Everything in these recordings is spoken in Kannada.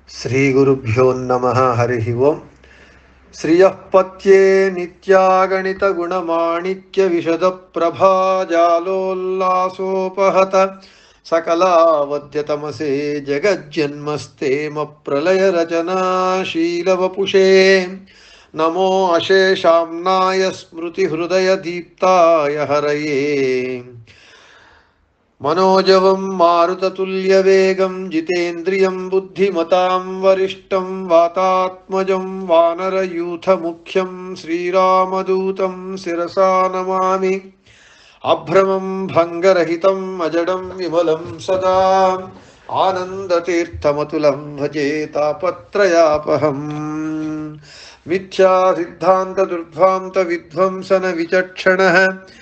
ಶ್ರೀಗುರುಭ್ಯೋ ನಮಃ ಹರಿ ಓಂ ಶ್ರಿಯಃ ಪತ್ಯೇ ನಿತ್ಯಾಗಣಿತಗುಣಮಾಣಿಕ್ಯವಿಶದಪ್ರಭಾಜಾಲೋಲ್ಲಾಸೋಪಹತ सकलावद्यतमसे जगज्जन्मस्तेम प्रलयरचनाशीलवपुषे नमो अशेषाम्नाय स्मृतिहृदयदीप्ताय हरये मनोजवं मारुततुल्यवेगं जितेन्द्रियं बुद्धिमतां वरिष्ठं वातात्मजं वानरयूथमुख्यं श्रीरामदूतं शिरसा नमामि अभ्रमं भङ्गरहितम् अजडं विमलं सदा आनन्दतीर्थमतुलं भजे तापत्रयापहम् मिथ्यासिद्धान्तदुर्ध्वान्तविध्वंसनविचक्षणः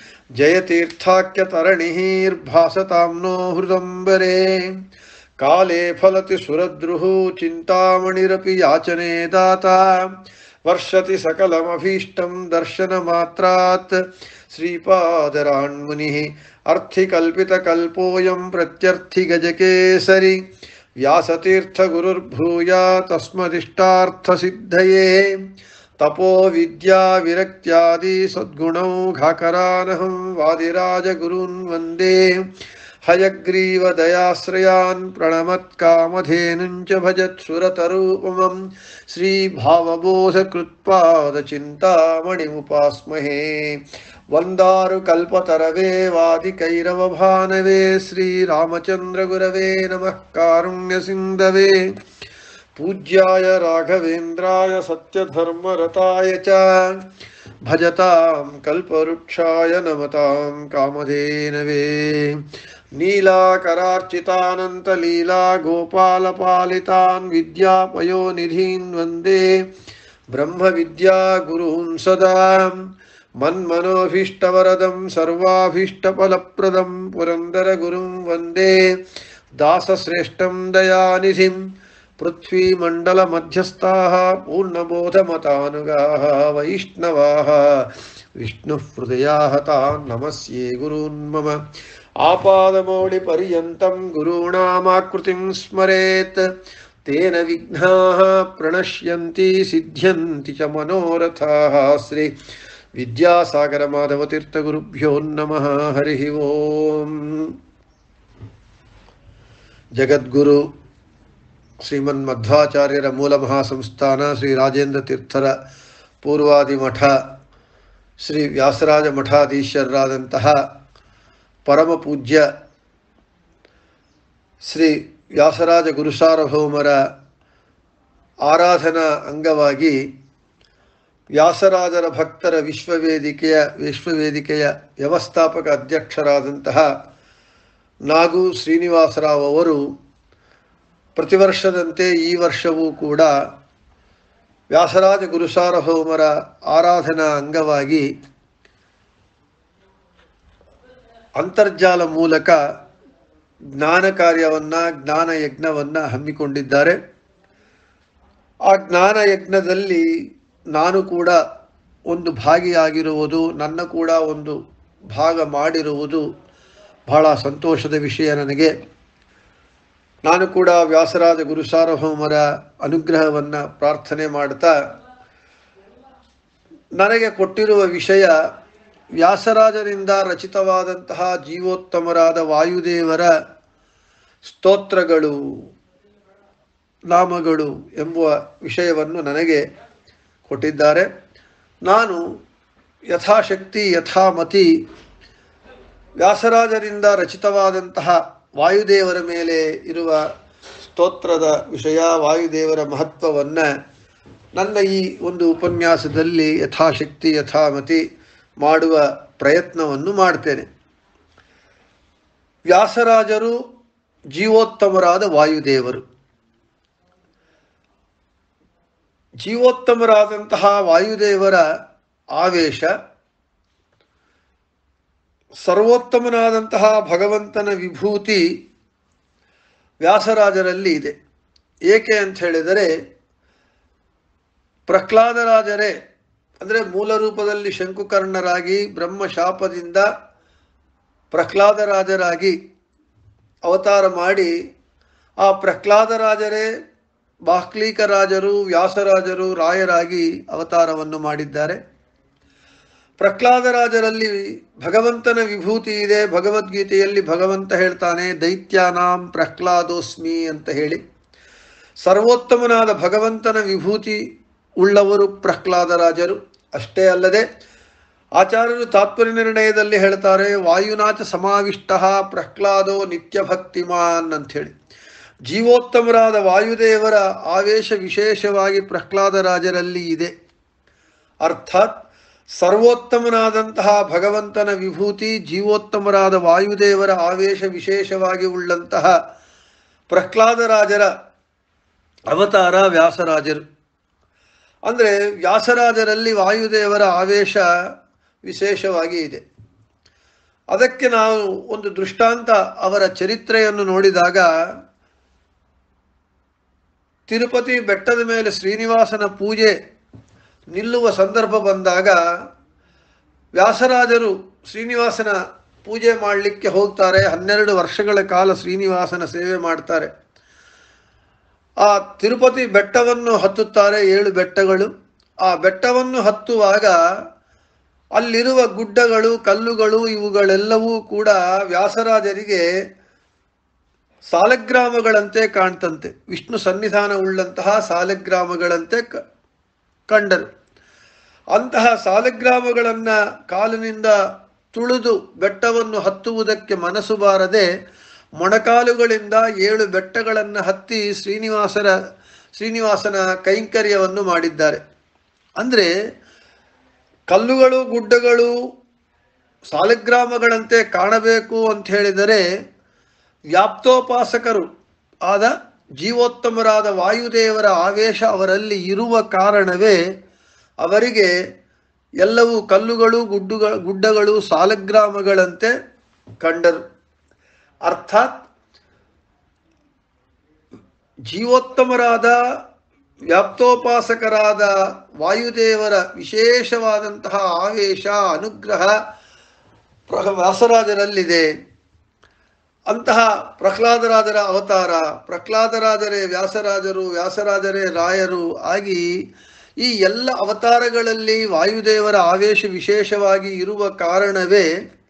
जयतीर्थाख्यतरणिर्भासतां नो हृदम्बरे काले फलति सुरद्रुः चिन्तामणिरपि याचने दाता वर्षति सकलमभीष्टं दर्शनमात्रात् श्रीपादरान्मुनिः अर्थिकल्पितकल्पोऽयं प्रत्यर्थिगजकेसरि व्यासतीर्थगुरुर्भूया तस्मदिष्टार्थसिद्धये तपो विद्याविरक्त्यादि सद्गुणौ घाकरानहं वादिराजगुरून् वन्दे हयग्रीवदयाश्रयान् प्रणमत्कामधेनुञ्च भजत्सुरतरूपमं श्रीभावबोधकृत्पादचिन्तामणिमुपास्महे वन्दारुकल्पतरवे वादिकैरवभानवे श्रीरामचन्द्रगुरवे नमः कारुण्यसिन्धवे पूज्याय राघवेन्द्राय सत्यधर्मरताय च भजतां कल्पवृक्षाय नमतां कामधेनवे नीलाकरार्चितानन्तलीला गोपालपालितान् विद्यापयोनिधीन् वन्दे ब्रह्मविद्यागुरून् सदा मन्मनोभीष्टवरदं सर्वाभीष्टफलप्रदं पुरन्दरगुरुं वन्दे दासश्रेष्ठं दयानिधिं पृथ्वीमण्डलमध्यस्थाः पूर्णबोधमतानुगाः वैष्णवाः विष्णुहृदयाः तान् नमस्ये गुरून् मम आपादमौलिपर्यन्तं गुरूणामाकृतिं स्मरेत् तेन विघ्नाः प्रणश्यन्ति सिद्ध्यन्ति च मनोरथाः श्री विद्यासागरमाधवतीर्थगुरुभ्यो नमः हरिः ओम् ಜಗದ್ಗುರು ಶ್ರೀಮನ್ಮಧ್ವಾಚಾರ್ಯರ ಮೂಲ ಮಹಾಸಂಸ್ಥಾನ ಶ್ರೀ ರಾಜೇಂದ್ರ ತೀರ್ಥರ ಪೂರ್ವಾದಿ ಮಠ ಶ್ರೀ ವ್ಯಾಸರಾಜ ಮಠಾಧೀಶರಾದಂತಹ ಪರಮ ಪೂಜ್ಯ ಶ್ರೀ ವ್ಯಾಸರಾಜ ಗುರುಸಾರ್ವಭೌಮರ ಆರಾಧನಾ ಅಂಗವಾಗಿ ವ್ಯಾಸರಾಜರ ಭಕ್ತರ ವಿಶ್ವವೇದಿಕೆಯ ವಿಶ್ವವೇದಿಕೆಯ ವ್ಯವಸ್ಥಾಪಕ ಅಧ್ಯಕ್ಷರಾದಂತಹ ನಾಗು ಶ್ರೀನಿವಾಸರಾವ್ ಅವರು ಪ್ರತಿ ವರ್ಷದಂತೆ ಈ ವರ್ಷವೂ ಕೂಡ ವ್ಯಾಸರಾಜ ಗುರುಸಾರ್ವಭೌಮರ ಆರಾಧನಾ ಅಂಗವಾಗಿ ಅಂತರ್ಜಾಲ ಮೂಲಕ ಜ್ಞಾನ ಕಾರ್ಯವನ್ನು ಜ್ಞಾನ ಯಜ್ಞವನ್ನು ಹಮ್ಮಿಕೊಂಡಿದ್ದಾರೆ ಆ ಜ್ಞಾನ ಯಜ್ಞದಲ್ಲಿ ನಾನು ಕೂಡ ಒಂದು ಭಾಗಿಯಾಗಿರುವುದು ನನ್ನ ಕೂಡ ಒಂದು ಭಾಗ ಮಾಡಿರುವುದು ಬಹಳ ಸಂತೋಷದ ವಿಷಯ ನನಗೆ ನಾನು ಕೂಡ ವ್ಯಾಸರಾಜ ಗುರು ಸಾರ್ವಭೌಮರ ಅನುಗ್ರಹವನ್ನು ಪ್ರಾರ್ಥನೆ ಮಾಡ್ತಾ ನನಗೆ ಕೊಟ್ಟಿರುವ ವಿಷಯ ವ್ಯಾಸರಾಜರಿಂದ ರಚಿತವಾದಂತಹ ಜೀವೋತ್ತಮರಾದ ವಾಯುದೇವರ ಸ್ತೋತ್ರಗಳು ನಾಮಗಳು ಎಂಬುವ ವಿಷಯವನ್ನು ನನಗೆ ಕೊಟ್ಟಿದ್ದಾರೆ ನಾನು ಯಥಾಶಕ್ತಿ ಯಥಾಮತಿ ವ್ಯಾಸರಾಜರಿಂದ ರಚಿತವಾದಂತಹ ವಾಯುದೇವರ ಮೇಲೆ ಇರುವ ಸ್ತೋತ್ರದ ವಿಷಯ ವಾಯುದೇವರ ಮಹತ್ವವನ್ನು ನನ್ನ ಈ ಒಂದು ಉಪನ್ಯಾಸದಲ್ಲಿ ಯಥಾಶಕ್ತಿ ಯಥಾಮತಿ ಮಾಡುವ ಪ್ರಯತ್ನವನ್ನು ಮಾಡ್ತೇನೆ ವ್ಯಾಸರಾಜರು ಜೀವೋತ್ತಮರಾದ ವಾಯುದೇವರು ಜೀವೋತ್ತಮರಾದಂತಹ ವಾಯುದೇವರ ಆವೇಶ ಸರ್ವೋತ್ತಮನಾದಂತಹ ಭಗವಂತನ ವಿಭೂತಿ ವ್ಯಾಸರಾಜರಲ್ಲಿ ಇದೆ ಏಕೆ ಅಂತ ಹೇಳಿದರೆ ಪ್ರಹ್ಲಾದರಾಜರೇ ಅಂದರೆ ಮೂಲ ರೂಪದಲ್ಲಿ ಶಂಕುಕರ್ಣರಾಗಿ ಬ್ರಹ್ಮ ಶಾಪದಿಂದ ಪ್ರಹ್ಲಾದರಾಜರಾಗಿ ಅವತಾರ ಮಾಡಿ ಆ ಪ್ರಹ್ಲಾದರಾಜರೇ ಬಾಹ್ಲೀಕ ರಾಜರು ವ್ಯಾಸರಾಜರು ರಾಯರಾಗಿ ಅವತಾರವನ್ನು ಮಾಡಿದ್ದಾರೆ ಪ್ರಹ್ಲಾದರಾಜರಲ್ಲಿ ಭಗವಂತನ ವಿಭೂತಿ ಇದೆ ಭಗವದ್ಗೀತೆಯಲ್ಲಿ ಭಗವಂತ ಹೇಳ್ತಾನೆ ದೈತ್ಯಾನಾಂ ಪ್ರಹ್ಲಾದೋಸ್ಮಿ ಅಂತ ಹೇಳಿ ಸರ್ವೋತ್ತಮನಾದ ಭಗವಂತನ ವಿಭೂತಿ ಉಳ್ಳವರು ಪ್ರಹ್ಲಾದರಾಜರು ಅಷ್ಟೇ ಅಲ್ಲದೆ ಆಚಾರ್ಯರು ತಾತ್ಪರ್ಯ ನಿರ್ಣಯದಲ್ಲಿ ಹೇಳ್ತಾರೆ ವಾಯುನಾಚ ಸಮಾವಿಷ್ಟ ಪ್ರಹ್ಲಾದೋ ನಿತ್ಯ ಭಕ್ತಿಮಾನ್ ಅಂಥೇಳಿ ಜೀವೋತ್ತಮರಾದ ವಾಯುದೇವರ ಆವೇಶ ವಿಶೇಷವಾಗಿ ಪ್ರಹ್ಲಾದರಾಜರಲ್ಲಿ ಇದೆ ಅರ್ಥಾತ್ ಸರ್ವೋತ್ತಮನಾದಂತಹ ಭಗವಂತನ ವಿಭೂತಿ ಜೀವೋತ್ತಮರಾದ ವಾಯುದೇವರ ಆವೇಶ ವಿಶೇಷವಾಗಿ ಉಳ್ಳಂತಹ ಪ್ರಹ್ಲಾದರಾಜರ ಅವತಾರ ವ್ಯಾಸರಾಜರು ಅಂದರೆ ವ್ಯಾಸರಾಜರಲ್ಲಿ ವಾಯುದೇವರ ಆವೇಶ ವಿಶೇಷವಾಗಿ ಇದೆ ಅದಕ್ಕೆ ನಾವು ಒಂದು ದೃಷ್ಟಾಂತ ಅವರ ಚರಿತ್ರೆಯನ್ನು ನೋಡಿದಾಗ ತಿರುಪತಿ ಬೆಟ್ಟದ ಮೇಲೆ ಶ್ರೀನಿವಾಸನ ಪೂಜೆ ನಿಲ್ಲುವ ಸಂದರ್ಭ ಬಂದಾಗ ವ್ಯಾಸರಾಜರು ಶ್ರೀನಿವಾಸನ ಪೂಜೆ ಮಾಡಲಿಕ್ಕೆ ಹೋಗ್ತಾರೆ ಹನ್ನೆರಡು ವರ್ಷಗಳ ಕಾಲ ಶ್ರೀನಿವಾಸನ ಸೇವೆ ಮಾಡ್ತಾರೆ ಆ ತಿರುಪತಿ ಬೆಟ್ಟವನ್ನು ಹತ್ತುತ್ತಾರೆ ಏಳು ಬೆಟ್ಟಗಳು ಆ ಬೆಟ್ಟವನ್ನು ಹತ್ತುವಾಗ ಅಲ್ಲಿರುವ ಗುಡ್ಡಗಳು ಕಲ್ಲುಗಳು ಇವುಗಳೆಲ್ಲವೂ ಕೂಡ ವ್ಯಾಸರಾಜರಿಗೆ ಸಾಲಗ್ರಾಮಗಳಂತೆ ಕಾಣ್ತಂತೆ ವಿಷ್ಣು ಸನ್ನಿಧಾನ ಉಳ್ಳಂತಹ ಸಾಲಗ್ರಾಮಗಳಂತೆ ಕ- ಕಂಡರು ಅಂತಹ ಸಾಲಗ್ರಾಮಗಳನ್ನ ಕಾಲಿನಿಂದ ತುಳಿದು ಬೆಟ್ಟವನ್ನು ಹತ್ತುವುದಕ್ಕೆ ಮನಸ್ಸು ಬಾರದೆ ಮೊಣಕಾಲುಗಳಿಂದ ಏಳು ಬೆಟ್ಟಗಳನ್ನು ಹತ್ತಿ ಶ್ರೀನಿವಾಸರ ಶ್ರೀನಿವಾಸನ ಕೈಂಕರ್ಯವನ್ನು ಮಾಡಿದ್ದಾರೆ ಅಂದರೆ ಕಲ್ಲುಗಳು ಗುಡ್ಡಗಳು ಸಾಲಗ್ರಾಮಗಳಂತೆ ಕಾಣಬೇಕು ಅಂತ ಹೇಳಿದರೆ ವ್ಯಾಪ್ತೋಪಾಸಕರು ಆದ ಜೀವೋತ್ತಮರಾದ ವಾಯುದೇವರ ಆವೇಶ ಅವರಲ್ಲಿ ಇರುವ ಕಾರಣವೇ ಅವರಿಗೆ ಎಲ್ಲವೂ ಕಲ್ಲುಗಳು ಗುಡ್ಡುಗಳ ಗುಡ್ಡಗಳು ಸಾಲಗ್ರಾಮಗಳಂತೆ ಕಂಡರು ಅರ್ಥಾತ್ ಜೀವೋತ್ತಮರಾದ ವ್ಯಾಪ್ತೋಪಾಸಕರಾದ ವಾಯುದೇವರ ವಿಶೇಷವಾದಂತಹ ಆವೇಶ ಅನುಗ್ರಹ ಪ್ರ- ವ್ಯಾಸರಾಜರಲ್ಲಿದೆ ಅಂತಹ ಪ್ರಹ್ಲಾದರಾಜರ ಅವತಾರ ಪ್ರಹ್ಲಾದರಾಜರೇ ವ್ಯಾಸರಾಜರು ವ್ಯಾಸರಾಜರೇ ರಾಯರು ಆಗಿ ಈ ಎಲ್ಲ ಅವತಾರಗಳಲ್ಲಿ ವಾಯುದೇವರ ಆವೇಶ ವಿಶೇಷವಾಗಿ ಇರುವ ಕಾರಣವೇ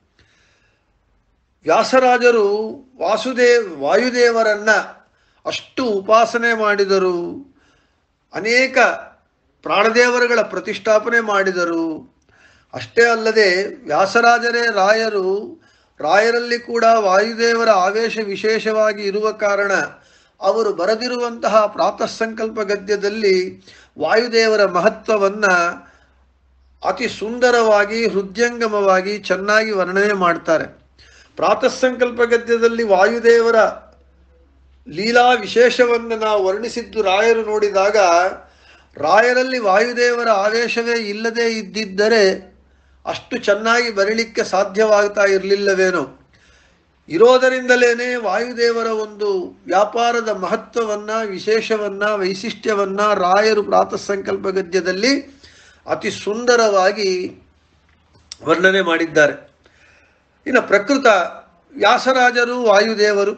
ವ್ಯಾಸರಾಜರು ವಾಸುದೇವ್ ವಾಯುದೇವರನ್ನ ಅಷ್ಟು ಉಪಾಸನೆ ಮಾಡಿದರು ಅನೇಕ ಪ್ರಾಣದೇವರುಗಳ ಪ್ರತಿಷ್ಠಾಪನೆ ಮಾಡಿದರು ಅಷ್ಟೇ ಅಲ್ಲದೆ ವ್ಯಾಸರಾಜರೇ ರಾಯರು ರಾಯರಲ್ಲಿ ಕೂಡ ವಾಯುದೇವರ ಆವೇಶ ವಿಶೇಷವಾಗಿ ಇರುವ ಕಾರಣ ಅವರು ಬರೆದಿರುವಂತಹ ಪ್ರಾತಃ ಸಂಕಲ್ಪ ಗದ್ಯದಲ್ಲಿ ವಾಯುದೇವರ ಮಹತ್ವವನ್ನ ಅತಿ ಸುಂದರವಾಗಿ ಹೃದಯಂಗಮವಾಗಿ ಚೆನ್ನಾಗಿ ವರ್ಣನೆ ಮಾಡ್ತಾರೆ ಪ್ರಾತಃ ಸಂಕಲ್ಪ ಗದ್ಯದಲ್ಲಿ ವಾಯುದೇವರ ಲೀಲಾ ವಿಶೇಷವನ್ನು ನಾವು ವರ್ಣಿಸಿದ್ದು ರಾಯರು ನೋಡಿದಾಗ ರಾಯರಲ್ಲಿ ವಾಯುದೇವರ ಆವೇಶವೇ ಇಲ್ಲದೆ ಇದ್ದಿದ್ದರೆ ಅಷ್ಟು ಚೆನ್ನಾಗಿ ಬರೀಲಿಕ್ಕೆ ಸಾಧ್ಯವಾಗ್ತಾ ಇರಲಿಲ್ಲವೇನೋ ಇರೋದರಿಂದಲೇನೆ ವಾಯುದೇವರ ಒಂದು ವ್ಯಾಪಾರದ ಮಹತ್ವವನ್ನ ವಿಶೇಷವನ್ನ ವೈಶಿಷ್ಟ್ಯವನ್ನ ರಾಯರು ಪ್ರಾತಃ ಸಂಕಲ್ಪ ಗದ್ಯದಲ್ಲಿ ಅತಿ ಸುಂದರವಾಗಿ ವರ್ಣನೆ ಮಾಡಿದ್ದಾರೆ ಇನ್ನು ಪ್ರಕೃತ ವ್ಯಾಸರಾಜರು ವಾಯುದೇವರು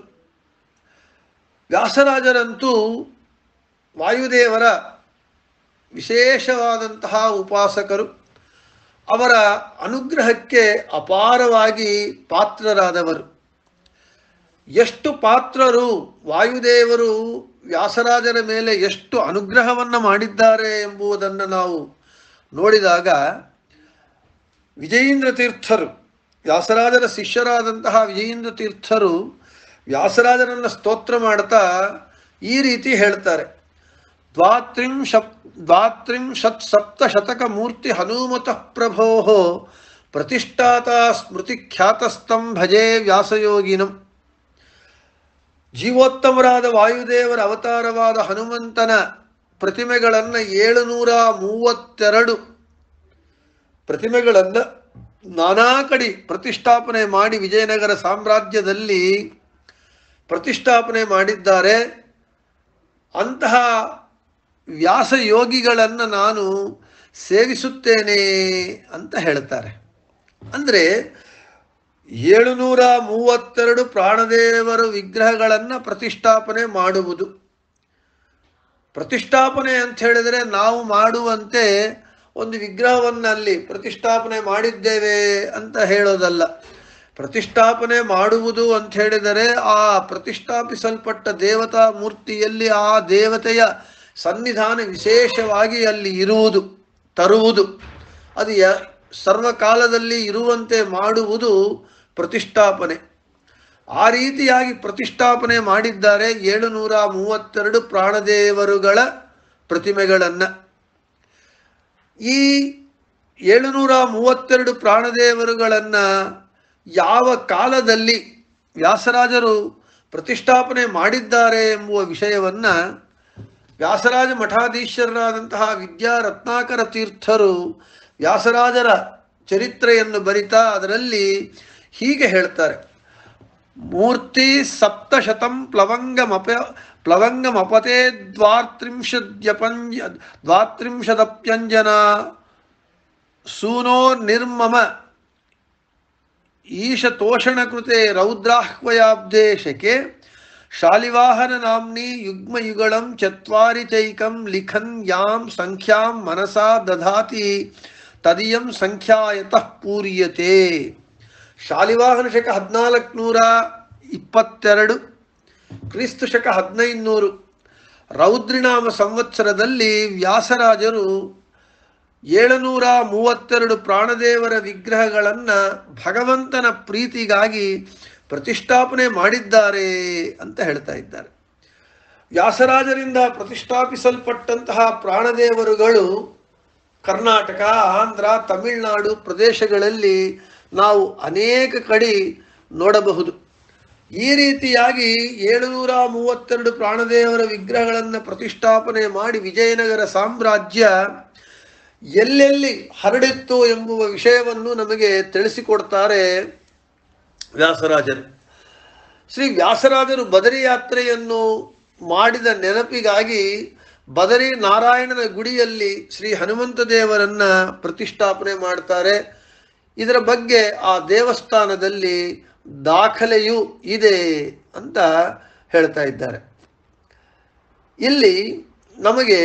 ವ್ಯಾಸರಾಜರಂತೂ ವಾಯುದೇವರ ವಿಶೇಷವಾದಂತಹ ಉಪಾಸಕರು ಅವರ ಅನುಗ್ರಹಕ್ಕೆ ಅಪಾರವಾಗಿ ಪಾತ್ರರಾದವರು ಎಷ್ಟು ಪಾತ್ರರು ವಾಯುದೇವರು ವ್ಯಾಸರಾಜರ ಮೇಲೆ ಎಷ್ಟು ಅನುಗ್ರಹವನ್ನು ಮಾಡಿದ್ದಾರೆ ಎಂಬುದನ್ನು ನಾವು ನೋಡಿದಾಗ ವಿಜಯೇಂದ್ರ ತೀರ್ಥರು ವ್ಯಾಸರಾಜರ ಶಿಷ್ಯರಾದಂತಹ ವಿಜಯೇಂದ್ರ ತೀರ್ಥರು ವ್ಯಾಸರಾಜರನ್ನ ಸ್ತೋತ್ರ ಮಾಡ್ತಾ ಈ ರೀತಿ ಹೇಳ್ತಾರೆ ದ್ವಾತ್ರಿಂಶ ದ್ವಾತ್ರಿಂಶತ್ ಸಪ್ತ ಶತಕ ಮೂರ್ತಿ ಹನುಮತಃ ಪ್ರಭೋ ಪ್ರತಿಷ್ಠಾತ ಸ್ಮೃತಿ ಖ್ಯಾತಸ್ತಂ ಭಜೆ ವ್ಯಾಸಯೋಗಿನಂ ಜೀವೋತ್ತಮರಾದ ವಾಯುದೇವರ ಅವತಾರವಾದ ಹನುಮಂತನ ಪ್ರತಿಮೆಗಳನ್ನು ಏಳುನೂರ ಮೂವತ್ತೆರಡು ಪ್ರತಿಮೆಗಳನ್ನು ನಾನಾ ಕಡೆ ಪ್ರತಿಷ್ಠಾಪನೆ ಮಾಡಿ ವಿಜಯನಗರ ಸಾಮ್ರಾಜ್ಯದಲ್ಲಿ ಪ್ರತಿಷ್ಠಾಪನೆ ಮಾಡಿದ್ದಾರೆ ಅಂತಹ ವ್ಯಾಸಯೋಗಿಗಳನ್ನು ನಾನು ಸೇವಿಸುತ್ತೇನೆ ಅಂತ ಹೇಳ್ತಾರೆ ಅಂದರೆ ಏಳುನೂರ ಮೂವತ್ತೆರಡು ಪ್ರಾಣದೇವರು ವಿಗ್ರಹಗಳನ್ನು ಪ್ರತಿಷ್ಠಾಪನೆ ಮಾಡುವುದು ಪ್ರತಿಷ್ಠಾಪನೆ ಅಂತ ಹೇಳಿದರೆ ನಾವು ಮಾಡುವಂತೆ ಒಂದು ವಿಗ್ರಹವನ್ನು ಅಲ್ಲಿ ಪ್ರತಿಷ್ಠಾಪನೆ ಮಾಡಿದ್ದೇವೆ ಅಂತ ಹೇಳೋದಲ್ಲ ಪ್ರತಿಷ್ಠಾಪನೆ ಮಾಡುವುದು ಅಂತ ಹೇಳಿದರೆ ಆ ಪ್ರತಿಷ್ಠಾಪಿಸಲ್ಪಟ್ಟ ದೇವತಾ ಮೂರ್ತಿಯಲ್ಲಿ ಆ ದೇವತೆಯ ಸನ್ನಿಧಾನ ವಿಶೇಷವಾಗಿ ಅಲ್ಲಿ ಇರುವುದು ತರುವುದು ಅದು ಯ ಸರ್ವಕಾಲದಲ್ಲಿ ಇರುವಂತೆ ಮಾಡುವುದು ಪ್ರತಿಷ್ಠಾಪನೆ ಆ ರೀತಿಯಾಗಿ ಪ್ರತಿಷ್ಠಾಪನೆ ಮಾಡಿದ್ದಾರೆ ಏಳುನೂರ ಮೂವತ್ತೆರಡು ಪ್ರಾಣದೇವರುಗಳ ಪ್ರತಿಮೆಗಳನ್ನು ಈ ಏಳುನೂರ ಮೂವತ್ತೆರಡು ಪ್ರಾಣದೇವರುಗಳನ್ನು ಯಾವ ಕಾಲದಲ್ಲಿ ವ್ಯಾಸರಾಜರು ಪ್ರತಿಷ್ಠಾಪನೆ ಮಾಡಿದ್ದಾರೆ ಎಂಬುವ ವಿಷಯವನ್ನು ವ್ಯಾಸರಾಜ ಮಠಾಧೀಶರಾದಂತಹ ವಿದ್ಯಾ ರತ್ನಾಕರ ತೀರ್ಥರು ವ್ಯಾಸರಾಜರ ಚರಿತ್ರೆಯನ್ನು ಬರಿತಾ ಅದರಲ್ಲಿ ಹೀಗೆ ಹೇಳ್ತಾರೆ ಮೂರ್ತಿ ಸಪ್ತಶತಂ ಪ್ಲವಂಗಮಪ ಪ್ಲವಂಗಮಪತೆ ದ್ವಾತ್ರಿಂಶದ್ಯಪಂಜ ದ್ವಾತ್ರಿಂಶದಪ್ಯಂಜನ ಸೂನೋ ನಿರ್ಮಮ ಈಶತೋಷಣ ಕೃತೆ ರೌದ್ರಾಹ್ವಯಾಬ್ದೇಶಕೆ ಶಾಲಿವಾಹನ ನಾಮ್ನಿ ಯುಗ್ಮಯುಗಳಂ ಚತ್ವಾರಿ ಚೈಕಂ ಲಿಖನ್ ಯಾಂ ಸಂಖ್ಯಾಂ ಮನಸಾ ದಧಾತಿ ತದಿಯಂ ಸಂಖ್ಯಾಯತಃ ಪೂರ್ಯತೆ ಶಾಲಿವಾಹನ ಶಕ ಹದಿನಾಲ್ಕು ನೂರ ಇಪ್ಪತ್ತೆರಡು ಕ್ರಿಸ್ತು ಶಕ ಹದಿನೈದುನೂರು ರೌದ್ರಿನಾಮ ಸಂವತ್ಸರದಲ್ಲಿ ವ್ಯಾಸರಾಜರು ಏಳುನೂರ ಮೂವತ್ತೆರಡು ಪ್ರಾಣದೇವರ ವಿಗ್ರಹಗಳನ್ನು ಭಗವಂತನ ಪ್ರೀತಿಗಾಗಿ ಪ್ರತಿಷ್ಠಾಪನೆ ಮಾಡಿದ್ದಾರೆ ಅಂತ ಹೇಳ್ತಾ ಇದ್ದಾರೆ ವ್ಯಾಸರಾಜರಿಂದ ಪ್ರತಿಷ್ಠಾಪಿಸಲ್ಪಟ್ಟಂತಹ ಪ್ರಾಣದೇವರುಗಳು ಕರ್ನಾಟಕ ಆಂಧ್ರ ತಮಿಳುನಾಡು ಪ್ರದೇಶಗಳಲ್ಲಿ ನಾವು ಅನೇಕ ಕಡೆ ನೋಡಬಹುದು ಈ ರೀತಿಯಾಗಿ ಏಳುನೂರ ಮೂವತ್ತೆರಡು ಪ್ರಾಣದೇವರ ವಿಗ್ರಹಗಳನ್ನು ಪ್ರತಿಷ್ಠಾಪನೆ ಮಾಡಿ ವಿಜಯನಗರ ಸಾಮ್ರಾಜ್ಯ ಎಲ್ಲೆಲ್ಲಿ ಹರಡಿತ್ತು ಎಂಬುವ ವಿಷಯವನ್ನು ನಮಗೆ ತಿಳಿಸಿಕೊಡ್ತಾರೆ ವ್ಯಾಸರಾಜರು ಶ್ರೀ ವ್ಯಾಸರಾಜರು ಬದರಿ ಯಾತ್ರೆಯನ್ನು ಮಾಡಿದ ನೆನಪಿಗಾಗಿ ಬದರಿ ನಾರಾಯಣನ ಗುಡಿಯಲ್ಲಿ ಶ್ರೀ ಹನುಮಂತ ದೇವರನ್ನ ಪ್ರತಿಷ್ಠಾಪನೆ ಮಾಡ್ತಾರೆ ಇದರ ಬಗ್ಗೆ ಆ ದೇವಸ್ಥಾನದಲ್ಲಿ ದಾಖಲೆಯೂ ಇದೆ ಅಂತ ಹೇಳ್ತಾ ಇದ್ದಾರೆ ಇಲ್ಲಿ ನಮಗೆ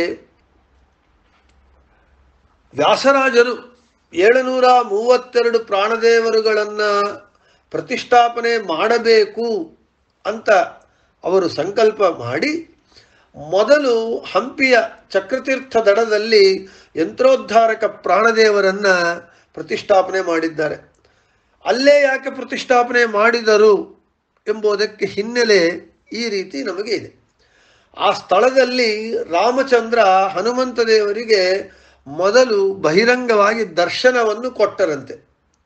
ವ್ಯಾಸರಾಜರು ಏಳುನೂರ ಮೂವತ್ತೆರಡು ಪ್ರಾಣದೇವರುಗಳನ್ನು ಪ್ರತಿಷ್ಠಾಪನೆ ಮಾಡಬೇಕು ಅಂತ ಅವರು ಸಂಕಲ್ಪ ಮಾಡಿ ಮೊದಲು ಹಂಪಿಯ ಚಕ್ರತೀರ್ಥ ದಡದಲ್ಲಿ ಯಂತ್ರೋದ್ಧಾರಕ ಪ್ರಾಣದೇವರನ್ನ ಪ್ರತಿಷ್ಠಾಪನೆ ಮಾಡಿದ್ದಾರೆ ಅಲ್ಲೇ ಯಾಕೆ ಪ್ರತಿಷ್ಠಾಪನೆ ಮಾಡಿದರು ಎಂಬುದಕ್ಕೆ ಹಿನ್ನೆಲೆ ಈ ರೀತಿ ನಮಗೆ ಇದೆ ಆ ಸ್ಥಳದಲ್ಲಿ ರಾಮಚಂದ್ರ ಹನುಮಂತ ದೇವರಿಗೆ ಮೊದಲು ಬಹಿರಂಗವಾಗಿ ದರ್ಶನವನ್ನು ಕೊಟ್ಟರಂತೆ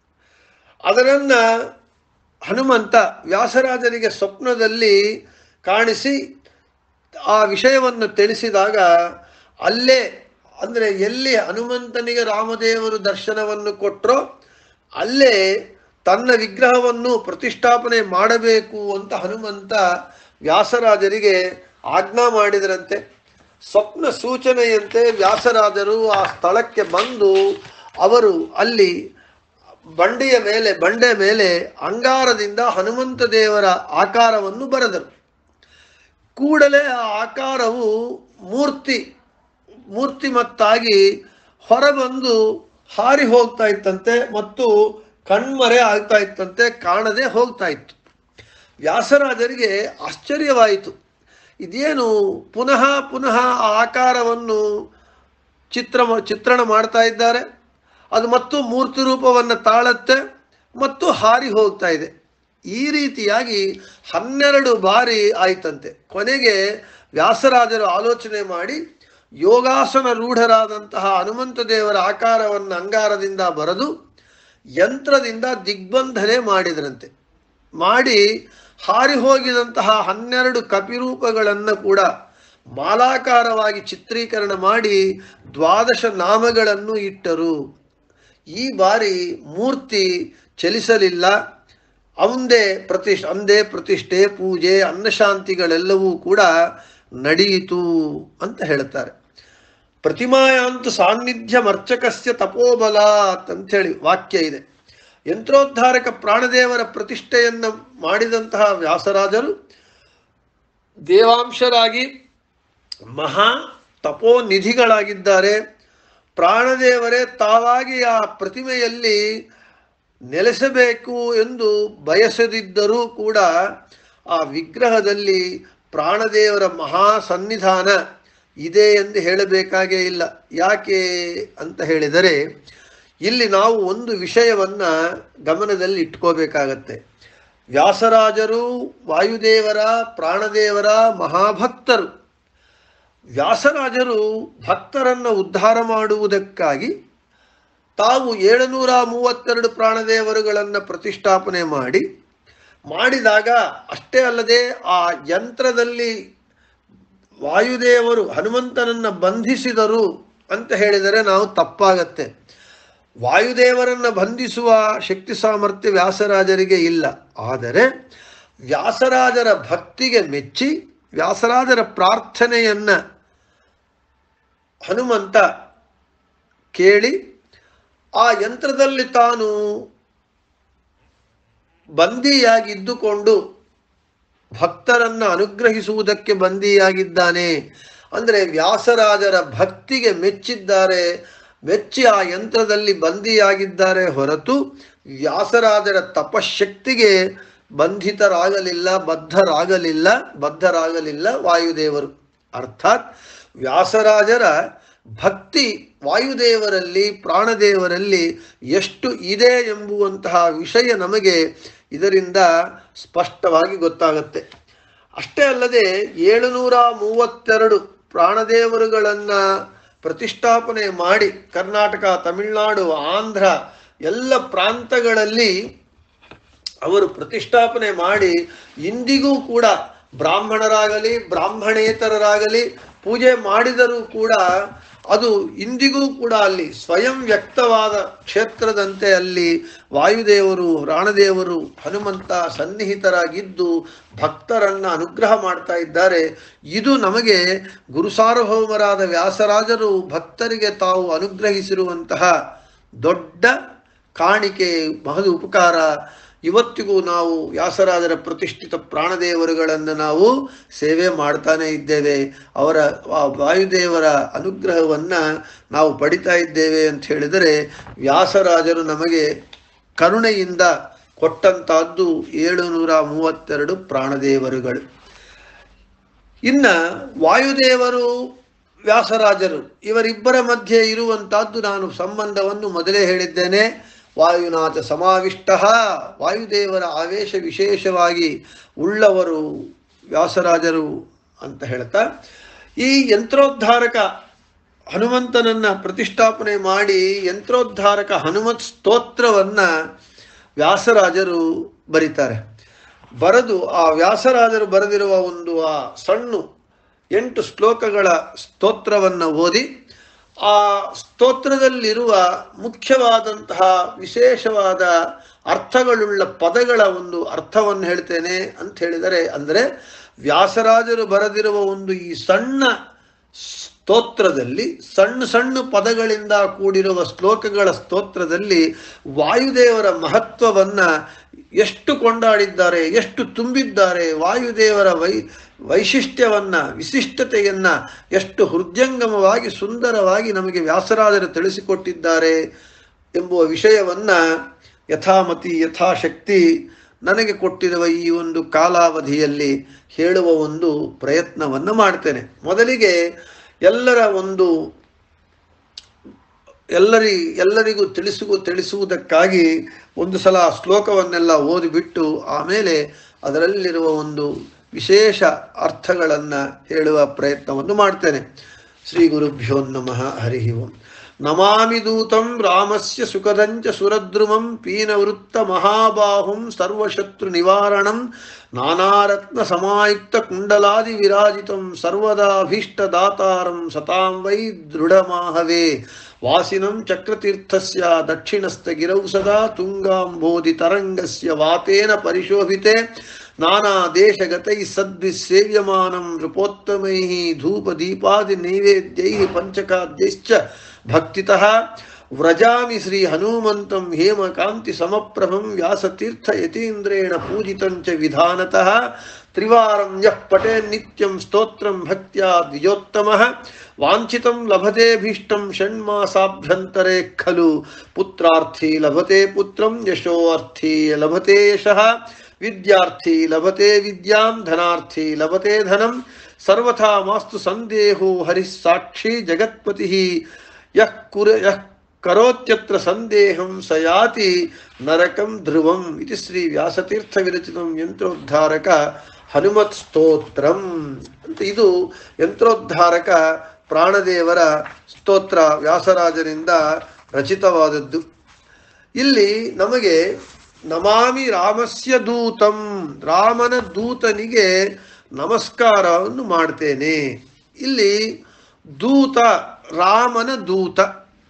ಅದರನ್ನ ಹನುಮಂತ ವ್ಯಾಸರಾಜರಿಗೆ ಸ್ವಪ್ನದಲ್ಲಿ ಕಾಣಿಸಿ ಆ ವಿಷಯವನ್ನು ತಿಳಿಸಿದಾಗ ಅಲ್ಲೇ ಅಂದರೆ ಎಲ್ಲಿ ಹನುಮಂತನಿಗೆ ರಾಮದೇವರು ದರ್ಶನವನ್ನು ಕೊಟ್ಟರೋ ಅಲ್ಲೇ ತನ್ನ ವಿಗ್ರಹವನ್ನು ಪ್ರತಿಷ್ಠಾಪನೆ ಮಾಡಬೇಕು ಅಂತ ಹನುಮಂತ ವ್ಯಾಸರಾಜರಿಗೆ ಆಜ್ಞಾ ಮಾಡಿದರಂತೆ ಸ್ವಪ್ನ ಸೂಚನೆಯಂತೆ ವ್ಯಾಸರಾಜರು ಆ ಸ್ಥಳಕ್ಕೆ ಬಂದು ಅವರು ಅಲ್ಲಿ ಬಂಡೆಯ ಮೇಲೆ ಬಂಡೆ ಮೇಲೆ ಅಂಗಾರದಿಂದ ಹನುಮಂತ ದೇವರ ಆಕಾರವನ್ನು ಬರೆದರು ಕೂಡಲೇ ಆ ಆಕಾರವು ಮೂರ್ತಿ ಮೂರ್ತಿಮತ್ತಾಗಿ ಹೊರಬಂದು ಹಾರಿ ಹೋಗ್ತಾ ಇತ್ತಂತೆ ಮತ್ತು ಕಣ್ಮರೆ ಆಗ್ತಾ ಇತ್ತಂತೆ ಕಾಣದೆ ಹೋಗ್ತಾ ಇತ್ತು ವ್ಯಾಸರಾಜರಿಗೆ ಆಶ್ಚರ್ಯವಾಯಿತು ಇದೇನು ಪುನಃ ಪುನಃ ಆ ಆಕಾರವನ್ನು ಚಿತ್ರ ಚಿತ್ರಣ ಮಾಡ್ತಾ ಇದ್ದಾರೆ ಅದು ಮತ್ತು ಮೂರ್ತಿ ರೂಪವನ್ನು ತಾಳತ್ತೆ ಮತ್ತು ಹಾರಿ ಹೋಗ್ತಾ ಇದೆ ಈ ರೀತಿಯಾಗಿ ಹನ್ನೆರಡು ಬಾರಿ ಆಯ್ತಂತೆ ಕೊನೆಗೆ ವ್ಯಾಸರಾಜರು ಆಲೋಚನೆ ಮಾಡಿ ಯೋಗಾಸನ ರೂಢರಾದಂತಹ ಹನುಮಂತ ದೇವರ ಆಕಾರವನ್ನು ಅಂಗಾರದಿಂದ ಬರೆದು ಯಂತ್ರದಿಂದ ದಿಗ್ಬಂಧನೆ ಮಾಡಿದರಂತೆ ಮಾಡಿ ಹಾರಿ ಹೋಗಿದಂತಹ ಹನ್ನೆರಡು ಕಪಿರೂಪಗಳನ್ನು ಕೂಡ ಮಾಲಾಕಾರವಾಗಿ ಚಿತ್ರೀಕರಣ ಮಾಡಿ ದ್ವಾದಶ ನಾಮಗಳನ್ನು ಇಟ್ಟರು ಈ ಬಾರಿ ಮೂರ್ತಿ ಚಲಿಸಲಿಲ್ಲ ಅವಂದೇ ಪ್ರತಿಷ್ಠ ಅಂದೇ ಪ್ರತಿಷ್ಠೆ ಪೂಜೆ ಅನ್ನಶಾಂತಿಗಳೆಲ್ಲವೂ ಕೂಡ ನಡೆಯಿತು ಅಂತ ಹೇಳ್ತಾರೆ ಪ್ರತಿಮಾಯಾಂತು ಸಾನ್ನಿಧ್ಯ ಮರ್ಚಕಸ್ಯ ತಪೋಬಲ ಅಂತೇಳಿ ವಾಕ್ಯ ಇದೆ ಯಂತ್ರೋದ್ಧಾರಕ ಪ್ರಾಣದೇವರ ಪ್ರತಿಷ್ಠೆಯನ್ನು ಮಾಡಿದಂತಹ ವ್ಯಾಸರಾಜರು ದೇವಾಂಶರಾಗಿ ಮಹಾ ತಪೋನಿಧಿಗಳಾಗಿದ್ದಾರೆ ಪ್ರಾಣದೇವರೇ ತಾವಾಗಿ ಆ ಪ್ರತಿಮೆಯಲ್ಲಿ ನೆಲೆಸಬೇಕು ಎಂದು ಬಯಸದಿದ್ದರೂ ಕೂಡ ಆ ವಿಗ್ರಹದಲ್ಲಿ ಪ್ರಾಣದೇವರ ಮಹಾ ಸನ್ನಿಧಾನ ಇದೆ ಎಂದು ಹೇಳಬೇಕಾಗೇ ಇಲ್ಲ ಯಾಕೆ ಅಂತ ಹೇಳಿದರೆ ಇಲ್ಲಿ ನಾವು ಒಂದು ವಿಷಯವನ್ನ ಗಮನದಲ್ಲಿ ಇಟ್ಕೋಬೇಕಾಗತ್ತೆ ವ್ಯಾಸರಾಜರು ವಾಯುದೇವರ ಪ್ರಾಣದೇವರ ಮಹಾಭಕ್ತರು ವ್ಯಾಸರಾಜರು ಭಕ್ತರನ್ನು ಉದ್ಧಾರ ಮಾಡುವುದಕ್ಕಾಗಿ ತಾವು ಏಳುನೂರ ಮೂವತ್ತೆರಡು ಪ್ರಾಣದೇವರುಗಳನ್ನು ಪ್ರತಿಷ್ಠಾಪನೆ ಮಾಡಿ ಮಾಡಿದಾಗ ಅಷ್ಟೇ ಅಲ್ಲದೆ ಆ ಯಂತ್ರದಲ್ಲಿ ವಾಯುದೇವರು ಹನುಮಂತನನ್ನ ಬಂಧಿಸಿದರು ಅಂತ ಹೇಳಿದರೆ ನಾವು ತಪ್ಪಾಗತ್ತೆ ವಾಯುದೇವರನ್ನ ಬಂಧಿಸುವ ಶಕ್ತಿ ಸಾಮರ್ಥ್ಯ ವ್ಯಾಸರಾಜರಿಗೆ ಇಲ್ಲ ಆದರೆ ವ್ಯಾಸರಾಜರ ಭಕ್ತಿಗೆ ಮೆಚ್ಚಿ ವ್ಯಾಸರಾಜರ ಪ್ರಾರ್ಥನೆಯನ್ನ ಹನುಮಂತ ಕೇಳಿ ಆ ಯಂತ್ರದಲ್ಲಿ ತಾನು ಬಂದಿಯಾಗಿದ್ದುಕೊಂಡು ಭಕ್ತರನ್ನ ಅನುಗ್ರಹಿಸುವುದಕ್ಕೆ ಬಂದಿಯಾಗಿದ್ದಾನೆ ಅಂದರೆ ವ್ಯಾಸರಾಜರ ಭಕ್ತಿಗೆ ಮೆಚ್ಚಿದ್ದಾರೆ ಮೆಚ್ಚಿ ಆ ಯಂತ್ರದಲ್ಲಿ ಬಂದಿಯಾಗಿದ್ದಾರೆ ಹೊರತು ವ್ಯಾಸರಾಜರ ತಪಶಕ್ತಿಗೆ ಬಂಧಿತರಾಗಲಿಲ್ಲ ಬದ್ಧರಾಗಲಿಲ್ಲ ಬದ್ಧರಾಗಲಿಲ್ಲ ವಾಯುದೇವರು ಅರ್ಥಾತ್ ವ್ಯಾಸರಾಜರ ಭಕ್ತಿ ವಾಯುದೇವರಲ್ಲಿ ಪ್ರಾಣದೇವರಲ್ಲಿ ಎಷ್ಟು ಇದೆ ಎಂಬುವಂತಹ ವಿಷಯ ನಮಗೆ ಇದರಿಂದ ಸ್ಪಷ್ಟವಾಗಿ ಗೊತ್ತಾಗುತ್ತೆ ಅಷ್ಟೇ ಅಲ್ಲದೆ ಏಳುನೂರ ಮೂವತ್ತೆರಡು ಪ್ರಾಣದೇವರುಗಳನ್ನ ಪ್ರತಿಷ್ಠಾಪನೆ ಮಾಡಿ ಕರ್ನಾಟಕ ತಮಿಳುನಾಡು ಆಂಧ್ರ ಎಲ್ಲ ಪ್ರಾಂತಗಳಲ್ಲಿ ಅವರು ಪ್ರತಿಷ್ಠಾಪನೆ ಮಾಡಿ ಇಂದಿಗೂ ಕೂಡ ಬ್ರಾಹ್ಮಣರಾಗಲಿ ಬ್ರಾಹ್ಮಣೇತರರಾಗಲಿ ಪೂಜೆ ಮಾಡಿದರೂ ಕೂಡ ಅದು ಇಂದಿಗೂ ಕೂಡ ಅಲ್ಲಿ ಸ್ವಯಂ ವ್ಯಕ್ತವಾದ ಕ್ಷೇತ್ರದಂತೆ ಅಲ್ಲಿ ವಾಯುದೇವರು ರಾಣದೇವರು ಹನುಮಂತ ಸನ್ನಿಹಿತರಾಗಿದ್ದು ಭಕ್ತರನ್ನ ಅನುಗ್ರಹ ಮಾಡ್ತಾ ಇದ್ದಾರೆ ಇದು ನಮಗೆ ಗುರುಸಾರ್ವಭೌಮರಾದ ವ್ಯಾಸರಾಜರು ಭಕ್ತರಿಗೆ ತಾವು ಅನುಗ್ರಹಿಸಿರುವಂತಹ ದೊಡ್ಡ ಕಾಣಿಕೆ ಮಹದ ಉಪಕಾರ ಇವತ್ತಿಗೂ ನಾವು ವ್ಯಾಸರಾಜರ ಪ್ರತಿಷ್ಠಿತ ಪ್ರಾಣದೇವರುಗಳನ್ನು ನಾವು ಸೇವೆ ಮಾಡ್ತಾನೆ ಇದ್ದೇವೆ ಅವರ ಆ ವಾಯುದೇವರ ಅನುಗ್ರಹವನ್ನ ನಾವು ಪಡಿತಾ ಇದ್ದೇವೆ ಅಂತ ಹೇಳಿದರೆ ವ್ಯಾಸರಾಜರು ನಮಗೆ ಕರುಣೆಯಿಂದ ಕೊಟ್ಟಂತಹದ್ದು ಏಳುನೂರ ಮೂವತ್ತೆರಡು ಪ್ರಾಣದೇವರುಗಳು ಇನ್ನ ವಾಯುದೇವರು ವ್ಯಾಸರಾಜರು ಇವರಿಬ್ಬರ ಮಧ್ಯೆ ಇರುವಂತಹದ್ದು ನಾನು ಸಂಬಂಧವನ್ನು ಮೊದಲೇ ಹೇಳಿದ್ದೇನೆ ವಾಯುನಾಥ ಸಮಾವಿಷ್ಟ ವಾಯುದೇವರ ಆವೇಶ ವಿಶೇಷವಾಗಿ ಉಳ್ಳವರು ವ್ಯಾಸರಾಜರು ಅಂತ ಹೇಳ್ತಾ ಈ ಯಂತ್ರೋದ್ಧಾರಕ ಹನುಮಂತನನ್ನ ಪ್ರತಿಷ್ಠಾಪನೆ ಮಾಡಿ ಯಂತ್ರೋದ್ಧಾರಕ ಹನುಮತ್ ಸ್ತೋತ್ರವನ್ನ ವ್ಯಾಸರಾಜರು ಬರೀತಾರೆ ಬರೆದು ಆ ವ್ಯಾಸರಾಜರು ಬರೆದಿರುವ ಒಂದು ಆ ಸಣ್ಣ ಎಂಟು ಶ್ಲೋಕಗಳ ಸ್ತೋತ್ರವನ್ನು ಓದಿ ಆ ಸ್ತೋತ್ರದಲ್ಲಿರುವ ಮುಖ್ಯವಾದಂತಹ ವಿಶೇಷವಾದ ಅರ್ಥಗಳುಳ್ಳ ಪದಗಳ ಒಂದು ಅರ್ಥವನ್ನು ಹೇಳ್ತೇನೆ ಅಂತ ಹೇಳಿದರೆ ಅಂದರೆ ವ್ಯಾಸರಾಜರು ಬರೆದಿರುವ ಒಂದು ಈ ಸಣ್ಣ ಸ್ತೋತ್ರದಲ್ಲಿ ಸಣ್ಣ ಸಣ್ಣ ಪದಗಳಿಂದ ಕೂಡಿರುವ ಶ್ಲೋಕಗಳ ಸ್ತೋತ್ರದಲ್ಲಿ ವಾಯುದೇವರ ಮಹತ್ವವನ್ನ ಎಷ್ಟು ಕೊಂಡಾಡಿದ್ದಾರೆ ಎಷ್ಟು ತುಂಬಿದ್ದಾರೆ ವಾಯುದೇವರ ವೈ ವೈಶಿಷ್ಟ್ಯವನ್ನ ವಿಶಿಷ್ಟತೆಯನ್ನ ಎಷ್ಟು ಹೃದಯಂಗಮವಾಗಿ ಸುಂದರವಾಗಿ ನಮಗೆ ವ್ಯಾಸರಾಜರು ತಿಳಿಸಿಕೊಟ್ಟಿದ್ದಾರೆ ಎಂಬುವ ವಿಷಯವನ್ನ ಯಥಾಮತಿ ಯಥಾಶಕ್ತಿ ನನಗೆ ಕೊಟ್ಟಿರುವ ಈ ಒಂದು ಕಾಲಾವಧಿಯಲ್ಲಿ ಹೇಳುವ ಒಂದು ಪ್ರಯತ್ನವನ್ನು ಮಾಡ್ತೇನೆ ಮೊದಲಿಗೆ ಎಲ್ಲರ ಒಂದು ಎಲ್ಲರಿ ಎಲ್ಲರಿಗೂ ತಿಳಿಸುವ ತಿಳಿಸುವುದಕ್ಕಾಗಿ ಒಂದು ಸಲ ಆ ಶ್ಲೋಕವನ್ನೆಲ್ಲ ಓದಿಬಿಟ್ಟು ಆಮೇಲೆ ಅದರಲ್ಲಿರುವ ಒಂದು ವಿಶೇಷ ಅರ್ಥಗಳನ್ನು ಹೇಳುವ ಪ್ರಯತ್ನವನ್ನು ಮಾಡ್ತೇನೆ ಶ್ರೀ ಗುರುಭ್ಯೋ ನಮಃ ಹರಿ ಓಂ ನಮಾಮಿ ದೂತಂ ರಾಮಸ್ಯ ಸುಖದಂಚ ಸುರದ್ರುಮಂ ಪೀನವೃತ್ತ ಮಹಾಬಾಹುಂ ಸರ್ವಶತ್ರು ನಿವಾರಣಂ ನಾನಾರತ್ನ ಸಮಾಯುಕ್ತ ಕುಂಡಲಾದಿ ವಿರಾಜಿತಂ ಸರ್ವದಾಭೀಷ್ಟ ದಾತಾರಂ ಸತಾಂ ವೈ ದೃಢಮಾಹವೇ ವಾಸಿನಂ ಚಕ್ರತೀರ್ಥಸ್ಯ ದಕ್ಷಿಣಸ್ಥ ಗಿರೌ ಸದಾ ತುಂಗಾಂಬೋಧಿ ತರಂಗಸ್ಯ ವಾತೇನ ಪರಿಶೋಭಿತೆ ನಾನಾ ದೇಶಗತೈ ಸದ್ವಿಸೇವ್ಯಮಾನಂ ನೃಪೋತ್ತಮೈ ಧೂಪ ದೀಪಾದಿ ನೈವೇದ್ಯೈ ಪಂಚಕಾದ್ಯೈಶ್ಚ ಭಕ್ತಿತಃ ವ್ರಜಾಮಿ ಶ್ರೀ ಹನುಮಂತಂ ಹೇಮಕಾಂತಿ ಸಮಪ್ರಭಂ ವ್ಯಾಸತೀರ್ಥ ಯತೀಂದ್ರೇಣ ಪೂಜಿತಂಚ ವಿಧಾನತಃ ತ್ರಿವಾರಂ ಯಃ ಪಟೇ ನಿತ್ಯಂ ಸ್ತೋತ್ರಂ ಭಕ್ತ್ಯಾ ದ್ವಿಜೋತ್ತಮಃ ವಾಂಛಿತಂ ಲಭತೆಭೀಷ್ಟಂ ಷಣ್ಮಾಸಾಭ್ಯಂತರೆ ಖಲು ಪುತ್ರಾರ್ಥಿ ಲಭತೆ ಪುತ್ರಂ ಯಶೋರ್ಥಿ ಲಭತೆ ಯಶಃ ವಿದ್ಯಾರ್ಥಿ ಲಭತೆ ವಿದ್ಯಾಂ ಧನಾರ್ಥಿ ಲಭತೆ ಧನಂ ಸರ್ವಥಾ ಮಾಸ್ತು ಸಂದೇಹೋ ಹರಿಃ ಸಾಕ್ಷಿ ಜಗತ್ಪತಿಃ ಯಃ ಕುರ ಯಃ ಕರೋತ್ಯತ್ರ ಸಂದೇಹಂ ಸ ಯಾತಿ ನರಕಂ ಧ್ರುವಂ ಇತಿ ಶ್ರೀ ವ್ಯಾಸತೀರ್ಥ ವಿರಚಿತಂ ಯಂತ್ರೋದ್ಧಾರಕ ಹನುಮತ್ ಸ್ತೋತ್ರಂ ಅಂತ ಇದು ಯಂತ್ರೋದ್ಧಾರಕ ಪ್ರಾಣದೇವರ ಸ್ತೋತ್ರ ವ್ಯಾಸರಾಜರಿಂದ ರಚಿತವಾದದ್ದು ಇಲ್ಲಿ ನಮಗೆ ನಮಾಮಿ ರಾಮಸ್ಯ ದೂತಂ ರಾಮನ ದೂತನಿಗೆ ನಮಸ್ಕಾರವನ್ನು ಮಾಡ್ತೇನೆ ಇಲ್ಲಿ ದೂತ ರಾಮನ ದೂತ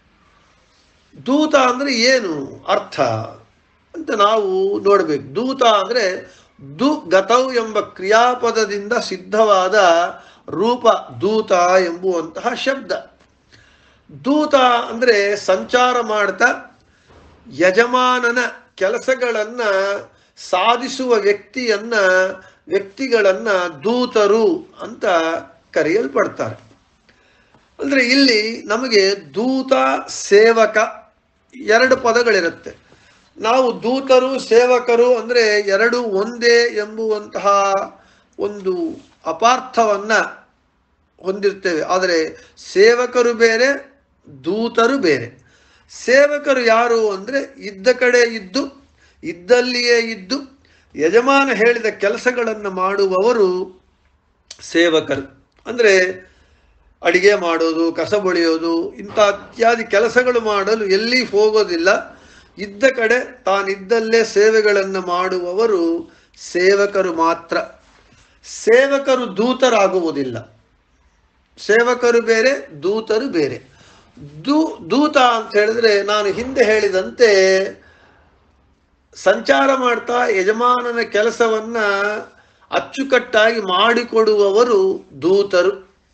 ದೂತ ಅಂದ್ರೆ ಏನು ಅರ್ಥ ಅಂತ ನಾವು ನೋಡಬೇಕು ದೂತ ಅಂದ್ರೆ ದು ಗತೌ ಎಂಬ ಕ್ರಿಯಾಪದದಿಂದ ಸಿದ್ಧವಾದ ರೂಪ ದೂತ ಎಂಬುವಂತಹ ಶಬ್ದ ದೂತ ಅಂದ್ರೆ ಸಂಚಾರ ಮಾಡ್ತಾ ಯಜಮಾನನ ಕೆಲಸಗಳನ್ನ ಸಾಧಿಸುವ ವ್ಯಕ್ತಿಯನ್ನ ವ್ಯಕ್ತಿಗಳನ್ನ ದೂತರು ಅಂತ ಕರೆಯಲ್ಪಡ್ತಾರೆ ಅಂದ್ರೆ ಇಲ್ಲಿ ನಮಗೆ ದೂತ ಸೇವಕ ಎರಡು ಪದಗಳಿರುತ್ತೆ ನಾವು ದೂತರು ಸೇವಕರು ಅಂದ್ರೆ ಎರಡು ಒಂದೇ ಎಂಬುವಂತಹ ಒಂದು ಅಪಾರ್ಥವನ್ನ ಹೊಂದಿರ್ತೇವೆ ಆದರೆ ಸೇವಕರು ಬೇರೆ ದೂತರು ಬೇರೆ ಸೇವಕರು ಯಾರು ಅಂದ್ರೆ ಇದ್ದ ಕಡೆ ಇದ್ದು ಇದ್ದಲ್ಲಿಯೇ ಇದ್ದು ಯಜಮಾನ ಹೇಳಿದ ಕೆಲಸಗಳನ್ನು ಮಾಡುವವರು ಸೇವಕರು ಅಂದ್ರೆ ಅಡಿಗೆ ಮಾಡೋದು ಕಸ ಬಳಿಯೋದು ಇಂಥ ಇತ್ಯಾದಿ ಕೆಲಸಗಳು ಮಾಡಲು ಎಲ್ಲಿ ಹೋಗೋದಿಲ್ಲ ಇದ್ದ ಕಡೆ ತಾನಿದ್ದಲ್ಲೇ ಸೇವೆಗಳನ್ನು ಮಾಡುವವರು ಸೇವಕರು ಮಾತ್ರ ಸೇವಕರು ದೂತರಾಗುವುದಿಲ್ಲ ಸೇವಕರು ಬೇರೆ ದೂತರು ಬೇರೆ ದೂ ದೂತ ಅಂತ ಹೇಳಿದ್ರೆ ನಾನು ಹಿಂದೆ ಹೇಳಿದಂತೆ ಸಂಚಾರ ಮಾಡ್ತಾ ಯಜಮಾನನ ಕೆಲಸವನ್ನ ಅಚ್ಚುಕಟ್ಟಾಗಿ ಮಾಡಿಕೊಡುವವರು ದೂತರು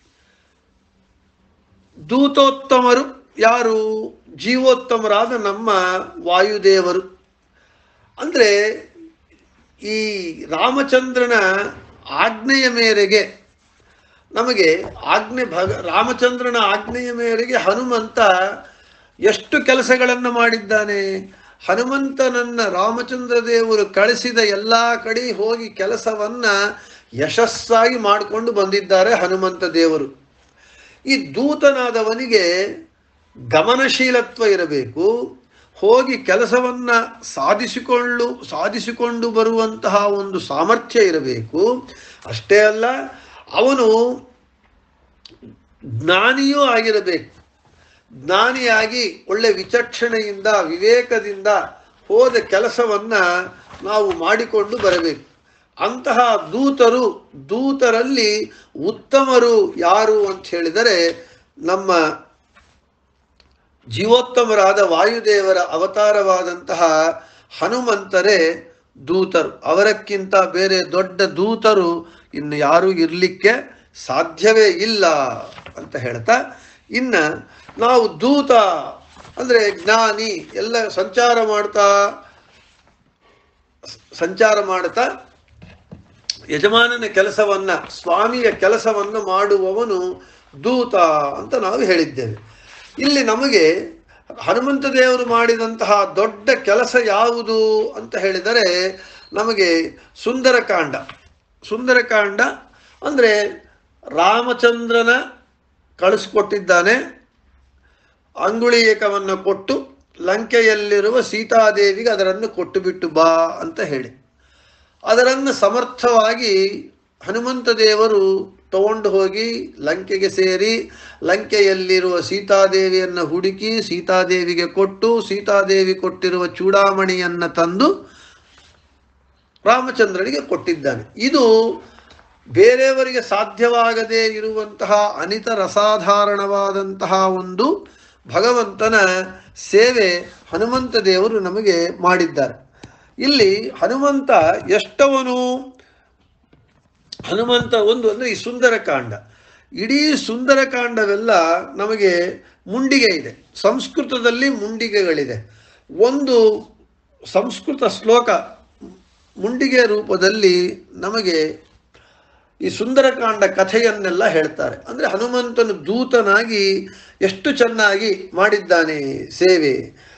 ದೂತೋತ್ತಮರು ಯಾರು ಜೀವೋತ್ತಮರಾದ ನಮ್ಮ ವಾಯುದೇವರು ಅಂದ್ರೆ ಈ ರಾಮಚಂದ್ರನ ಆಜ್ಞೆಯ ಮೇರೆಗೆ ನಮಗೆ ಆಜ್ಞೆ ಭಗ ರಾಮಚಂದ್ರನ ಆಜ್ಞೆಯ ಮೇರೆಗೆ ಹನುಮಂತ ಎಷ್ಟು ಕೆಲಸಗಳನ್ನು ಮಾಡಿದ್ದಾನೆ ಹನುಮಂತನನ್ನ ರಾಮಚಂದ್ರ ದೇವರು ಕಳಿಸಿದ ಎಲ್ಲಾ ಕಡೆ ಹೋಗಿ ಕೆಲಸವನ್ನ ಯಶಸ್ಸಾಗಿ ಮಾಡಿಕೊಂಡು ಬಂದಿದ್ದಾರೆ ಹನುಮಂತ ದೇವರು ಈ ದೂತನಾದವನಿಗೆ ಗಮನಶೀಲತ್ವ ಇರಬೇಕು ಹೋಗಿ ಕೆಲಸವನ್ನ ಸಾಧಿಸಿಕೊಳ್ಳು ಸಾಧಿಸಿಕೊಂಡು ಬರುವಂತಹ ಒಂದು ಸಾಮರ್ಥ್ಯ ಇರಬೇಕು ಅಷ್ಟೇ ಅಲ್ಲ ಅವನು ಜ್ಞಾನಿಯೂ ಆಗಿರಬೇಕು ಜ್ಞಾನಿಯಾಗಿ ಒಳ್ಳೆ ವಿಚಕ್ಷಣೆಯಿಂದ ವಿವೇಕದಿಂದ ಹೋದ ಕೆಲಸವನ್ನ ನಾವು ಮಾಡಿಕೊಂಡು ಬರಬೇಕು ಅಂತಹ ದೂತರು ದೂತರಲ್ಲಿ ಉತ್ತಮರು ಯಾರು ಅಂತ ಹೇಳಿದರೆ ನಮ್ಮ ಜೀವೋತ್ತಮರಾದ ವಾಯುದೇವರ ಅವತಾರವಾದಂತಹ ಹನುಮಂತರೇ ದೂತರು ಅವರಕ್ಕಿಂತ ಬೇರೆ ದೊಡ್ಡ ದೂತರು ಇನ್ನು ಯಾರೂ ಇರಲಿಕ್ಕೆ ಸಾಧ್ಯವೇ ಇಲ್ಲ ಅಂತ ಹೇಳ್ತಾ ಇನ್ನ ನಾವು ದೂತ ಅಂದ್ರೆ ಜ್ಞಾನಿ ಎಲ್ಲ ಸಂಚಾರ ಮಾಡ್ತಾ ಸಂಚಾರ ಮಾಡ್ತಾ ಯಜಮಾನನ ಕೆಲಸವನ್ನ ಸ್ವಾಮಿಯ ಕೆಲಸವನ್ನ ಮಾಡುವವನು ದೂತ ಅಂತ ನಾವು ಹೇಳಿದ್ದೇವೆ ಇಲ್ಲಿ ನಮಗೆ ಹನುಮಂತ ದೇವರು ಮಾಡಿದಂತಹ ದೊಡ್ಡ ಕೆಲಸ ಯಾವುದು ಅಂತ ಹೇಳಿದರೆ ನಮಗೆ ಸುಂದರಕಾಂಡ ಸುಂದರಕಾಂಡ ಅಂದ್ರೆ ರಾಮಚಂದ್ರನ ಕಳಿಸ್ಕೊಟ್ಟಿದ್ದಾನೆ ಅಂಗುಳಿಯಕವನ್ನು ಕೊಟ್ಟು ಲಂಕೆಯಲ್ಲಿರುವ ಸೀತಾದೇವಿಗೆ ಅದರನ್ನು ಕೊಟ್ಟು ಬಿಟ್ಟು ಬಾ ಅಂತ ಹೇಳಿ ಅದರನ್ನು ಸಮರ್ಥವಾಗಿ ಹನುಮಂತ ದೇವರು ತಗೊಂಡು ಹೋಗಿ ಲಂಕೆಗೆ ಸೇರಿ ಲಂಕೆಯಲ್ಲಿರುವ ಸೀತಾದೇವಿಯನ್ನು ಹುಡುಕಿ ಸೀತಾದೇವಿಗೆ ಕೊಟ್ಟು ಸೀತಾದೇವಿ ಕೊಟ್ಟಿರುವ ಚೂಡಾಮಣಿಯನ್ನು ತಂದು ರಾಮಚಂದ್ರನಿಗೆ ಕೊಟ್ಟಿದ್ದಾನೆ ಇದು ಬೇರೆಯವರಿಗೆ ಸಾಧ್ಯವಾಗದೇ ಇರುವಂತಹ ಅನಿತ ರಸಾಧಾರಣವಾದಂತಹ ಒಂದು ಭಗವಂತನ ಸೇವೆ ಹನುಮಂತ ದೇವರು ನಮಗೆ ಮಾಡಿದ್ದಾರೆ ಇಲ್ಲಿ ಹನುಮಂತ ಎಷ್ಟವನು ಹನುಮಂತ ಒಂದು ಅಂದ್ರೆ ಈ ಸುಂದರಕಾಂಡ ಇಡೀ ಸುಂದರಕಾಂಡವೆಲ್ಲ ನಮಗೆ ಮುಂಡಿಗೆ ಇದೆ ಸಂಸ್ಕೃತದಲ್ಲಿ ಮುಂಡಿಗೆಗಳಿದೆ ಒಂದು ಸಂಸ್ಕೃತ ಶ್ಲೋಕ ಮುಂಡಿಗೆ ರೂಪದಲ್ಲಿ ನಮಗೆ ಈ ಸುಂದರಕಾಂಡ ಕಥೆಯನ್ನೆಲ್ಲ ಹೇಳ್ತಾರೆ ಅಂದರೆ ಹನುಮಂತನು ದೂತನಾಗಿ ಎಷ್ಟು ಚೆನ್ನಾಗಿ ಮಾಡಿದ್ದಾನೆ ಸೇವೆ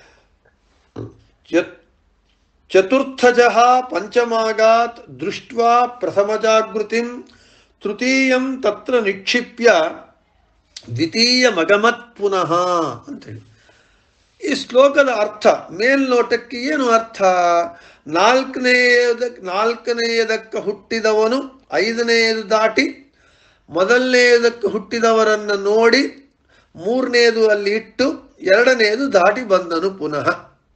ಚ- ಚತುರ್ಥಜ ಪಂಚಮಾಗಾತ್ ದೃಷ್ಟ್ವಾ ಪ್ರಥಮ ಜಾಗೃತಿಂ ತೃತೀಯಂ ತತ್ರ ನಿಕ್ಷಿಪ್ಯ ದ್ವಿತೀಯ ಮಗಮತ್ ಪುನಃ ಅಂತೇಳಿ ಈ ಶ್ಲೋಕದ ಅರ್ಥ ಮೇಲ್ನೋಟಕ್ಕೆ ಏನು ಅರ್ಥ ನಾಲ್ಕನೆಯದ ನಾಲ್ಕನೆಯದಕ್ಕೆ ಹುಟ್ಟಿದವನು ಐದನೆಯದು ದಾಟಿ ಮೊದಲನೆಯದಕ್ಕೆ ಹುಟ್ಟಿದವರನ್ನು ನೋಡಿ ಮೂರನೆಯದು ಅಲ್ಲಿ ಇಟ್ಟು ಎರಡನೆಯದು ದಾಟಿ ಬಂದನು ಪುನಃ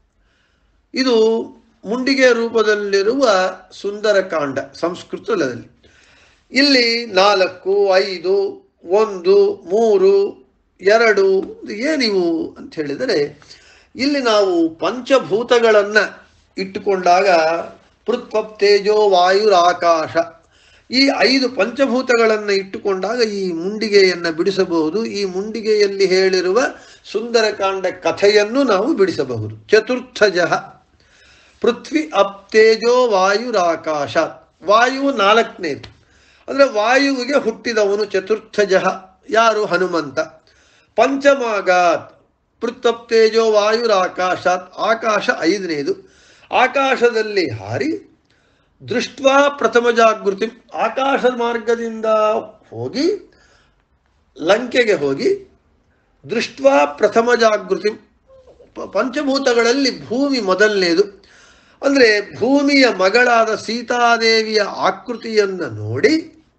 ಇದು ಮುಂಡಿಗೆ ರೂಪದಲ್ಲಿರುವ ಸುಂದರಕಾಂಡ ಸಂಸ್ಕೃತದಲ್ಲಿ ಇಲ್ಲಿ ನಾಲ್ಕು ಐದು ಒಂದು ಮೂರು ಎರಡು ಇದು ಏನಿವು ಅಂತ ಹೇಳಿದರೆ ಇಲ್ಲಿ ನಾವು ಪಂಚಭೂತಗಳನ್ನು ಇಟ್ಟುಕೊಂಡಾಗ ಪೃಥ್ವಪ್ ತೇಜೋ ವಾಯುರಾಕಾಶ ಈ ಐದು ಪಂಚಭೂತಗಳನ್ನು ಇಟ್ಟುಕೊಂಡಾಗ ಈ ಮುಂಡಿಗೆಯನ್ನು ಬಿಡಿಸಬಹುದು ಈ ಮುಂಡಿಗೆಯಲ್ಲಿ ಹೇಳಿರುವ ಸುಂದರಕಾಂಡ ಕಥೆಯನ್ನು ನಾವು ಬಿಡಿಸಬಹುದು ಚತುರ್ಥಜಃ ಪೃಥ್ವಿ ಅಪ್ ತೇಜೋ ವಾಯುರಾಕಾಶ ವಾಯು ನಾಲ್ಕನೇದು ಅಂದರೆ ವಾಯುವಿಗೆ ಹುಟ್ಟಿದವನು ಚತುರ್ಥಜಃ ಯಾರು ಹನುಮಂತ ಪಂಚಮಾಗಾತ್ ಪೃಥಪ್ ತೇಜೋ ವಾಯುರಾಕಾಶಾತ್ ಆಕಾಶ ಐದನೇದು ಆಕಾಶದಲ್ಲಿ ಹಾರಿ ದೃಷ್ಟ್ವಾ ಪ್ರಥಮ ಜಾಗೃತಿ ಆಕಾಶದ ಮಾರ್ಗದಿಂದ ಹೋಗಿ ಲಂಕೆಗೆ ಹೋಗಿ ದೃಷ್ಟ್ವಾ ಪ್ರಥಮ ಜಾಗೃತಿ ಪ- ಪಂಚಭೂತಗಳಲ್ಲಿ ಭೂಮಿ ಮೊದಲನೇದು ಅಂದರೆ ಭೂಮಿಯ ಮಗಳಾದ ಸೀತಾದೇವಿಯ ಆಕೃತಿಯನ್ನು ನೋಡಿ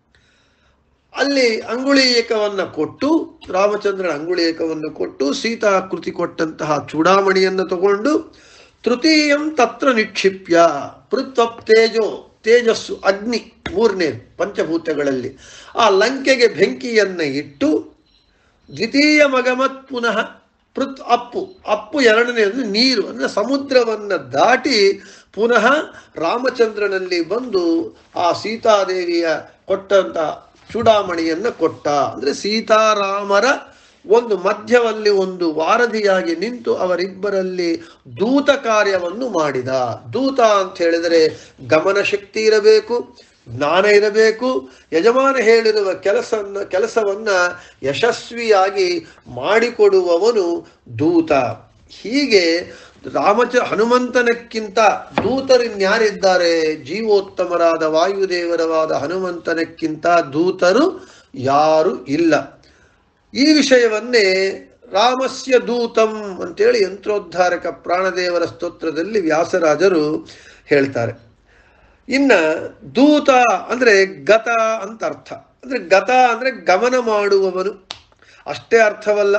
ಅಲ್ಲಿ ಅಂಗುಳೀಯಕವನ್ನು ಕೊಟ್ಟು ರಾಮಚಂದ್ರನ ಅಂಗುಳೀಯಕವನ್ನು ಕೊಟ್ಟು ಸೀತಾಕೃತಿ ಕೊಟ್ಟಂತಹ ಚೂಡಾಮಣಿಯನ್ನು ತಗೊಂಡು ತೃತೀಯಂ ತತ್ರ ನಿಕ್ಷಿಪ್ಯ ಪೃಥ್ವಪ್ ತೇಜೋ ತೇಜಸ್ಸು ಅಗ್ನಿ ಮೂರನೇದು ಪಂಚಭೂತಗಳಲ್ಲಿ ಆ ಲಂಕೆಗೆ ಬೆಂಕಿಯನ್ನು ಇಟ್ಟು ದ್ವಿತೀಯ ಮಗಮತ್ ಪುನಃ ಪೃಥ್ ಅಪ್ಪು ಅಪ್ಪು ಎರಡನೇದು ನೀರು ಅಂದರೆ ಸಮುದ್ರವನ್ನು ದಾಟಿ ಪುನಃ ರಾಮಚಂದ್ರನಲ್ಲಿ ಬಂದು ಆ ಸೀತಾದೇವಿಯ ಕೊಟ್ಟಂತ ಚೂಡಾಮಣಿಯನ್ನು ಕೊಟ್ಟ ಅಂದರೆ ಸೀತಾರಾಮರ ಒಂದು ಮಧ್ಯವಲ್ಲಿ ಒಂದು ವಾರಧಿಯಾಗಿ ನಿಂತು ಅವರಿಬ್ಬರಲ್ಲಿ ದೂತ ಕಾರ್ಯವನ್ನು ಮಾಡಿದ ದೂತ ಅಂತ ಹೇಳಿದರೆ ಗಮನ ಶಕ್ತಿ ಇರಬೇಕು ಜ್ಞಾನ ಇರಬೇಕು ಯಜಮಾನ ಹೇಳಿರುವ ಕೆಲಸನ್ನ ಕೆಲಸವನ್ನ ಯಶಸ್ವಿಯಾಗಿ ಮಾಡಿಕೊಡುವವನು ದೂತ ಹೀಗೆ ರಾಮಚ ಹನುಮಂತನಕ್ಕಿಂತ ದೂತರಿನ್ಯಾರಿದ್ದಾರೆ ಜೀವೋತ್ತಮರಾದ ವಾಯುದೇವರವಾದ ಹನುಮಂತನಕ್ಕಿಂತ ದೂತರು ಯಾರು ಇಲ್ಲ ಈ ವಿಷಯವನ್ನೇ ರಾಮಸ್ಯ ದೂತಂ ಅಂತೇಳಿ ಯಂತ್ರೋದ್ಧಾರಕ ಪ್ರಾಣದೇವರ ಸ್ತೋತ್ರದಲ್ಲಿ ವ್ಯಾಸರಾಜರು ಹೇಳ್ತಾರೆ ಇನ್ನ ದೂತ ಅಂದ್ರೆ ಗತ ಅಂತ ಅರ್ಥ ಅಂದ್ರೆ ಗತ ಅಂದ್ರೆ ಗಮನ ಮಾಡುವವನು ಅಷ್ಟೇ ಅರ್ಥವಲ್ಲ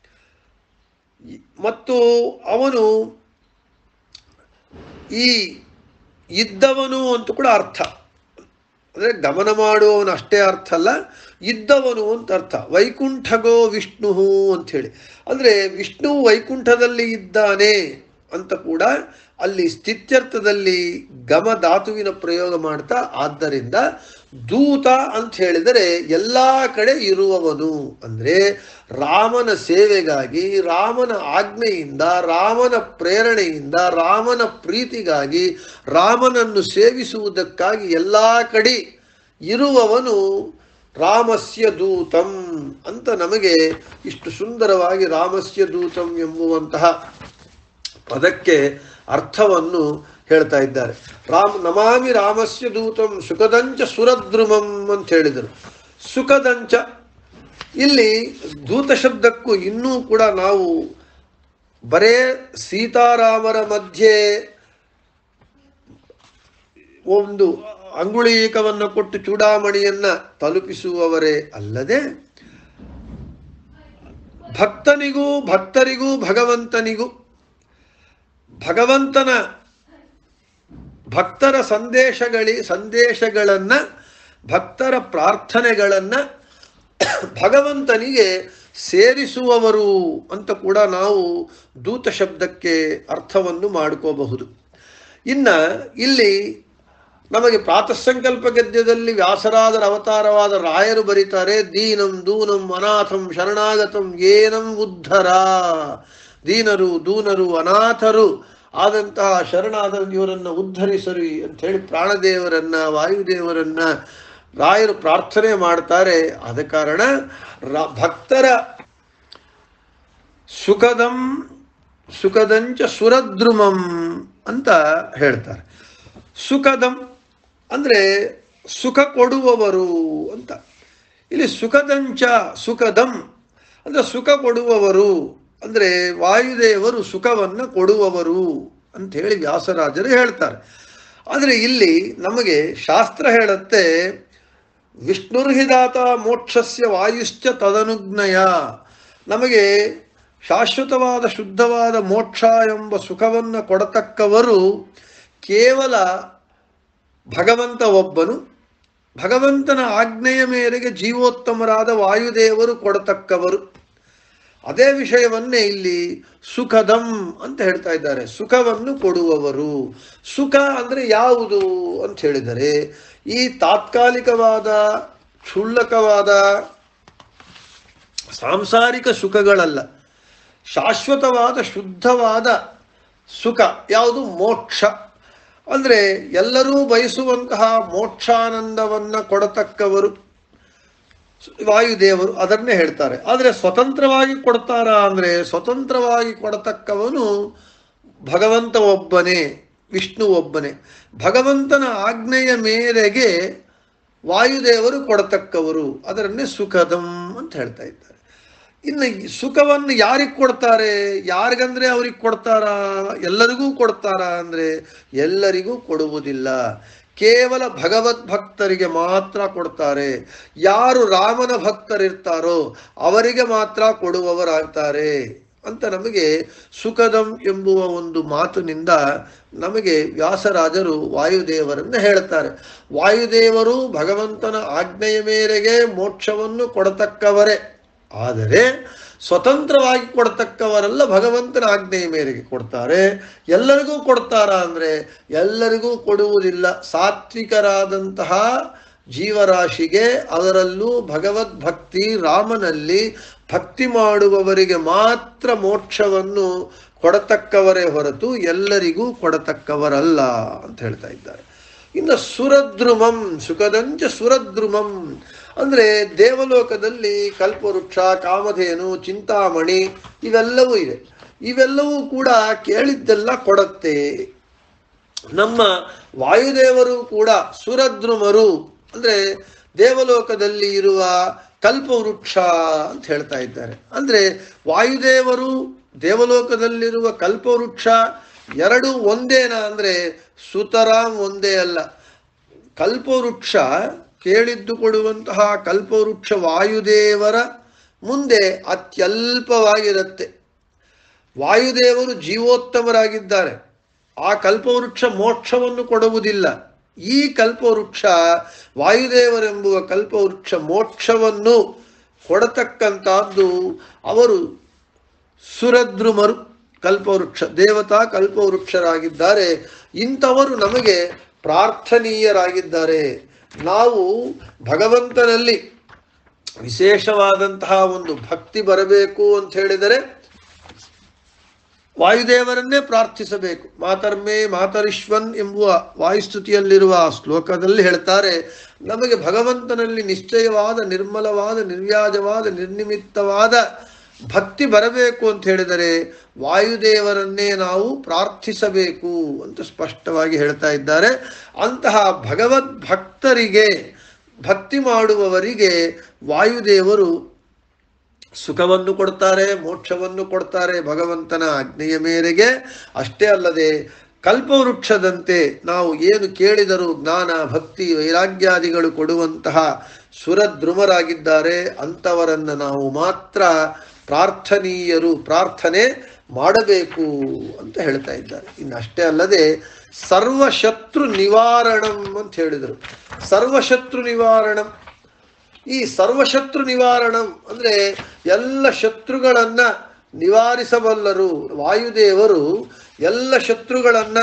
ಈ- ಮತ್ತು ಅವನು ಈ ಇದ್ದವನು ಅಂತ ಕೂಡ ಅರ್ಥ ಅಂದರೆ ಗಮನ ಮಾಡುವವನು ಅಷ್ಟೇ ಅರ್ಥ ಅಲ್ಲ ಇದ್ದವನು ಅಂತ ಅರ್ಥ ವೈಕುಂಠಗೋ ವಿಷ್ಣು ಅಂಥೇಳಿ ಅಂದರೆ ವಿಷ್ಣು ವೈಕುಂಠದಲ್ಲಿ ಇದ್ದಾನೆ ಅಂತ ಕೂಡ ಅಲ್ಲಿ ಸ್ಥಿತ್ಯರ್ಥದಲ್ಲಿ ಗಮ ಧಾತುವಿನ ಪ್ರಯೋಗ ಮಾಡ್ತಾ ಆದ್ದರಿಂದ ದೂತ ಅಂತ ಹೇಳಿದರೆ ಎಲ್ಲ ಕಡೆ ಇರುವವನು ಅಂದರೆ ರಾಮನ ಸೇವೆಗಾಗಿ ರಾಮನ ಆಜ್ಞೆಯಿಂದ ರಾಮನ ಪ್ರೇರಣೆಯಿಂದ ರಾಮನ ಪ್ರೀತಿಗಾಗಿ ರಾಮನನ್ನು ಸೇವಿಸುವುದಕ್ಕಾಗಿ ಎಲ್ಲ ಕಡೆ ಇರುವವನು ರಾಮಸ್ಯ ದೂತಂ ಅಂತ ನಮಗೆ ಇಷ್ಟು ಸುಂದರವಾಗಿ ರಾಮಸ್ಯ ದೂತಂ ಎಂಬುವಂತಹ ಪದಕ್ಕೆ ಅರ್ಥವನ್ನು ಹೇಳ್ತಾ ಇದ್ದಾರೆ ರಾಮ್ ನಮಾಮಿ ರಾಮಸ್ಯ ದೂತಂ ಸುಖದಂಚ ಸುರದ್ರುಮಂ ಅಂತ ಹೇಳಿದರು ಸುಖದಂಚ ಇಲ್ಲಿ ದೂತ ಶಬ್ದಕ್ಕೂ ಇನ್ನೂ ಕೂಡ ನಾವು ಬರೇ ಸೀತಾರಾಮರ ಮಧ್ಯೆ ಒಂದು ಅಂಗುಳೀಕವನ್ನು ಕೊಟ್ಟು ಚೂಡಾಮಣಿಯನ್ನ ತಲುಪಿಸುವವರೇ ಅಲ್ಲದೆ ಭಕ್ತನಿಗೂ ಭಕ್ತರಿಗೂ ಭಗವಂತನಿಗೂ ಭಗವಂತನ ಭಕ್ತರ ಸಂದೇಶಗಳಿ ಸಂದೇಶಗಳನ್ನ ಭಕ್ತರ ಪ್ರಾರ್ಥನೆಗಳನ್ನ ಭಗವಂತನಿಗೆ ಸೇರಿಸುವವರು ಅಂತ ಕೂಡ ನಾವು ದೂತ ಶಬ್ದಕ್ಕೆ ಅರ್ಥವನ್ನು ಮಾಡ್ಕೋಬಹುದು ಇನ್ನ ಇಲ್ಲಿ ನಮಗೆ ಪ್ರಾತಃಸಂಕಲ್ಪ ಗದ್ಯದಲ್ಲಿ ವ್ಯಾಸರಾದರ ಅವತಾರವಾದ ರಾಯರು ಬರೀತಾರೆ ದೀನಂ ದೂನಂ ಅನಾಥಂ ಶರಣಾಗತಂ ಏನಂ ಉದ್ಧರ ದೀನರು ದೂನರು ಅನಾಥರು ಆದಂತಹ ಶರಣಾದ ಇವರನ್ನ ಉದ್ಧರಿಸರಿ ಅಂತ ಹೇಳಿ ಪ್ರಾಣದೇವರನ್ನ ವಾಯುದೇವರನ್ನ ರಾಯರು ಪ್ರಾರ್ಥನೆ ಮಾಡ್ತಾರೆ ಆದ ಕಾರಣ ರ- ಭಕ್ತರ ಸುಖದಂ ಸುಖದಂಚ ಸುರದ್ರುಮಂ ಅಂತ ಹೇಳ್ತಾರೆ ಸುಖದಂ ಅಂದ್ರೆ ಸುಖ ಕೊಡುವವರು ಅಂತ ಇಲ್ಲಿ ಸುಖದಂಚ ಸುಖದಂ ಅಂದ್ರೆ ಸುಖ ಕೊಡುವವರು ಅಂದ್ರೆ ವಾಯುದೇವರು ಸುಖವನ್ನು ಕೊಡುವವರು ಅಂತ ಹೇಳಿ ವ್ಯಾಸರಾಜರು ಹೇಳ್ತಾರೆ ಆದರೆ ಇಲ್ಲಿ ನಮಗೆ ಶಾಸ್ತ್ರ ಹೇಳುತ್ತೆ ವಿಷ್ಣುರ್ಹಿದಾತ ಮೋಕ್ಷಸ್ಯ ವಾಯುಶ್ಚ ತದನುಜ್ಞಯ ನಮಗೆ ಶಾಶ್ವತವಾದ ಶುದ್ಧವಾದ ಮೋಕ್ಷ ಎಂಬ ಸುಖವನ್ನು ಕೊಡತಕ್ಕವರು ಕೇವಲ ಭಗವಂತ ಒಬ್ಬನು ಭಗವಂತನ ಆಜ್ಞೆಯ ಮೇರೆಗೆ ಜೀವೋತ್ತಮರಾದ ವಾಯುದೇವರು ಕೊಡತಕ್ಕವರು ಅದೇ ವಿಷಯವನ್ನೇ ಇಲ್ಲಿ ಸುಖದಂ ಅಂತ ಹೇಳ್ತಾ ಇದ್ದಾರೆ ಸುಖವನ್ನು ಕೊಡುವವರು ಸುಖ ಅಂದ್ರೆ ಯಾವುದು ಅಂತ ಹೇಳಿದರೆ ಈ ತಾತ್ಕಾಲಿಕವಾದ ಕ್ಷುಲ್ಲಕವಾದ ಸಾಂಸಾರಿಕ ಸುಖಗಳಲ್ಲ ಶಾಶ್ವತವಾದ ಶುದ್ಧವಾದ ಸುಖ ಯಾವುದು ಮೋಕ್ಷ ಅಂದ್ರೆ ಎಲ್ಲರೂ ಬಯಸುವಂತಹ ಮೋಕ್ಷಾನಂದವನ್ನ ಕೊಡತಕ್ಕವರು ವಾಯುದೇವರು ಅದನ್ನೇ ಹೇಳ್ತಾರೆ ಆದರೆ ಸ್ವತಂತ್ರವಾಗಿ ಕೊಡ್ತಾರಾ ಅಂದ್ರೆ ಸ್ವತಂತ್ರವಾಗಿ ಕೊಡತಕ್ಕವನು ಭಗವಂತ ಒಬ್ಬನೇ ವಿಷ್ಣು ಒಬ್ಬನೇ ಭಗವಂತನ ಆಜ್ಞೆಯ ಮೇರೆಗೆ ವಾಯುದೇವರು ಕೊಡತಕ್ಕವರು ಅದರನ್ನೇ ಸುಖದಂ ಅಂತ ಹೇಳ್ತಾ ಇದ್ದಾರೆ ಇನ್ನು ಈ ಸುಖವನ್ನು ಯಾರಿಗೆ ಕೊಡ್ತಾರೆ ಯಾರಿಗಂದ್ರೆ ಅವ್ರಿಗೆ ಕೊಡ್ತಾರಾ ಎಲ್ಲರಿಗೂ ಕೊಡ್ತಾರಾ ಅಂದ್ರೆ ಎಲ್ಲರಿಗೂ ಕೊಡುವುದಿಲ್ಲ ಕೇವಲ ಭಗವದ್ ಭಕ್ತರಿಗೆ ಮಾತ್ರ ಕೊಡ್ತಾರೆ ಯಾರು ರಾಮನ ಭಕ್ತರಿರ್ತಾರೋ ಅವರಿಗೆ ಮಾತ್ರ ಕೊಡುವವರಾಗ್ತಾರೆ ಅಂತ ನಮಗೆ ಸುಖದಂ ಎಂಬುವ ಒಂದು ಮಾತಿನಿಂದ ನಮಗೆ ವ್ಯಾಸರಾಜರು ವಾಯುದೇವರನ್ನು ಹೇಳ್ತಾರೆ ವಾಯುದೇವರು ಭಗವಂತನ ಆಜ್ಞೆಯ ಮೇರೆಗೆ ಮೋಕ್ಷವನ್ನು ಕೊಡತಕ್ಕವರೇ ಆದರೆ ಸ್ವತಂತ್ರವಾಗಿ ಕೊಡತಕ್ಕವರೆಲ್ಲ ಭಗವಂತನ ಆಜ್ಞೆಯ ಮೇರೆಗೆ ಕೊಡ್ತಾರೆ ಎಲ್ಲರಿಗೂ ಕೊಡ್ತಾರ ಅಂದ್ರೆ ಎಲ್ಲರಿಗೂ ಕೊಡುವುದಿಲ್ಲ ಸಾತ್ವಿಕರಾದಂತಹ ಜೀವರಾಶಿಗೆ ಅದರಲ್ಲೂ ಭಗವದ್ಭಕ್ತಿ ರಾಮನಲ್ಲಿ ಭಕ್ತಿ ಮಾಡುವವರಿಗೆ ಮಾತ್ರ ಮೋಕ್ಷವನ್ನು ಕೊಡತಕ್ಕವರೇ ಹೊರತು ಎಲ್ಲರಿಗೂ ಕೊಡತಕ್ಕವರಲ್ಲ ಅಂತ ಹೇಳ್ತಾ ಇದ್ದಾರೆ ಇನ್ನು ಸುರದ್ರುಮಂ ಸುಖದಂಚ ಸುರದ್ರುಮಂ ಅಂದ್ರೆ ದೇವಲೋಕದಲ್ಲಿ ಕಲ್ಪವೃಕ್ಷ ಕಾಮಧೇನು ಚಿಂತಾಮಣಿ ಇವೆಲ್ಲವೂ ಇದೆ ಇವೆಲ್ಲವೂ ಕೂಡ ಕೇಳಿದ್ದೆಲ್ಲ ಕೊಡತ್ತೆ ನಮ್ಮ ವಾಯುದೇವರು ಕೂಡ ಸುರದ್ರುಮರು ಅಂದ್ರೆ ದೇವಲೋಕದಲ್ಲಿ ಇರುವ ಕಲ್ಪವೃಕ್ಷ ಅಂತ ಹೇಳ್ತಾ ಇದ್ದಾರೆ ಅಂದ್ರೆ ವಾಯುದೇವರು ದೇವಲೋಕದಲ್ಲಿರುವ ಕಲ್ಪವೃಕ್ಷ ಎರಡು ಒಂದೇನಾ ಅಂದ್ರೆ ಸುತರಾಂ ಒಂದೇ ಅಲ್ಲ ಕಲ್ಪವೃಕ್ಷ ಕೇಳಿದ್ದು ಕೊಡುವಂತಹ ಕಲ್ಪವೃಕ್ಷ ವಾಯುದೇವರ ಮುಂದೆ ಅತ್ಯಲ್ಪವಾಗಿರುತ್ತೆ ವಾಯುದೇವರು ಜೀವೋತ್ತಮರಾಗಿದ್ದಾರೆ ಆ ಕಲ್ಪವೃಕ್ಷ ಮೋಕ್ಷವನ್ನು ಕೊಡುವುದಿಲ್ಲ ಈ ಕಲ್ಪವೃಕ್ಷ ವಾಯುದೇವರೆಂಬುವ ಕಲ್ಪವೃಕ್ಷ ಮೋಕ್ಷವನ್ನು ಕೊಡತಕ್ಕಂತಹದ್ದು ಅವರು ಸುರದ್ರುಮರು ಕಲ್ಪವೃಕ್ಷ ದೇವತಾ ಕಲ್ಪವೃಕ್ಷರಾಗಿದ್ದಾರೆ ಇಂಥವರು ನಮಗೆ ಪ್ರಾರ್ಥನೀಯರಾಗಿದ್ದಾರೆ ನಾವು ಭಗವಂತನಲ್ಲಿ ವಿಶೇಷವಾದಂತಹ ಒಂದು ಭಕ್ತಿ ಬರಬೇಕು ಅಂತ ಹೇಳಿದರೆ ವಾಯುದೇವರನ್ನೇ ಪ್ರಾರ್ಥಿಸಬೇಕು ಮಾತರ್ಮೇ ಮಾತರಿಶ್ವನ್ ಎಂಬುವ ವಾಯುಸ್ತುತಿಯಲ್ಲಿರುವ ಆ ಶ್ಲೋಕದಲ್ಲಿ ಹೇಳ್ತಾರೆ ನಮಗೆ ಭಗವಂತನಲ್ಲಿ ನಿಶ್ಚಯವಾದ ನಿರ್ಮಲವಾದ ನಿರ್ವ್ಯಾಜವಾದ ನಿರ್ನಿಮಿತ್ತವಾದ ಭಕ್ತಿ ಬರಬೇಕು ಅಂತ ಹೇಳಿದರೆ ವಾಯುದೇವರನ್ನೇ ನಾವು ಪ್ರಾರ್ಥಿಸಬೇಕು ಅಂತ ಸ್ಪಷ್ಟವಾಗಿ ಹೇಳ್ತಾ ಇದ್ದಾರೆ ಅಂತಹ ಭಗವದ್ ಭಕ್ತರಿಗೆ ಭಕ್ತಿ ಮಾಡುವವರಿಗೆ ವಾಯುದೇವರು ಸುಖವನ್ನು ಕೊಡ್ತಾರೆ ಮೋಕ್ಷವನ್ನು ಕೊಡ್ತಾರೆ ಭಗವಂತನ ಆಜ್ಞೆಯ ಮೇರೆಗೆ ಅಷ್ಟೇ ಅಲ್ಲದೆ ಕಲ್ಪವೃಕ್ಷದಂತೆ ನಾವು ಏನು ಕೇಳಿದರೂ ಜ್ಞಾನ ಭಕ್ತಿ ವೈರಾಗ್ಯಾದಿಗಳು ಕೊಡುವಂತಹ ಸುರದ್ರುಮರಾಗಿದ್ದಾರೆ ಅಂಥವರನ್ನು ನಾವು ಮಾತ್ರ ಪ್ರಾರ್ಥನೀಯರು ಪ್ರಾರ್ಥನೆ ಮಾಡಬೇಕು ಅಂತ ಹೇಳ್ತಾ ಇದ್ದಾರೆ ಇನ್ನು ಅಷ್ಟೇ ಅಲ್ಲದೆ ಸರ್ವಶತ್ರು ನಿವಾರಣಂ ಅಂತ ಹೇಳಿದರು ಸರ್ವಶತ್ರು ನಿವಾರಣಂ ಈ ಸರ್ವಶತ್ರು ನಿವಾರಣಂ ಅಂದ್ರೆ ಎಲ್ಲ ಶತ್ರುಗಳನ್ನ ನಿವಾರಿಸಬಲ್ಲರು ವಾಯುದೇವರು ಎಲ್ಲ ಶತ್ರುಗಳನ್ನ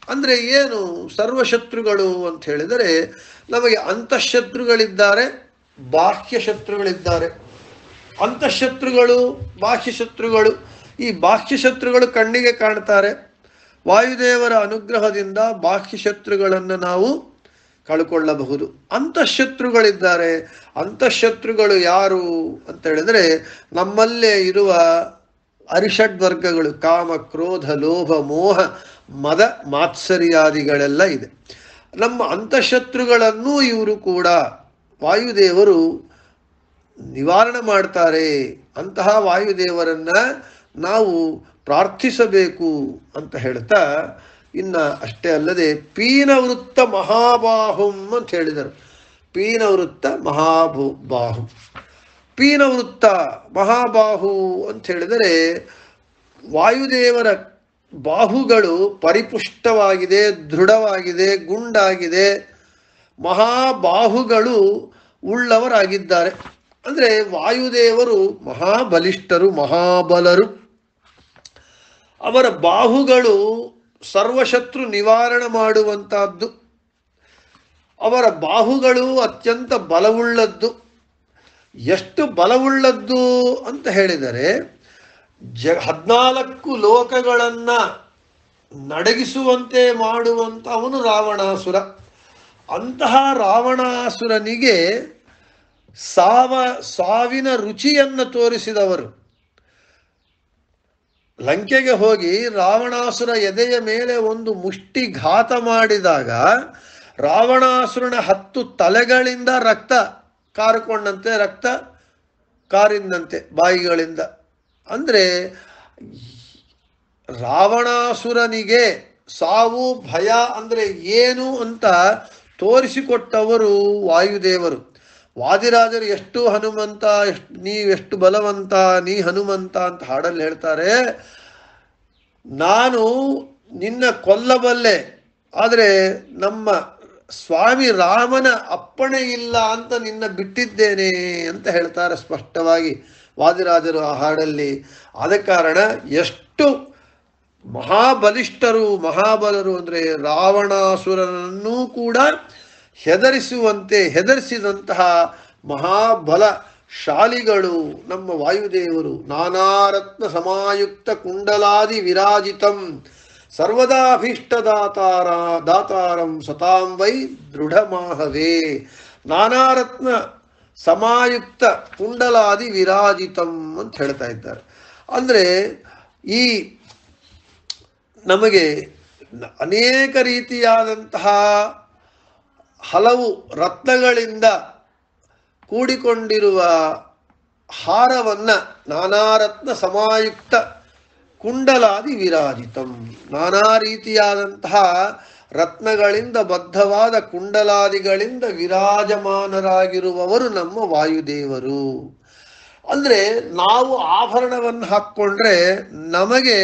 ಅಂದರೆ ಏನು ಸರ್ವಶತ್ರುಗಳು ಅಂತ ಹೇಳಿದರೆ ನಮಗೆ ಅಂತಃಶತ್ರುಗಳಿದ್ದಾರೆ ಬಾಹ್ಯ ಶತ್ರುಗಳಿದ್ದಾರೆ ಅಂತಃಶತ್ರುಗಳು ಬಾಹ್ಯ ಶತ್ರುಗಳು ಈ ಬಾಹ್ಯ ಶತ್ರುಗಳು ಕಣ್ಣಿಗೆ ಕಾಣ್ತಾರೆ ವಾಯುದೇವರ ಅನುಗ್ರಹದಿಂದ ಬಾಹ್ಯ ಶತ್ರುಗಳನ್ನು ನಾವು ಕಳ್ಕೊಳ್ಳಬಹುದು ಅಂತಃಶತ್ರುಗಳಿದ್ದಾರೆ ಅಂತಃಶತ್ರುಗಳು ಯಾರು ಅಂತ ಹೇಳಿದ್ರೆ ನಮ್ಮಲ್ಲೇ ಇರುವ ಅರಿಷಡ್ ವರ್ಗಗಳು ಕಾಮ ಕ್ರೋಧ ಲೋಭ ಮೋಹ ಮದ ಮಾತ್ಸರ್ಯಾದಿಗಳೆಲ್ಲ ಇದೆ ನಮ್ಮ ಅಂತಃಶತ್ರುಗಳನ್ನು ಇವರು ಕೂಡ ವಾಯುದೇವರು ನಿವಾರಣೆ ಮಾಡ್ತಾರೆ ಅಂತಹ ವಾಯುದೇವರನ್ನ ನಾವು ಪ್ರಾರ್ಥಿಸಬೇಕು ಅಂತ ಹೇಳ್ತಾ ಇನ್ನ ಅಷ್ಟೇ ಅಲ್ಲದೆ ಪೀನವೃತ್ತ ಮಹಾಬಾಹುಂ ಅಂತ ಹೇಳಿದರು ಪೀನವೃತ್ತ ಮಹಾಭು ಬಾಹು ಪೀನವೃತ್ತ ಮಹಾಬಾಹು ಅಂತ ಹೇಳಿದರೆ ವಾಯುದೇವರ ಬಾಹುಗಳು ಪರಿಪುಷ್ಟವಾಗಿದೆ ದೃಢವಾಗಿದೆ ಗುಂಡಾಗಿದೆ ಮಹಾಬಾಹುಗಳು ಉಳ್ಳವರಾಗಿದ್ದಾರೆ ಅಂದರೆ ವಾಯುದೇವರು ಮಹಾಬಲಿಷ್ಠರು ಮಹಾಬಲರು ಅವರ ಬಾಹುಗಳು ಸರ್ವಶತ್ರು ನಿವಾರಣೆ ಮಾಡುವಂತಹದ್ದು ಅವರ ಬಾಹುಗಳು ಅತ್ಯಂತ ಬಲವುಳ್ಳದ್ದು ಎಷ್ಟು ಬಲವುಳ್ಳದ್ದು ಅಂತ ಹೇಳಿದರೆ ಜ ಹದಿನಾಲ್ಕು ಲೋಕಗಳನ್ನ ನಡಗಿಸುವಂತೆ ಮಾಡುವಂತ ಅವನು ರಾವಣಾಸುರ ಅಂತಹ ರಾವಣಾಸುರನಿಗೆ ಸಾವ ಸಾವಿನ ರುಚಿಯನ್ನು ತೋರಿಸಿದವರು ಲಂಕೆಗೆ ಹೋಗಿ ರಾವಣಾಸುರ ಎದೆಯ ಮೇಲೆ ಒಂದು ಮುಷ್ಟಿ ಘಾತ ಮಾಡಿದಾಗ ರಾವಣಾಸುರನ ಹತ್ತು ತಲೆಗಳಿಂದ ರಕ್ತ ಕಾರಿಕೊಂಡಂತೆ ರಕ್ತ ಕಾರಿಂದಂತೆ ಬಾಯಿಗಳಿಂದ ಅಂದರೆ ರಾವಣಾಸುರನಿಗೆ ಸಾವು ಭಯ ಅಂದರೆ ಏನು ಅಂತ ತೋರಿಸಿಕೊಟ್ಟವರು ವಾಯುದೇವರು ವಾದಿರಾಜರು ಎಷ್ಟು ಹನುಮಂತ ಎಷ್ಟು ನೀವೆಷ್ಟು ಬಲವಂತ ನೀ ಹನುಮಂತ ಅಂತ ಹಾಡಲ್ಲಿ ಹೇಳ್ತಾರೆ ನಾನು ನಿನ್ನ ಕೊಲ್ಲಬಲ್ಲೆ ಆದರೆ ನಮ್ಮ ಸ್ವಾಮಿ ರಾಮನ ಅಪ್ಪಣೆ ಇಲ್ಲ ಅಂತ ನಿನ್ನ ಬಿಟ್ಟಿದ್ದೇನೆ ಅಂತ ಹೇಳ್ತಾರೆ ಸ್ಪಷ್ಟವಾಗಿ ವಾದಿರಾಜರು ಆ ಹಾಡಲ್ಲಿ ಆದ ಕಾರಣ ಎಷ್ಟು ಮಹಾಬಲಿಷ್ಠರು ಮಹಾಬಲರು ಅಂದರೆ ರಾವಣಾಸುರನನ್ನೂ ಕೂಡ ಹೆದರಿಸುವಂತೆ ಹೆದರಿಸಿದಂತಹ ಮಹಾಬಲ ಶಾಲಿಗಳು ನಮ್ಮ ವಾಯುದೇವರು ನಾನಾರತ್ನ ಸಮಾಯುಕ್ತ ಕುಂಡಲಾದಿ ವಿರಾಜಿತಂ ಸರ್ವದಾ ಅಭೀಷ್ಟದಾತಾರ ದಾತಾರಂ ಸತಾಂ ವೈ ದೃಢಮಾಹವೇ ನಾನಾರತ್ನ ಸಮಾಯುಕ್ತ ಕುಂಡಲಾದಿ ವಿರಾಜಿತಂ ಅಂತ ಹೇಳ್ತಾ ಇದ್ದಾರೆ ಅಂದರೆ ಈ ನಮಗೆ ನ- ಅನೇಕ ರೀತಿಯಾದಂತಹ ಹಲವು ರತ್ನಗಳಿಂದ ಕೂಡಿಕೊಂಡಿರುವ ಹಾರವನ್ನ ನಾನಾರತ್ನ ಸಮಾಯುಕ್ತ ಕುಂಡಲಾದಿ ವಿರಾಜಿತಂ ನಾನಾ ರೀತಿಯಾದಂತಹ ರತ್ನಗಳಿಂದ ಬದ್ಧವಾದ ಕುಂಡಲಾದಿಗಳಿಂದ ವಿರಾಜಮಾನರಾಗಿರುವವರು ನಮ್ಮ ವಾಯುದೇವರು ಅಂದ್ರೆ ನಾವು ಆಭರಣವನ್ನು ಹಾಕ್ಕೊಂಡ್ರೆ ನಮಗೆ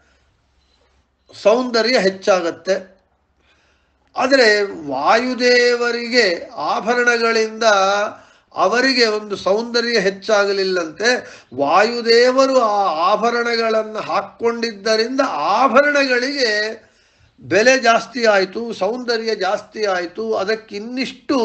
ಸೌಂದರ್ಯ ಹೆಚ್ಚಾಗತ್ತೆ ಆದರೆ ವಾಯುದೇವರಿಗೆ ಆಭರಣಗಳಿಂದ ಅವರಿಗೆ ಒಂದು ಸೌಂದರ್ಯ ಹೆಚ್ಚಾಗಲಿಲ್ಲಂತೆ ವಾಯುದೇವರು ಆ ಆಭರಣಗಳನ್ನು ಹಾಕ್ಕೊಂಡಿದ್ದರಿಂದ ಆಭರಣಗಳಿಗೆ ಬೆಲೆ ಜಾಸ್ತಿ ಆಯಿತು ಸೌಂದರ್ಯ ಜಾಸ್ತಿ ಆಯಿತು ಅದಕ್ಕಿನ್ನಿಷ್ಟು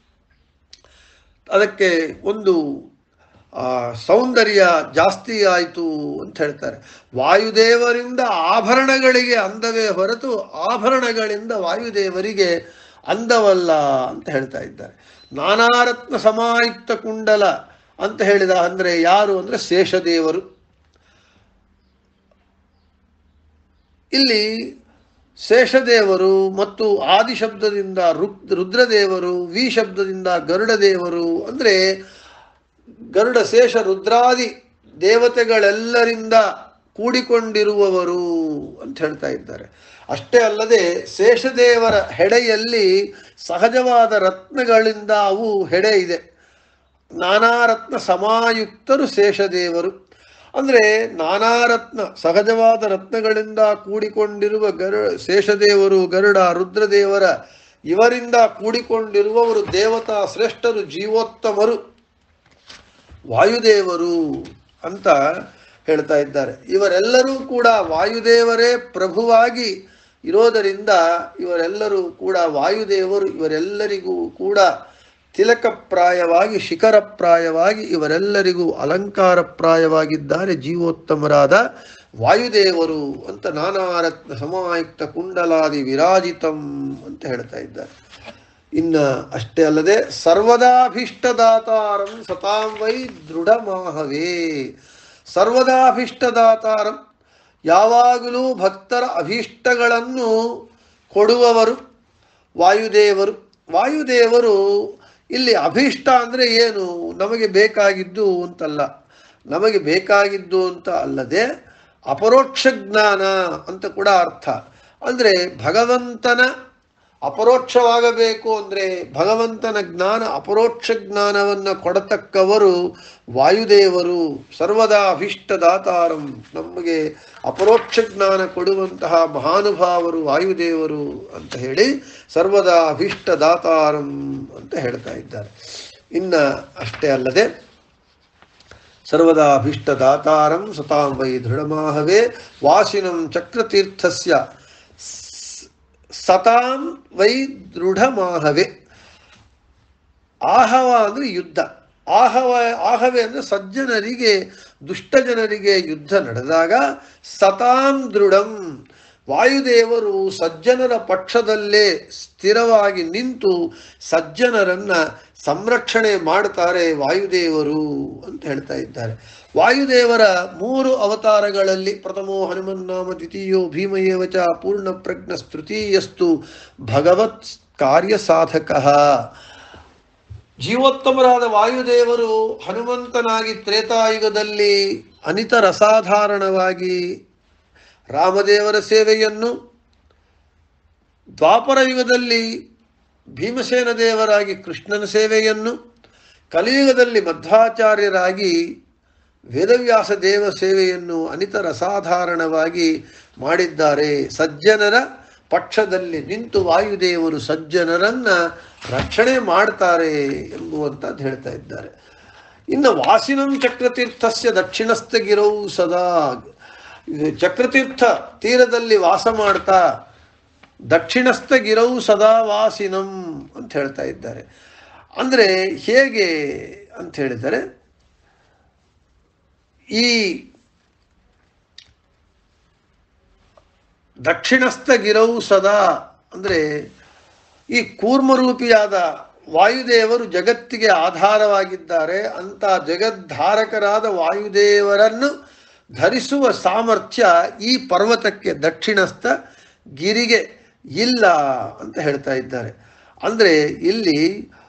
ಅದಕ್ಕೆ ಒಂದು ಆ, ಸೌಂದರ್ಯ ಜಾಸ್ತಿ ಆಯಿತು ಅಂತ ಹೇಳ್ತಾರೆ ವಾಯುದೇವರಿಂದ ಆಭರಣಗಳಿಗೆ ಅಂದವೇ ಹೊರತು ಆಭರಣಗಳಿಂದ ವಾಯುದೇವರಿಗೆ ಅಂದವಲ್ಲ ಅಂತ ಹೇಳ್ತಾ ಇದ್ದಾರೆ ನಾನಾರತ್ನ ಸಮಾಯುಕ್ತ ಕುಂಡಲ ಅಂತ ಹೇಳಿದ ಅಂದ್ರೆ ಯಾರು ಅಂದ್ರೆ ಶೇಷದೇವರು ಇಲ್ಲಿ ಶೇಷದೇವರು ಮತ್ತು ಆದಿ ಶಬ್ದದಿಂದ ರುಕ್ ರುದ್ರದೇವರು ವಿ ಶಬ್ದದಿಂದ ಗರುಡ ದೇವರು ಅಂದ್ರೆ ಗರುಡ ಶೇಷ ರುದ್ರಾದಿ ದೇವತೆಗಳೆಲ್ಲರಿಂದ ಕೂಡಿಕೊಂಡಿರುವವರು ಅಂತ ಹೇಳ್ತಾ ಇದ್ದಾರೆ ಅಷ್ಟೇ ಅಲ್ಲದೆ ಶೇಷದೇವರ ಹೆಡೆಯಲ್ಲಿ ಸಹಜವಾದ ರತ್ನಗಳಿಂದ ಅವು ಹೆಡೆ ಇದೆ ನಾನಾ ರತ್ನ ಸಮಾಯುಕ್ತರು ಶೇಷದೇವರು ಅಂದ್ರೆ ನಾನಾ ರತ್ನ ಸಹಜವಾದ ರತ್ನಗಳಿಂದ ಕೂಡಿಕೊಂಡಿರುವ ಗರು ಶೇಷದೇವರು ಗರುಡ ರುದ್ರದೇವರ ಇವರಿಂದ ಕೂಡಿಕೊಂಡಿರುವವರು ದೇವತಾ ಶ್ರೇಷ್ಠರು ಜೀವೋತ್ತಮರು ವಾಯುದೇವರು ಅಂತ ಹೇಳ್ತಾ ಇದ್ದಾರೆ ಇವರೆಲ್ಲರೂ ಕೂಡ ವಾಯುದೇವರೇ ಪ್ರಭುವಾಗಿ ಇರೋದರಿಂದ ಇವರೆಲ್ಲರೂ ಕೂಡ ವಾಯುದೇವರು ಇವರೆಲ್ಲರಿಗೂ ಕೂಡ ತಿಲಕಪ್ರಾಯವಾಗಿ ಶಿಖರಪ್ರಾಯವಾಗಿ ಇವರೆಲ್ಲರಿಗೂ ಅಲಂಕಾರಪ್ರಾಯವಾಗಿದ್ದಾರೆ ಜೀವೋತ್ತಮರಾದ ವಾಯುದೇವರು ಅಂತ ನಾನಾರತ್ನ ಸಮಾಯುಕ್ತ ಕುಂಡಲಾದಿ ವಿರಾಜಿತಂ ಅಂತ ಹೇಳ್ತಾ ಇದ್ದಾರೆ ಇನ್ನ ಅಷ್ಟೇ ಅಲ್ಲದೆ ಸರ್ವದಾಭೀಷ್ಟದಾತಾರಂ ಸತಾಂ ವೈ ದೃಢಮಾಹವೇ ಸರ್ವದಾಭೀಷ್ಟದಾತಾರಂ ಯಾವಾಗಲೂ ಭಕ್ತರ ಅಭೀಷ್ಟಗಳನ್ನು ಕೊಡುವವರು ವಾಯುದೇವರು ವಾಯುದೇವರು ಇಲ್ಲಿ ಅಭೀಷ್ಟ ಅಂದರೆ ಏನು ನಮಗೆ ಬೇಕಾಗಿದ್ದು ಅಂತಲ್ಲ ನಮಗೆ ಬೇಕಾಗಿದ್ದು ಅಂತ ಅಲ್ಲದೆ ಅಪರೋಕ್ಷ ಜ್ಞಾನ ಅಂತ ಕೂಡ ಅರ್ಥ ಅಂದರೆ ಭಗವಂತನ ಅಪರೋಕ್ಷವಾಗಬೇಕು ಅಂದರೆ ಭಗವಂತನ ಜ್ಞಾನ ಅಪರೋಕ್ಷ ಜ್ಞಾನವನ್ನು ಕೊಡತಕ್ಕವರು ವಾಯುದೇವರು ಸರ್ವದಾ ಅಭೀಷ್ಟದಾತಾರಂ ನಮಗೆ ಅಪರೋಕ್ಷ ಜ್ಞಾನ ಕೊಡುವಂತಹ ಮಹಾನುಭಾವರು ವಾಯುದೇವರು ಅಂತ ಹೇಳಿ ಸರ್ವದಾ ಅಭೀಷ್ಟದಾತಾರಂ ಅಂತ ಹೇಳ್ತಾ ಇದ್ದಾರೆ ಇನ್ನ ಅಷ್ಟೇ ಅಲ್ಲದೆ ಸರ್ವದಾ ಅಭೀಷ್ಟದಾತಾರಂ ಸತಾಂ ವೈ ದೃಢಮಾಹವೇ ವಾಸಿನಂ ಚಕ್ರತೀರ್ಥಸ್ಯ ಸತಾಂ ವೈ ದೃಢಮಾಹವೆ ಆಹವ ಅಂದ್ರೆ ಯುದ್ಧ ಆಹವ ಆಹವೆ ಅಂದ್ರೆ ಸಜ್ಜನರಿಗೆ ದುಷ್ಟ ಜನರಿಗೆ ಯುದ್ಧ ನಡೆದಾಗ ಸತಾಂ ದೃಢಂ ವಾಯುದೇವರು ಸಜ್ಜನರ ಪಕ್ಷದಲ್ಲೇ ಸ್ಥಿರವಾಗಿ ನಿಂತು ಸಜ್ಜನರನ್ನ ಸಂರಕ್ಷಣೆ ಮಾಡ್ತಾರೆ ವಾಯುದೇವರು ಅಂತ ಹೇಳ್ತಾ ಇದ್ದಾರೆ ವಾಯುದೇವರ ಮೂರು ಅವತಾರಗಳಲ್ಲಿ ಪ್ರಥಮೋ ಹನುಮನ್ನಾಮ ದ್ವಿತೀಯೋ ಭೀಮಯೇವಚ ಪೂರ್ಣ ಪ್ರಜ್ಞ ತೃತೀಯಸ್ತು ಭಗವತ್ ಕಾರ್ಯ ಸಾಧಕ ಜೀವೋತ್ತಮರಾದ ವಾಯುದೇವರು ಹನುಮಂತನಾಗಿ ತ್ರೇತಾಯುಗದಲ್ಲಿ ಅನಿತ ರಸಾಧಾರಣವಾಗಿ ರಾಮದೇವರ ಸೇವೆಯನ್ನು ದ್ವಾಪರ ಯುಗದಲ್ಲಿ ಭೀಮಸೇನ ದೇವರಾಗಿ ಕೃಷ್ಣನ ಸೇವೆಯನ್ನು ಕಲಿಯುಗದಲ್ಲಿ ಮಧ್ವಾಚಾರ್ಯರಾಗಿ ವೇದವ್ಯಾಸ ದೇವ ಸೇವೆಯನ್ನು ಅನಿತ ರಸಾಧಾರಣವಾಗಿ ಮಾಡಿದ್ದಾರೆ ಸಜ್ಜನರ ಪಕ್ಷದಲ್ಲಿ ನಿಂತು ವಾಯುದೇವರು ಸಜ್ಜನರನ್ನ ರಕ್ಷಣೆ ಮಾಡ್ತಾರೆ ಎಂಬುವಂಥದ್ದು ಹೇಳ್ತಾ ಇದ್ದಾರೆ ಇನ್ನು ವಾಸಿನಂ ಚಕ್ರತೀರ್ಥಸ್ಯ ದಕ್ಷಿಣಸ್ಥ ಗಿರವು ಸದಾ ಇದು ಚಕ್ರತೀರ್ಥ ತೀರದಲ್ಲಿ ವಾಸ ಮಾಡ್ತಾ ದಕ್ಷಿಣಸ್ಥ ಗಿರವು ಸದಾ ವಾಸಿನಂ ಅಂತ ಹೇಳ್ತಾ ಇದ್ದಾರೆ ಅಂದ್ರೆ ಹೇಗೆ ಅಂತ ಹೇಳಿದರೆ ಈ ದಕ್ಷಿಣಸ್ಥ ಗಿರವು ಸದಾ ಅಂದ್ರೆ ಈ ಕೂರ್ಮರೂಪಿಯಾದ ವಾಯುದೇವರು ಜಗತ್ತಿಗೆ ಆಧಾರವಾಗಿದ್ದಾರೆ ಅಂತ ಜಗದ್ಧಾರಕರಾದ ವಾಯುದೇವರನ್ನು ಧರಿಸುವ ಸಾಮರ್ಥ್ಯ ಈ ಪರ್ವತಕ್ಕೆ ದಕ್ಷಿಣಸ್ಥ ಗಿರಿಗೆ ಇಲ್ಲ ಅಂತ ಹೇಳ್ತಾ ಇದ್ದಾರೆ ಅಂದ್ರೆ ಇಲ್ಲಿ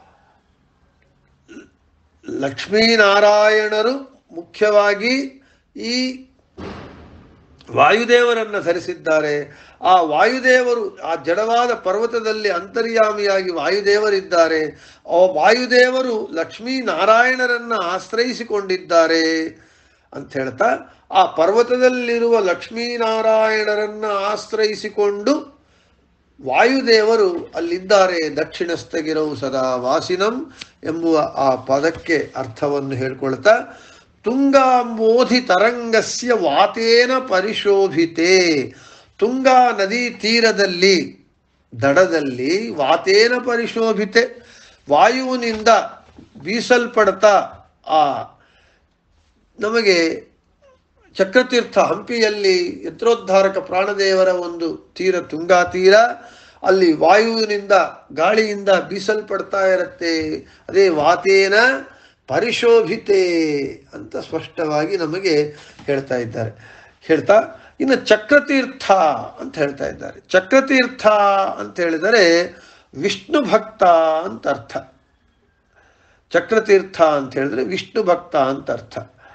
ಲಕ್ಷ್ಮೀನಾರಾಯಣರು ಮುಖ್ಯವಾಗಿ ಈ ವಾಯುದೇವರನ್ನ ಧರಿಸಿದ್ದಾರೆ ಆ ವಾಯುದೇವರು ಆ ಜಡವಾದ ಪರ್ವತದಲ್ಲಿ ಅಂತರ್ಯಾಮಿಯಾಗಿ ವಾಯುದೇವರಿದ್ದಾರೆ ಆ ವಾಯುದೇವರು ಲಕ್ಷ್ಮೀನಾರಾಯಣರನ್ನ ಆಶ್ರಯಿಸಿಕೊಂಡಿದ್ದಾರೆ ಅಂತ ಹೇಳ್ತಾ ಆ ಪರ್ವತದಲ್ಲಿರುವ ಲಕ್ಷ್ಮೀನಾರಾಯಣರನ್ನ ಆಶ್ರಯಿಸಿಕೊಂಡು ವಾಯುದೇವರು ಅಲ್ಲಿದ್ದಾರೆ ದಕ್ಷಿಣಸ್ಥಗಿರವು ಸದಾ ವಾಸಿನಂ ಎಂಬುವ ಆ ಪದಕ್ಕೆ ಅರ್ಥವನ್ನು ಹೇಳ್ಕೊಳ್ತಾ ತುಂಗಾಂಬೋಧಿ ತರಂಗಸ್ಯ ವಾತೇನ ಪರಿಶೋಭಿತೆ ತುಂಗಾ ನದಿ ತೀರದಲ್ಲಿ ದಡದಲ್ಲಿ ವಾತೇನ ಪರಿಶೋಭಿತೆ ವಾಯುವಿನಿಂದ ಬೀಸಲ್ಪಡ್ತಾ ಆ ನಮಗೆ ಚಕ್ರತೀರ್ಥ ಹಂಪಿಯಲ್ಲಿ ಯತ್ರೋದ್ಧಾರಕ ಪ್ರಾಣದೇವರ ಒಂದು ತೀರ ತುಂಗಾ ತೀರ ಅಲ್ಲಿ ವಾಯುವಿನಿಂದ ಗಾಳಿಯಿಂದ ಬೀಸಲ್ಪಡ್ತಾ ಇರತ್ತೆ ಅದೇ ವಾತೇನ ಪರಿಶೋಭಿತೆ ಅಂತ ಸ್ಪಷ್ಟವಾಗಿ ನಮಗೆ ಹೇಳ್ತಾ ಇದ್ದಾರೆ ಹೇಳ್ತಾ ಇನ್ನು ಚಕ್ರತೀರ್ಥ ಅಂತ ಹೇಳ್ತಾ ಇದ್ದಾರೆ ಚಕ್ರತೀರ್ಥ ಅಂತ ಹೇಳಿದರೆ ವಿಷ್ಣು ಭಕ್ತ ಅಂತ ಅರ್ಥ ಚಕ್ರತೀರ್ಥ ಅಂತ ಹೇಳಿದ್ರೆ ವಿಷ್ಣು ಭಕ್ತ ಅಂತ ಅರ್ಥ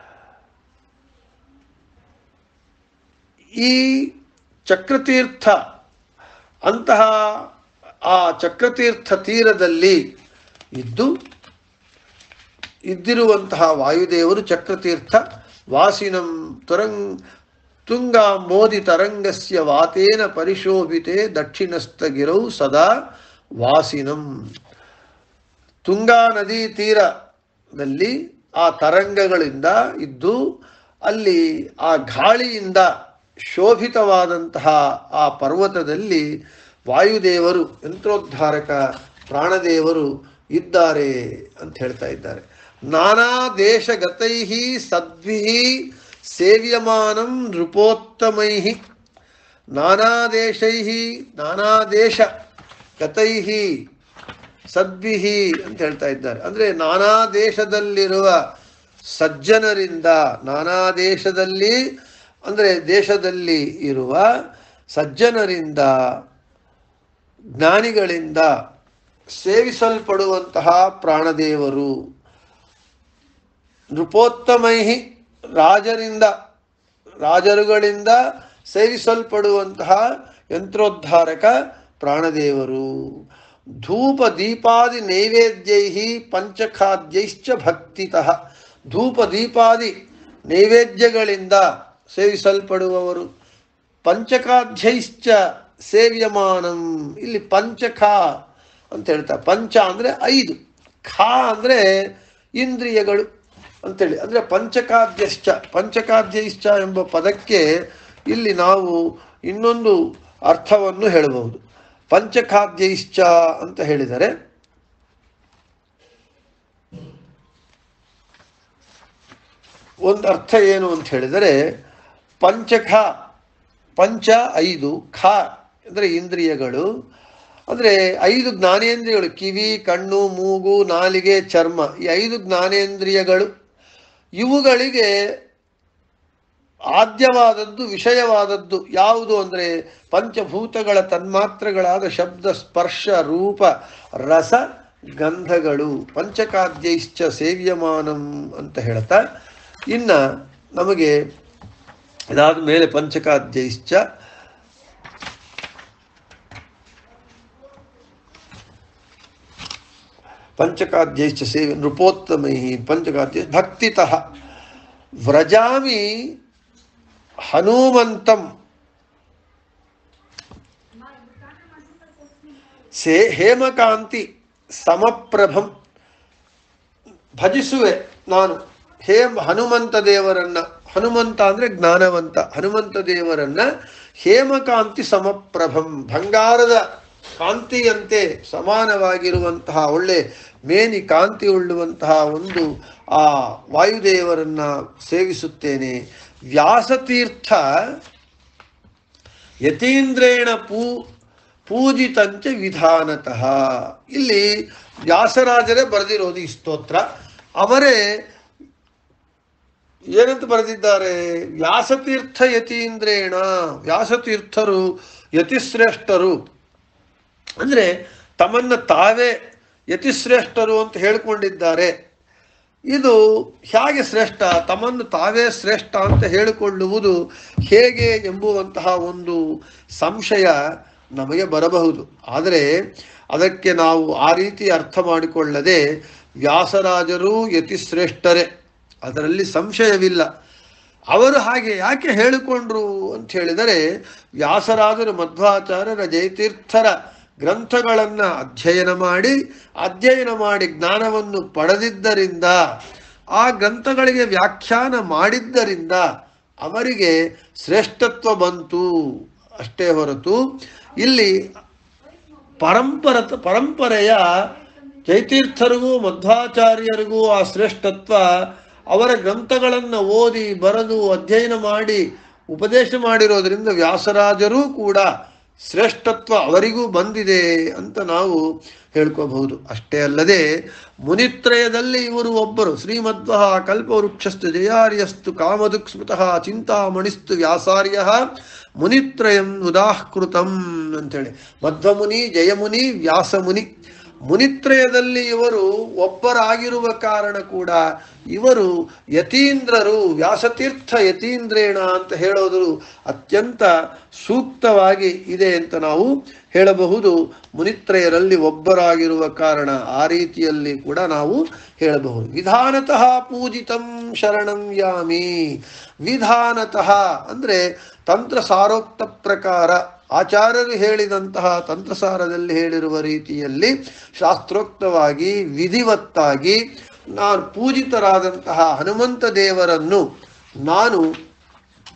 ಈ ಚಕ್ರತೀರ್ಥ ಅಂತಹ ಆ ಚಕ್ರತೀರ್ಥ ತೀರದಲ್ಲಿ ಇದ್ದು ಇದ್ದಿರುವಂತಹ ವಾಯುದೇವರು ಚಕ್ರತೀರ್ಥ ವಾಸಿನಂ ತುರಂಗ್ ತುಂಗಾ ಮೋದಿ ತರಂಗಸ್ಯ ವಾತೇನ ಪರಿಶೋಭಿತೆ ದಕ್ಷಿಣಸ್ಥಗಿರೌ ಸದಾ ವಾಸಿನಂ ತುಂಗಾ ನದಿ ತೀರದಲ್ಲಿ ಆ ತರಂಗಗಳಿಂದ ಇದ್ದು ಅಲ್ಲಿ ಆ ಗಾಳಿಯಿಂದ ಶೋಭಿತವಾದಂತಹ ಆ ಪರ್ವತದಲ್ಲಿ ವಾಯುದೇವರು ಯಂತ್ರೋದ್ಧಾರಕ ಪ್ರಾಣದೇವರು ಇದ್ದಾರೆ ಅಂತ ಹೇಳ್ತಾ ಇದ್ದಾರೆ ನಾನಾ ದೇಶಗತೈ ಸದ್ಭಿ ಸೇವ್ಯಮಾನಂ ನೃಪೋತ್ತಮೈ ನಾನಾ ದೇಶೈ ನಾನಾ ದೇಶ ಗತೈ ಸದ್ಭಿಹಿ ಅಂತ ಹೇಳ್ತಾ ಇದ್ದಾರೆ ಅಂದ್ರೆ ನಾನಾ ದೇಶದಲ್ಲಿರುವ ಸಜ್ಜನರಿಂದ ನಾನಾ ದೇಶದಲ್ಲಿ ಅಂದ್ರೆ ದೇಶದಲ್ಲಿ ಇರುವ ಸಜ್ಜನರಿಂದ ಜ್ಞಾನಿಗಳಿಂದ ಸೇವಿಸಲ್ಪಡುವಂತಹ ಪ್ರಾಣದೇವರು ನೃಪೋತ್ತಮೈ ರಾಜರಿಂದ ರಾಜರುಗಳಿಂದ ಸೇವಿಸಲ್ಪಡುವಂತಹ ಯಂತ್ರೋದ್ಧಾರಕ ಪ್ರಾಣದೇವರು ಧೂಪ ದೀಪಾದಿ ನೈವೇದ್ಯೈ ಪಂಚಖಾದ್ಯೈಶ್ಚ ಭಕ್ತಿತಃ ಧೂಪ ದೀಪಾದಿ ನೈವೇದ್ಯಗಳಿಂದ ಸೇವಿಸಲ್ಪಡುವವರು ಪಂಚಕಾಧ್ಯೈಶ್ಚ ಸೇವ್ಯಮಾನಂ ಇಲ್ಲಿ ಪಂಚಖ ಅಂತ ಹೇಳ್ತಾರೆ ಪಂಚ ಅಂದರೆ ಐದು ಖಾ ಅಂದರೆ ಇಂದ್ರಿಯಗಳು ಅಂತೇಳಿ ಅಂದರೆ ಪಂಚಕಾದ್ಯಶ್ಚ ಪಂಚಕಾದ್ಯೈಶ್ಚ ಎಂಬ ಪದಕ್ಕೆ ಇಲ್ಲಿ ನಾವು ಇನ್ನೊಂದು ಅರ್ಥವನ್ನು ಹೇಳಬಹುದು ಪಂಚಖಾದ್ಯೈಶ್ಚ ಅಂತ ಹೇಳಿದರೆ ಒಂದು ಅರ್ಥ ಏನು ಅಂತ ಹೇಳಿದರೆ ಪಂಚಖ ಪಂಚ ಐದು ಖ ಅಂದರೆ ಇಂದ್ರಿಯಗಳು ಅಂದರೆ ಐದು ಜ್ಞಾನೇಂದ್ರಿಯಗಳು ಕಿವಿ ಕಣ್ಣು ಮೂಗು ನಾಲಿಗೆ ಚರ್ಮ ಈ ಐದು ಜ್ಞಾನೇಂದ್ರಿಯಗಳು ಇವುಗಳಿಗೆ ಆದ್ಯವಾದದ್ದು ವಿಷಯವಾದದ್ದು ಯಾವುದು ಅಂದರೆ ಪಂಚಭೂತಗಳ ತನ್ಮಾತ್ರಗಳಾದ ಶಬ್ದ ಸ್ಪರ್ಶ ರೂಪ ರಸ ಗಂಧಗಳು ಪಂಚಕಾದ್ಯೈಶ್ಚ ಸೇವ್ಯಮಾನಂ ಅಂತ ಹೇಳ್ತಾ ಇನ್ನ ನಮಗೆ ಇದಾದ ಮೇಲೆ ಪಂಚಕಾದ್ಯೈಶ್ಚ ಪಂಚಕಾದ್ಯೈಶ್ಚ ಸೇವೆ ನೃಪೋತ್ತಮೈ ಪಂಚಕಾದ್ಯ ಭಕ್ತಿತಃ ವ್ರಜಾಮಿ ಹನುಮಂತಂ ಸೇ ಹೇಮಕಾಂತಿ ಸಮಪ್ರಭಂ ಭಜಿಸುವೆ ನಾನು ಹೇಮ ಹನುಮಂತ ದೇವರನ್ನ ಹನುಮಂತ ಅಂದ್ರೆ ಜ್ಞಾನವಂತ ಹನುಮಂತ ದೇವರನ್ನ ಹೇಮಕಾಂತಿ ಸಮಪ್ರಭಂ ಬಂಗಾರದ ಕಾಂತಿಯಂತೆ ಸಮಾನವಾಗಿರುವಂತಹ ಒಳ್ಳೆ ಮೇನಿ ಕಾಂತಿ ಉಳ್ಳುವಂತಹ ಒಂದು ಆ ವಾಯುದೇವರನ್ನ ಸೇವಿಸುತ್ತೇನೆ ವ್ಯಾಸತೀರ್ಥ ಯತೀಂದ್ರೇಣ ಪೂ ಪೂಜಿತಂಚ ವಿಧಾನತಃ ಇಲ್ಲಿ ವ್ಯಾಸರಾಜರೇ ಬರೆದಿರೋದು ಈ ಸ್ತೋತ್ರ ಅವರೇ ಏನಂತ ಬರೆದಿದ್ದಾರೆ ವ್ಯಾಸತೀರ್ಥ ಯತೀಂದ್ರೇಣ ವ್ಯಾಸತೀರ್ಥರು ಯತಿಶ್ರೇಷ್ಠರು ಅಂದರೆ ತಮ್ಮನ್ನ ತಾವೇ ಯತಿಶ್ರೇಷ್ಠರು ಅಂತ ಹೇಳಿಕೊಂಡಿದ್ದಾರೆ ಇದು ಹೇಗೆ ಶ್ರೇಷ್ಠ ತಮ್ಮನ್ನು ತಾವೇ ಶ್ರೇಷ್ಠ ಅಂತ ಹೇಳಿಕೊಳ್ಳುವುದು ಹೇಗೆ ಎಂಬುವಂತಹ ಒಂದು ಸಂಶಯ ನಮಗೆ ಬರಬಹುದು ಆದರೆ ಅದಕ್ಕೆ ನಾವು ಆ ರೀತಿ ಅರ್ಥ ಮಾಡಿಕೊಳ್ಳದೆ ವ್ಯಾಸರಾಜರು ಯತಿಶ್ರೇಷ್ಠರೇ ಅದರಲ್ಲಿ ಸಂಶಯವಿಲ್ಲ ಅವರು ಹಾಗೆ ಯಾಕೆ ಹೇಳಿಕೊಂಡ್ರು ಅಂತ ಹೇಳಿದರೆ ವ್ಯಾಸರಾಜರು ಮಧ್ವಾಚಾರ್ಯರ ಜಯತೀರ್ಥರ ಗ್ರಂಥಗಳನ್ನು ಅಧ್ಯಯನ ಮಾಡಿ ಅಧ್ಯಯನ ಮಾಡಿ ಜ್ಞಾನವನ್ನು ಪಡೆದಿದ್ದರಿಂದ ಆ ಗ್ರಂಥಗಳಿಗೆ ವ್ಯಾಖ್ಯಾನ ಮಾಡಿದ್ದರಿಂದ ಅವರಿಗೆ ಶ್ರೇಷ್ಠತ್ವ ಬಂತು ಅಷ್ಟೇ ಹೊರತು ಇಲ್ಲಿ ಪರಂಪರ ಪರಂಪರೆಯ ಜೈತೀರ್ಥರಿಗೂ ಮಧ್ವಾಚಾರ್ಯರಿಗೂ ಆ ಶ್ರೇಷ್ಠತ್ವ ಅವರ ಗ್ರಂಥಗಳನ್ನು ಓದಿ ಬರೆದು ಅಧ್ಯಯನ ಮಾಡಿ ಉಪದೇಶ ಮಾಡಿರೋದ್ರಿಂದ ವ್ಯಾಸರಾಜರೂ ಕೂಡ ಶ್ರೇಷ್ಠತ್ವ ಅವರಿಗೂ ಬಂದಿದೆ ಅಂತ ನಾವು ಹೇಳ್ಕೋಬಹುದು ಅಷ್ಟೇ ಅಲ್ಲದೆ ಮುನಿತ್ರಯದಲ್ಲಿ ಇವರು ಒಬ್ಬರು ಶ್ರೀಮಧ್ವ ಕಲ್ಪವೃಕ್ಷಸ್ತು ಜಯಾರ್ಯಸ್ತು ಕಾಮದುಕ್ ಸ್ಮೃತಃ ಚಿಂತಾಮಣಿಸ್ತು ವ್ಯಾಸಾರ್ಯ ಮುನಿತ್ರಯಂ ಉದಾಹೃತಂ ಅಂತೇಳಿ ಮಧ್ವಮುನಿ ಜಯಮುನಿ ವ್ಯಾಸಮುನಿ ಮುನಿತ್ರಯದಲ್ಲಿ ಇವರು ಒಬ್ಬರಾಗಿರುವ ಕಾರಣ ಕೂಡ ಇವರು ಯತೀಂದ್ರರು ವ್ಯಾಸತೀರ್ಥ ಯತೀಂದ್ರೇಣ ಅಂತ ಹೇಳೋದು ಅತ್ಯಂತ ಸೂಕ್ತವಾಗಿ ಇದೆ ಅಂತ ನಾವು ಹೇಳಬಹುದು ಮುನಿತ್ರಯರಲ್ಲಿ ಒಬ್ಬರಾಗಿರುವ ಕಾರಣ ಆ ರೀತಿಯಲ್ಲಿ ಕೂಡ ನಾವು ಹೇಳಬಹುದು ವಿಧಾನತಃ ಪೂಜಿತಂ ಶರಣಂ ಯಾಮಿ ವಿಧಾನತಃ ಅಂದ್ರೆ ತಂತ್ರ ಸಾರೋಕ್ತ ಪ್ರಕಾರ ಆಚಾರ್ಯರು ಹೇಳಿದಂತಹ ತಂತ್ರಸಾರದಲ್ಲಿ ಹೇಳಿರುವ ರೀತಿಯಲ್ಲಿ ಶಾಸ್ತ್ರೋಕ್ತವಾಗಿ ವಿಧಿವತ್ತಾಗಿ ನಾನು ಪೂಜಿತರಾದಂತಹ ಹನುಮಂತ ದೇವರನ್ನು ನಾನು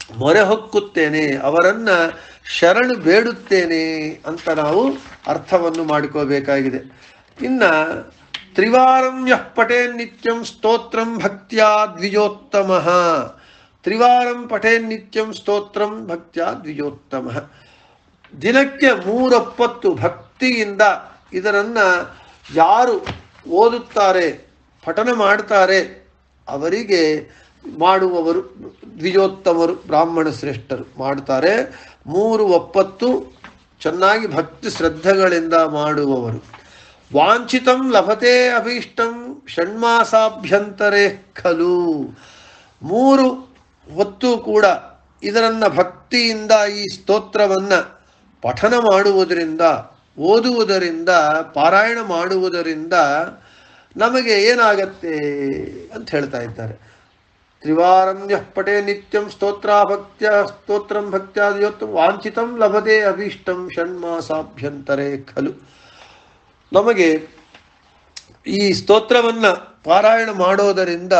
ಮೊರೆ ಹೊಕ್ಕುತ್ತೇನೆ ಅವರನ್ನ ಶರಣು ಬೇಡುತ್ತೇನೆ ಅಂತ ನಾವು ಅರ್ಥವನ್ನು ಮಾಡಿಕೋಬೇಕಾಗಿದೆ ಇನ್ನ ತ್ರಿವಾರಂ ಯಃ ಪಟೇ ನಿತ್ಯಂ ಸ್ತೋತ್ರಂ ಭಕ್ತ್ಯಾ ದ್ವಿಜೋತ್ತಮ ತ್ರಿವಾರಂ ಪಟೇ ನಿತ್ಯಂ ಸ್ತೋತ್ರಂ ಭಕ್ತ್ಯಾ ದ್ವಿಜೋತ್ತಮ ದಿನಕ್ಕೆ ಮೂರೊಪ್ಪತ್ತು ಭಕ್ತಿಯಿಂದ ಇದರನ್ನ ಯಾರು ಓದುತ್ತಾರೆ ಪಠನ ಮಾಡ್ತಾರೆ ಅವರಿಗೆ ಮಾಡುವವರು ದ್ವಿಜೋತ್ತಮರು ಬ್ರಾಹ್ಮಣ ಶ್ರೇಷ್ಠರು ಮಾಡ್ತಾರೆ ಮೂರು ಒಪ್ಪತ್ತು ಚೆನ್ನಾಗಿ ಭಕ್ತಿ ಶ್ರದ್ಧೆಗಳಿಂದ ಮಾಡುವವರು ವಾಂಛಿತಂ ಲಭತೆ ಅಭೀಷ್ಟಂ ಷಣ್ಮಾಸಾಭ್ಯಂತರೇ ಖಲು ಮೂರು ಹೊತ್ತು ಕೂಡ ಇದರನ್ನ ಭಕ್ತಿಯಿಂದ ಈ ಸ್ತೋತ್ರವನ್ನ ಪಠನ ಮಾಡುವುದರಿಂದ ಓದುವುದರಿಂದ ಪಾರಾಯಣ ಮಾಡುವುದರಿಂದ ನಮಗೆ ಏನಾಗತ್ತೆ ಅಂತ ಹೇಳ್ತಾ ಇದ್ದಾರೆ ತ್ರಿವಾರಂ ಯಃ ಪಟೇ ನಿತ್ಯಂ ಸ್ತೋತ್ರ ಭಕ್ತ್ಯ ಸ್ತೋತ್ರಂ ಭಕ್ತ್ಯಾದಿಯೋತ್ತಮ ವಾಂಛಿತಂ ಲಭತೆ ಅಭೀಷ್ಟಂ ಷಣ್ಮಾಸಾಭ್ಯಂತರೇ ಖಲು ನಮಗೆ ಈ ಸ್ತೋತ್ರವನ್ನ ಪಾರಾಯಣ ಮಾಡೋದರಿಂದ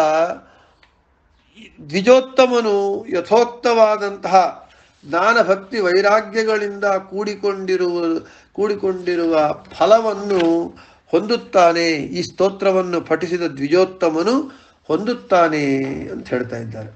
ದ್ವಿಜೋತ್ತಮನು ಯಥೋಕ್ತವಾದಂತಹ ಜ್ಞಾನ ಭಕ್ತಿ ವೈರಾಗ್ಯಗಳಿಂದ ಕೂಡಿಕೊಂಡಿರುವ ಕೂಡಿಕೊಂಡಿರುವ ಫಲವನ್ನು ಹೊಂದುತ್ತಾನೆ ಈ ಸ್ತೋತ್ರವನ್ನು ಪಠಿಸಿದ ದ್ವಿಜೋತ್ತಮನು ಹೊಂದುತ್ತಾನೆ ಅಂತ ಹೇಳ್ತಾ ಇದ್ದಾರೆ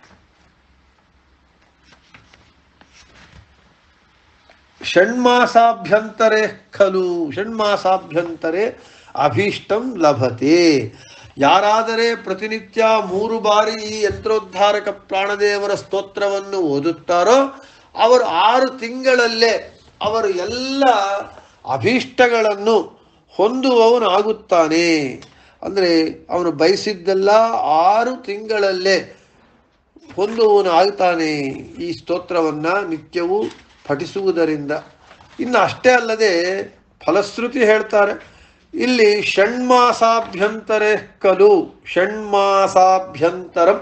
ಷಣ್ಮಾಸಾಭ್ಯಂತರೇ ಖಲು ಷಣ್ಮಾಸಾಭ್ಯಂತರೇ ಅಭೀಷ್ಟಂ ಲಭತೆ ಯಾರಾದರೆ ಪ್ರತಿನಿತ್ಯ ಮೂರು ಬಾರಿ ಈ ಯಂತ್ರೋದ್ಧಾರಕ ಪ್ರಾಣದೇವರ ಸ್ತೋತ್ರವನ್ನು ಓದುತ್ತಾರೋ ಅವರು ಆರು ತಿಂಗಳಲ್ಲೇ ಅವರು ಎಲ್ಲ ಅಭೀಷ್ಟಗಳನ್ನು ಹೊಂದುವವನು ಆಗುತ್ತಾನೆ ಅಂದರೆ ಅವನು ಬಯಸಿದ್ದೆಲ್ಲ ಆರು ತಿಂಗಳಲ್ಲೇ ಹೊಂದುವವನು ಆಗ್ತಾನೆ ಈ ಸ್ತೋತ್ರವನ್ನ ನಿತ್ಯವೂ ಪಠಿಸುವುದರಿಂದ ಇನ್ನು ಅಷ್ಟೇ ಅಲ್ಲದೆ ಫಲಶ್ರುತಿ ಹೇಳ್ತಾರೆ ಇಲ್ಲಿ ಷಣ್ಮಾಸಾಭ್ಯಂತರೇ ಕಲು ಷಣ್ಮಾಸಾಭ್ಯಂತರಂ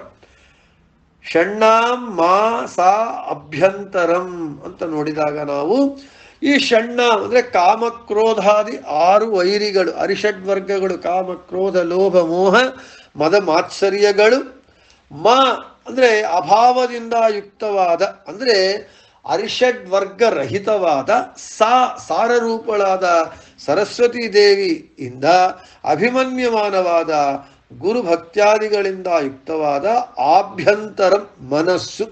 ಷಣ್ಣಾಂ ಮಾಸ ಅಭ್ಯಂತರಂ ಅಂತ ನೋಡಿದಾಗ ನಾವು ಈ ಷಣ್ಣ ಅಂದ್ರೆ ಕಾಮಕ್ರೋಧಾದಿ ಆರು ವೈರಿಗಳು ಅರಿಷಡ್ವರ್ಗಗಳು ಕಾಮಕ್ರೋಧ ಲೋಭ ಮೋಹ ಮದ ಮಾತ್ಸರ್ಯಗಳು ಮ ಅಂದ್ರೆ ಅಭಾವದಿಂದ ಯುಕ್ತವಾದ ಅಂದ್ರೆ ಅರಿಷಡ್ ವರ್ಗ ರಹಿತವಾದ ಸಾ ಸಾರರೂಪಳಾದ ಸರಸ್ವತಿ ದೇವಿಯಿಂದ ಅಭಿಮನ್ಯಮಾನವಾದ ಗುರು ಭಕ್ತ್ಯಾದಿಗಳಿಂದ ಯುಕ್ತವಾದ ಆಭ್ಯಂತರ ಮನಸ್ಸು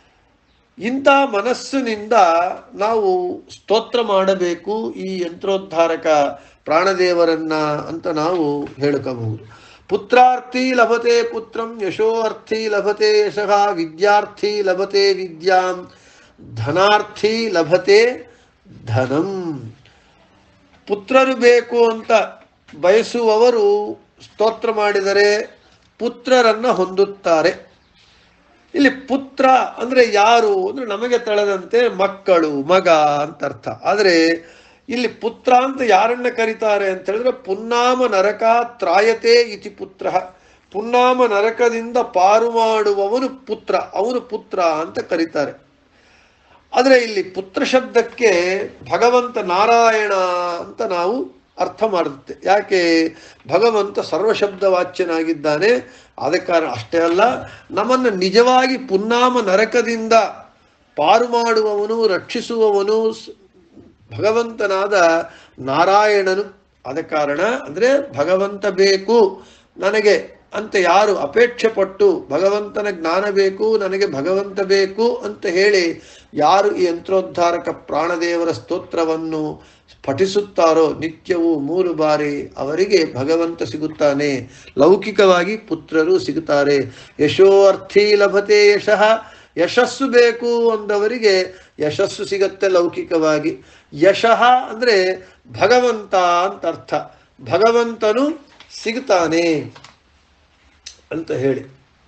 ಇಂಥ ಮನಸ್ಸಿನಿಂದ ನಾವು ಸ್ತೋತ್ರ ಮಾಡಬೇಕು ಈ ಯಂತ್ರೋದ್ಧಾರಕ ಪ್ರಾಣದೇವರನ್ನ ಅಂತ ನಾವು ಹೇಳ್ಕೋಬಹುದು ಪುತ್ರಾರ್ಥಿ ಲಭತೆ ಪುತ್ರಂ ಯಶೋರ್ಥಿ ಲಭತೆ ಯಶಃ ವಿದ್ಯಾರ್ಥಿ ಲಭತೆ ವಿದ್ಯಾಂ ಧನಾರ್ಥಿ ಲಭತೆ ಧನಂ ಪುತ್ರರು ಬೇಕು ಅಂತ ಬಯಸುವವರು ಸ್ತೋತ್ರ ಮಾಡಿದರೆ ಪುತ್ರರನ್ನ ಹೊಂದುತ್ತಾರೆ ಇಲ್ಲಿ ಪುತ್ರ ಅಂದ್ರೆ ಯಾರು ಅಂದ್ರೆ ನಮಗೆ ತಳೆದಂತೆ ಮಕ್ಕಳು ಮಗ ಅಂತ ಅರ್ಥ ಆದರೆ ಇಲ್ಲಿ ಪುತ್ರ ಅಂತ ಯಾರನ್ನ ಕರೀತಾರೆ ಅಂತ ಹೇಳಿದ್ರೆ ಪುನ್ನಾಮ ನರಕ ತ್ರಾಯತೆ ಇತಿ ಪುತ್ರ ಪುನ್ನಾಮ ನರಕದಿಂದ ಪಾರು ಮಾಡುವವನು ಪುತ್ರ ಅವನು ಪುತ್ರ ಅಂತ ಕರೀತಾರೆ ಆದರೆ ಇಲ್ಲಿ ಪುತ್ರ ಶಬ್ದಕ್ಕೆ ಭಗವಂತ ನಾರಾಯಣ ಅಂತ ನಾವು ಅರ್ಥ ಮಾಡುತ್ತೆ ಯಾಕೆ ಭಗವಂತ ಸರ್ವಶಬ್ದ ವಾಚ್ಯನಾಗಿದ್ದಾನೆ ಆದ ಕಾರಣ ಅಷ್ಟೇ ಅಲ್ಲ ನಮ್ಮನ್ನು ನಿಜವಾಗಿ ಪುನ್ನಾಮ ನರಕದಿಂದ ಪಾರು ಮಾಡುವವನು ರಕ್ಷಿಸುವವನು ಸ್- ಭಗವಂತನಾದ ನಾರಾಯಣನು ಆದ ಕಾರಣ ಅಂದ್ರೆ ಭಗವಂತ ಬೇಕು ನನಗೆ ಅಂತ ಯಾರು ಅಪೇಕ್ಷೆ ಪಟ್ಟು ಭಗವಂತನ ಜ್ಞಾನ ಬೇಕು ನನಗೆ ಭಗವಂತ ಬೇಕು ಅಂತ ಹೇಳಿ ಯಾರು ಈ ಯಂತ್ರೋದ್ಧಾರಕ ಪ್ರಾಣದೇವರ ಸ್ತೋತ್ರವನ್ನು ಪಠಿಸುತ್ತಾರೋ ನಿತ್ಯವೂ ಮೂರು ಬಾರಿ ಅವರಿಗೆ ಭಗವಂತ ಸಿಗುತ್ತಾನೆ ಲೌಕಿಕವಾಗಿ ಪುತ್ರರು ಸಿಗುತ್ತಾರೆ ಯಶೋ ಅರ್ಥಿ ಲಭತೆ ಯಶಃ ಯಶಸ್ಸು ಬೇಕು ಅಂದವರಿಗೆ ಯಶಸ್ಸು ಸಿಗತ್ತೆ ಲೌಕಿಕವಾಗಿ ಯಶಃ ಅಂದ್ರೆ ಭಗವಂತ ಅಂತ ಅರ್ಥ ಭಗವಂತನು ಸಿಗುತ್ತಾನೆ ಅಂತ ಹೇಳಿ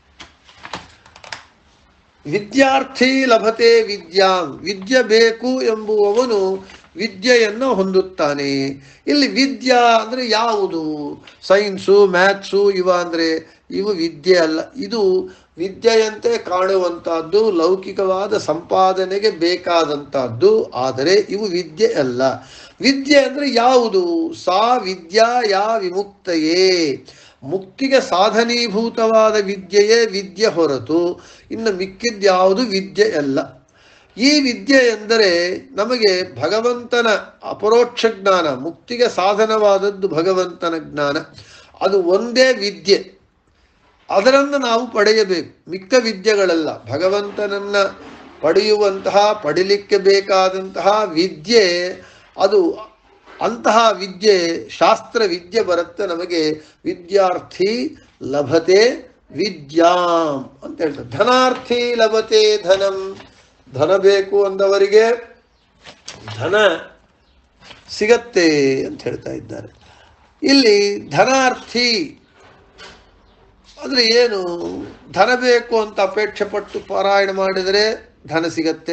ವಿದ್ಯಾರ್ಥಿ ಲಭತೆ ವಿದ್ಯಾಂ ವಿದ್ಯೆ ಬೇಕು ಎಂಬುವವನು ವಿದ್ಯೆಯನ್ನು ಹೊಂದುತ್ತಾನೆ ಇಲ್ಲಿ ವಿದ್ಯಾ ಅಂದ್ರೆ ಯಾವುದು ಸೈನ್ಸು ಮ್ಯಾಥ್ಸು ಇವ ಅಂದ್ರೆ ಇವು ವಿದ್ಯೆ ಅಲ್ಲ ಇದು ವಿದ್ಯೆಯಂತೆ ಕಾಣುವಂತಹದ್ದು ಲೌಕಿಕವಾದ ಸಂಪಾದನೆಗೆ ಬೇಕಾದಂತಹದ್ದು ಆದರೆ ಇವು ವಿದ್ಯೆ ಅಲ್ಲ ವಿದ್ಯೆ ಅಂದ್ರೆ ಯಾವುದು ಸಾ ವಿದ್ಯಾ ಯಾ ವಿಮುಕ್ತಯೇ ಮುಕ್ತಿಗೆ ಸಾಧನೀಭೂತವಾದ ವಿದ್ಯೆಯೇ ವಿದ್ಯೆ ಹೊರತು ಇನ್ನು ಮಿಕ್ಕಿದ್ಯಾವುದು ವಿದ್ಯೆ ಅಲ್ಲ ಈ ವಿದ್ಯೆ ಎಂದರೆ ನಮಗೆ ಭಗವಂತನ ಅಪರೋಕ್ಷ ಜ್ಞಾನ ಮುಕ್ತಿಗೆ ಸಾಧನವಾದದ್ದು ಭಗವಂತನ ಜ್ಞಾನ ಅದು ಒಂದೇ ವಿದ್ಯೆ ಅದರನ್ನು ನಾವು ಪಡೆಯಬೇಕು ಮಿಕ್ಕ ವಿದ್ಯೆಗಳಲ್ಲ ಭಗವಂತನನ್ನ ಪಡೆಯುವಂತಹ ಪಡಿಲಿಕ್ಕೆ ಬೇಕಾದಂತಹ ವಿದ್ಯೆ ಅದು ಅಂತಹ ವಿದ್ಯೆ ಶಾಸ್ತ್ರ ವಿದ್ಯೆ ಬರುತ್ತೆ ನಮಗೆ ವಿದ್ಯಾರ್ಥಿ ಲಭತೆ ವಿದ್ಯಾಂ ಅಂತ ಹೇಳ್ತಾರೆ ಧನಾರ್ಥಿ ಲಭತೆ ಧನಂ ಧನ ಬೇಕು ಅಂದವರಿಗೆ ಧನ ಸಿಗತ್ತೆ ಅಂತ ಹೇಳ್ತಾ ಇದ್ದಾರೆ ಇಲ್ಲಿ ಧನಾರ್ಥಿ ಅಂದ್ರೆ ಏನು ಧನ ಬೇಕು ಅಂತ ಅಪೇಕ್ಷೆ ಪಟ್ಟು ಪಾರಾಯಣ ಮಾಡಿದರೆ ಧನ ಸಿಗತ್ತೆ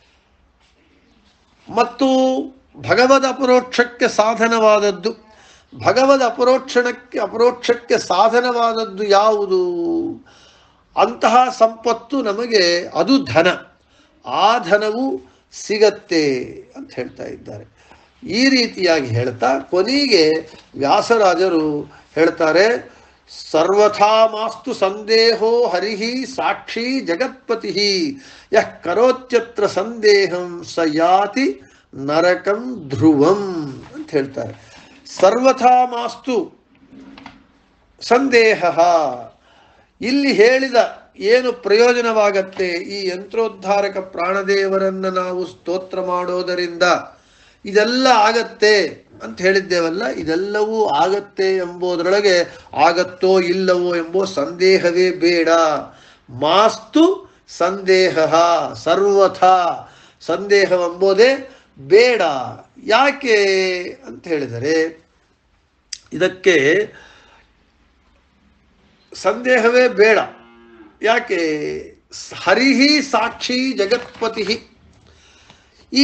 ಮತ್ತು ಭಗವದ್ ಅಪರೋಕ್ಷಕ್ಕೆ ಸಾಧನವಾದದ್ದು ಭಗವದ್ ಅಪರೋಕ್ಷಣಕ್ಕೆ ಅಪರೋಕ್ಷಕ್ಕೆ ಸಾಧನವಾದದ್ದು ಯಾವುದು ಅಂತಹ ಸಂಪತ್ತು ನಮಗೆ ಅದು ಧನ ಆ ಧನವು ಸಿಗತ್ತೆ ಅಂತ ಹೇಳ್ತಾ ಇದ್ದಾರೆ ಈ ರೀತಿಯಾಗಿ ಹೇಳ್ತಾ ಕೊನೆಗೆ ವ್ಯಾಸರಾಜರು ಹೇಳ್ತಾರೆ ಸರ್ವಥಾ ಮಾಸ್ತು ಸಂದೇಹೋ ಹರಿಹಿ ಸಾಕ್ಷಿ ಜಗತ್ಪತಿ ಯಃ ಕರೋತ್ಯತ್ರ ಸಂದೇಹಂ ಸ ಯಾತಿ ನರಕಂ ಧ್ರುವಂ ಅಂತ ಹೇಳ್ತಾರೆ ಸರ್ವಥಾ ಮಾಸ್ತು ಸಂದೇಹ ಇಲ್ಲಿ ಹೇಳಿದ ಏನು ಪ್ರಯೋಜನವಾಗತ್ತೆ ಈ ಯಂತ್ರೋದ್ಧಾರಕ ಪ್ರಾಣದೇವರನ್ನ ನಾವು ಸ್ತೋತ್ರ ಮಾಡೋದರಿಂದ ಇದೆಲ್ಲ ಆಗತ್ತೆ ಅಂತ ಹೇಳಿದ್ದೇವಲ್ಲ ಇದೆಲ್ಲವೂ ಆಗತ್ತೆ ಎಂಬುದರೊಳಗೆ ಆಗತ್ತೋ ಇಲ್ಲವೋ ಎಂಬೋ ಸಂದೇಹವೇ ಬೇಡ ಮಾಸ್ತು ಸಂದೇಹ ಸರ್ವಥಾ ಸಂದೇಹವೆಂಬುದೇ ಬೇಡ ಯಾಕೆ ಅಂತ ಹೇಳಿದರೆ ಇದಕ್ಕೆ ಸಂದೇಹವೇ ಬೇಡ ಯಾಕೆ ಹರಿಹಿ ಸಾಕ್ಷಿ ಜಗತ್ಪತಿ ಈ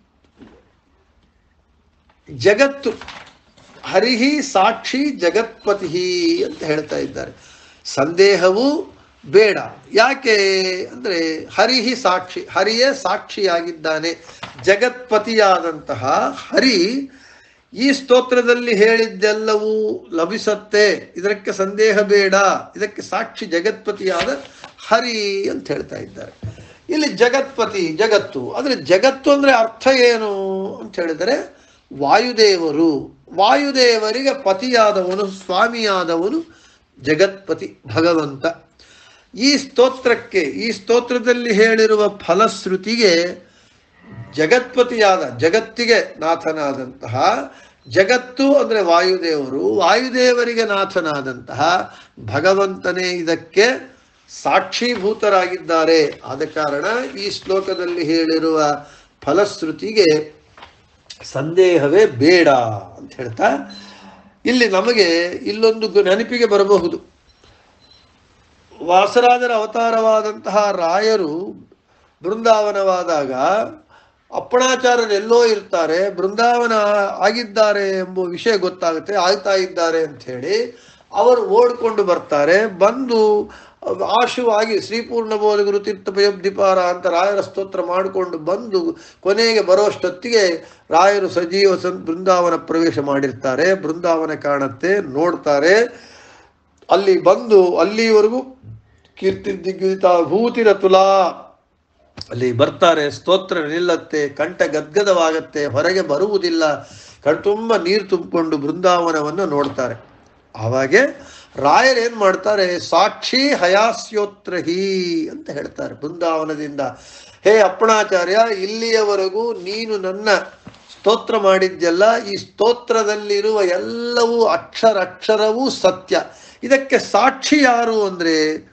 ಜಗತ್ತು ಹರಿಹಿ ಸಾಕ್ಷಿ ಜಗತ್ಪತಿ ಅಂತ ಹೇಳ್ತಾ ಇದ್ದಾರೆ ಸಂದೇಹವು ಬೇಡ ಯಾಕೆ ಅಂದರೆ ಹರಿಹಿ ಸಾಕ್ಷಿ ಹರಿಯೇ ಸಾಕ್ಷಿಯಾಗಿದ್ದಾನೆ ಜಗತ್ಪತಿಯಾದಂತಹ ಹರಿ ಈ ಸ್ತೋತ್ರದಲ್ಲಿ ಹೇಳಿದ್ದೆಲ್ಲವೂ ಲಭಿಸತ್ತೆ ಇದಕ್ಕೆ ಸಂದೇಹ ಬೇಡ ಇದಕ್ಕೆ ಸಾಕ್ಷಿ ಜಗತ್ಪತಿಯಾದ ಹರಿ ಅಂತ ಹೇಳ್ತಾ ಇದ್ದಾರೆ ಇಲ್ಲಿ ಜಗತ್ಪತಿ ಜಗತ್ತು ಅಂದ್ರೆ ಜಗತ್ತು ಅಂದ್ರೆ ಅರ್ಥ ಏನು ಅಂತ ಹೇಳಿದರೆ ವಾಯುದೇವರು ವಾಯುದೇವರಿಗೆ ಪತಿಯಾದವನು ಸ್ವಾಮಿಯಾದವನು ಜಗತ್ಪತಿ ಭಗವಂತ ಈ ಸ್ತೋತ್ರಕ್ಕೆ ಈ ಸ್ತೋತ್ರದಲ್ಲಿ ಹೇಳಿರುವ ಫಲಶ್ರುತಿಗೆ ಜಗತ್ಪತಿಯಾದ ಜಗತ್ತಿಗೆ ನಾಥನಾದಂತಹ ಜಗತ್ತು ಅಂದ್ರೆ ವಾಯುದೇವರು ವಾಯುದೇವರಿಗೆ ನಾಥನಾದಂತಹ ಭಗವಂತನೇ ಇದಕ್ಕೆ ಸಾಕ್ಷೀಭೂತರಾಗಿದ್ದಾರೆ ಆದ ಕಾರಣ ಈ ಶ್ಲೋಕದಲ್ಲಿ ಹೇಳಿರುವ ಫಲಶ್ರುತಿಗೆ ಸಂದೇಹವೇ ಬೇಡ ಅಂತ ಹೇಳ್ತಾ ಇಲ್ಲಿ ನಮಗೆ ಇಲ್ಲೊಂದು ಗು- ನೆನಪಿಗೆ ಬರಬಹುದು ವಾಸರಾಜರ ಅವತಾರವಾದಂತಹ ರಾಯರು ಬೃಂದಾವನವಾದಾಗ ಅಪ್ಪಣಾಚಾರ್ಯರು ಎಲ್ಲೋ ಇರ್ತಾರೆ ಬೃಂದಾವನ ಆಗಿದ್ದಾರೆ ಎಂಬ ವಿಷಯ ಗೊತ್ತಾಗುತ್ತೆ ಆಗ್ತಾ ಇದ್ದಾರೆ ಅಂತ ಹೇಳಿ ಅವರು ಓಡ್ಕೊಂಡು ಬರ್ತಾರೆ ಬಂದು ಆಶುವಾಗಿ ಶ್ರೀಪೂರ್ಣ ಬೋಧ ಗುರು ತೀರ್ಥ ಪಯೋಬ್ಧಿಪಾರ ಅಂತ ರಾಯರ ಸ್ತೋತ್ರ ಮಾಡಿಕೊಂಡು ಬಂದು ಕೊನೆಗೆ ಬರೋಷ್ಟೊತ್ತಿಗೆ ರಾಯರು ಸಜೀವ ಸಂ ಬೃಂದಾವನ ಪ್ರವೇಶ ಮಾಡಿರ್ತಾರೆ ಬೃಂದಾವನ ಕಾಣುತ್ತೆ ನೋಡ್ತಾರೆ ಅಲ್ಲಿ ಬಂದು ಅಲ್ಲಿವರೆಗೂ ಕೀರ್ತಿ ದಿಗ್ವಿತ ಭೂತಿರ ತುಲಾ ಅಲ್ಲಿ ಬರ್ತಾರೆ ಸ್ತೋತ್ರ ನಿಲ್ಲತ್ತೆ ಕಂಠ ಗದ್ಗದವಾಗತ್ತೆ ಹೊರಗೆ ಬರುವುದಿಲ್ಲ ಕಣ್ತುಂಬ ನೀರು ತುಂಬಿಕೊಂಡು ಬೃಂದಾವನವನ್ನು ನೋಡ್ತಾರೆ ಆವಾಗೆ ರಾಯರು ಏನ್ ಮಾಡ್ತಾರೆ ಸಾಕ್ಷಿ ಹಯಾಸ್ಯೋತ್ರಹಿ ಅಂತ ಹೇಳ್ತಾರೆ ಬೃಂದಾವನದಿಂದ ಹೇ ಅಪ್ಪಣಾಚಾರ್ಯ ಇಲ್ಲಿಯವರೆಗೂ ನೀನು ನನ್ನ ಸ್ತೋತ್ರ ಮಾಡಿದ್ಯಲ್ಲ ಈ ಸ್ತೋತ್ರದಲ್ಲಿರುವ ಎಲ್ಲವೂ ಅಕ್ಷರ ಅಕ್ಷರವೂ ಸತ್ಯ ಇದಕ್ಕೆ ಸಾಕ್ಷಿ ಯಾರು ಅಂದ್ರೆ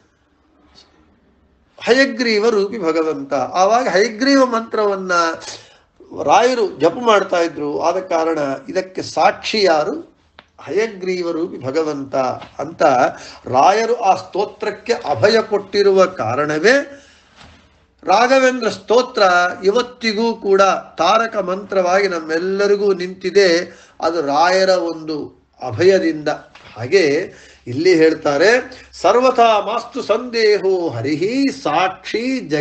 ಹಯಗ್ರೀವ ರೂಪಿ ಭಗವಂತ ಆವಾಗ ಹಯಗ್ರೀವ ಮಂತ್ರವನ್ನ ರಾಯರು ಜಪ ಮಾಡ್ತಾ ಇದ್ರು ಆದ ಕಾರಣ ಇದಕ್ಕೆ ಸಾಕ್ಷಿ ಯಾರು ಹಯಗ್ರೀವ ರೂಪಿ ಭಗವಂತ ಅಂತ ರಾಯರು ಆ ಸ್ತೋತ್ರಕ್ಕೆ ಅಭಯ ಕೊಟ್ಟಿರುವ ಕಾರಣವೇ ರಾಘವೇಂದ್ರ ಸ್ತೋತ್ರ ಇವತ್ತಿಗೂ ಕೂಡ ತಾರಕ ಮಂತ್ರವಾಗಿ ನಮ್ಮೆಲ್ಲರಿಗೂ ನಿಂತಿದೆ ಅದು ರಾಯರ ಒಂದು ಅಭಯದಿಂದ ಹಾಗೆ ಇಲ್ಲಿ ಹೇಳ್ತಾರೆ ಸರ್ವಥಾ ಮಾಸ್ತು ಸಂದೇಹೋ ಹರಿಹಿ ಸಾಕ್ಷಿ ಜಗತ್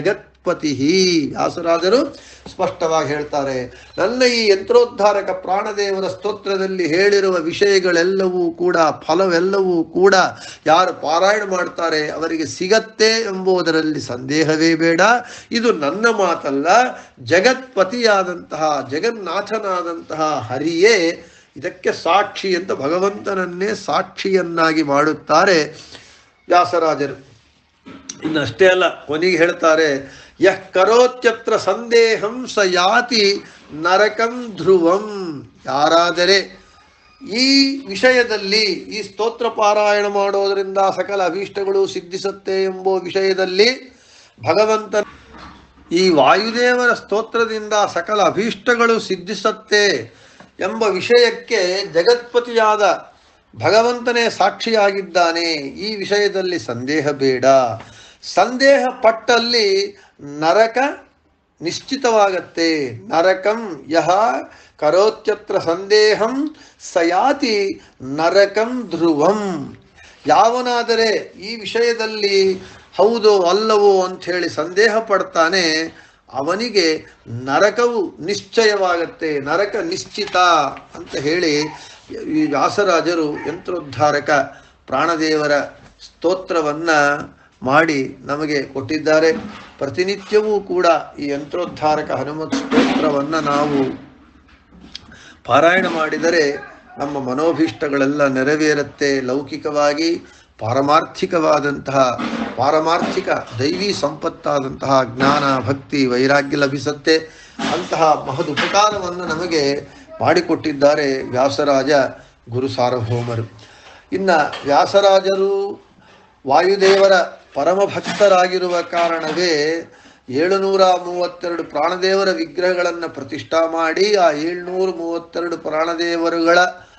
ಜಗತ್ಪತಿ ವ್ಯಾಸರಾಜರು ಸ್ಪಷ್ಟವಾಗಿ ಹೇಳ್ತಾರೆ ನನ್ನ ಈ ಯಂತ್ರೋದ್ಧಾರಕ ಪ್ರಾಣದೇವರ ಸ್ತೋತ್ರದಲ್ಲಿ ಹೇಳಿರುವ ವಿಷಯಗಳೆಲ್ಲವೂ ಕೂಡ ಫಲವೆಲ್ಲವೂ ಕೂಡ ಯಾರು ಪಾರಾಯಣ ಮಾಡ್ತಾರೆ ಅವರಿಗೆ ಸಿಗತ್ತೆ ಎಂಬುದರಲ್ಲಿ ಸಂದೇಹವೇ ಬೇಡ ಇದು ನನ್ನ ಮಾತಲ್ಲ ಜಗತ್ಪತಿಯಾದಂತಹ ಜಗನ್ನಾಥನಾದಂತಹ ಹರಿಯೇ ಇದಕ್ಕೆ ಸಾಕ್ಷಿ ಅಂತ ಭಗವಂತನನ್ನೇ ಸಾಕ್ಷಿಯನ್ನಾಗಿ ಮಾಡುತ್ತಾರೆ ವ್ಯಾಸರಾಜರು ಇನ್ನಷ್ಟೇ ಅಲ್ಲ ಕೊನೆಗೆ ಹೇಳ್ತಾರೆ ಯಃ ಕರೋತ್ಯತ್ರ ಸಂದೇಹಂ ಸ ಯಾತಿ ನರಕಂ ಧ್ರುವಂ ಯಾರಾದರೆ ಈ ವಿಷಯದಲ್ಲಿ ಈ ಸ್ತೋತ್ರ ಪಾರಾಯಣ ಮಾಡೋದರಿಂದ ಸಕಲ ಅಭೀಷ್ಟಗಳು ಸಿದ್ಧಿಸುತ್ತೆ ಎಂಬ ವಿಷಯದಲ್ಲಿ ಭಗವಂತ ಈ ವಾಯುದೇವರ ಸ್ತೋತ್ರದಿಂದ ಸಕಲ ಅಭೀಷ್ಟಗಳು ಸಿದ್ಧಿಸುತ್ತೆ ಎಂಬ ವಿಷಯಕ್ಕೆ ಜಗತ್ಪತಿಯಾದ ಭಗವಂತನೇ ಸಾಕ್ಷಿಯಾಗಿದ್ದಾನೆ ಈ ವಿಷಯದಲ್ಲಿ ಸಂದೇಹ ಬೇಡ ಸಂದೇಹ ಪಟ್ಟಲ್ಲಿ ನರಕ ನಿಶ್ಚಿತವಾಗತ್ತೆ ನರಕಂ ಯಹ ಕರೋತ್ಯತ್ರ ಸಂದೇಹಂ ಸಯಾತಿ ನರಕಂ ಧ್ರುವಂ ಯಾವನಾದರೆ ಈ ವಿಷಯದಲ್ಲಿ ಹೌದೋ ಅಲ್ಲವೋ ಅಂಥೇಳಿ ಸಂದೇಹ ಪಡ್ತಾನೆ ಅವನಿಗೆ ನರಕವು ನಿಶ್ಚಯವಾಗತ್ತೆ ನರಕ ನಿಶ್ಚಿತ ಅಂತ ಹೇಳಿ ಈ ವ್ಯಾಸರಾಜರು ಯಂತ್ರೋದ್ಧಾರಕ ಪ್ರಾಣದೇವರ ಸ್ತೋತ್ರವನ್ನ ಮಾಡಿ ನಮಗೆ ಕೊಟ್ಟಿದ್ದಾರೆ ಪ್ರತಿನಿತ್ಯವೂ ಕೂಡ ಈ ಯಂತ್ರೋದ್ಧಾರಕ ಹನುಮತ್ ಸ್ತೋತ್ರವನ್ನ ನಾವು ಪಾರಾಯಣ ಮಾಡಿದರೆ ನಮ್ಮ ಮನೋಭೀಷ್ಟಗಳೆಲ್ಲ ನೆರವೇರುತ್ತೆ ಲೌಕಿಕವಾಗಿ ಪಾರಮಾರ್ಥಿಕವಾದಂತಹ ಪಾರಮಾರ್ಥಿಕ ದೈವಿ ಸಂಪತ್ತಾದಂತಹ ಜ್ಞಾನ ಭಕ್ತಿ ವೈರಾಗ್ಯ ಲಭಿಸುತ್ತೆ ಅಂತಹ ಮಹದ್ ಉಪಕಾರವನ್ನು ನಮಗೆ ಮಾಡಿಕೊಟ್ಟಿದ್ದಾರೆ ವ್ಯಾಸರಾಜ ಗುರು ಸಾರ್ವಭೌಮರು ಇನ್ನು ವ್ಯಾಸರಾಜರು ವಾಯುದೇವರ ಪರಮ ಭಕ್ತರಾಗಿರುವ ಕಾರಣವೇ ಏಳುನೂರ ಮೂವತ್ತೆರಡು ಪ್ರಾಣದೇವರ ವಿಗ್ರಹಗಳನ್ನು ಪ್ರತಿಷ್ಠಾ ಮಾಡಿ ಆ ಏಳ್ನೂರ ಮೂವತ್ತೆರಡು ಪ್ರಾಣದೇವರುಗಳ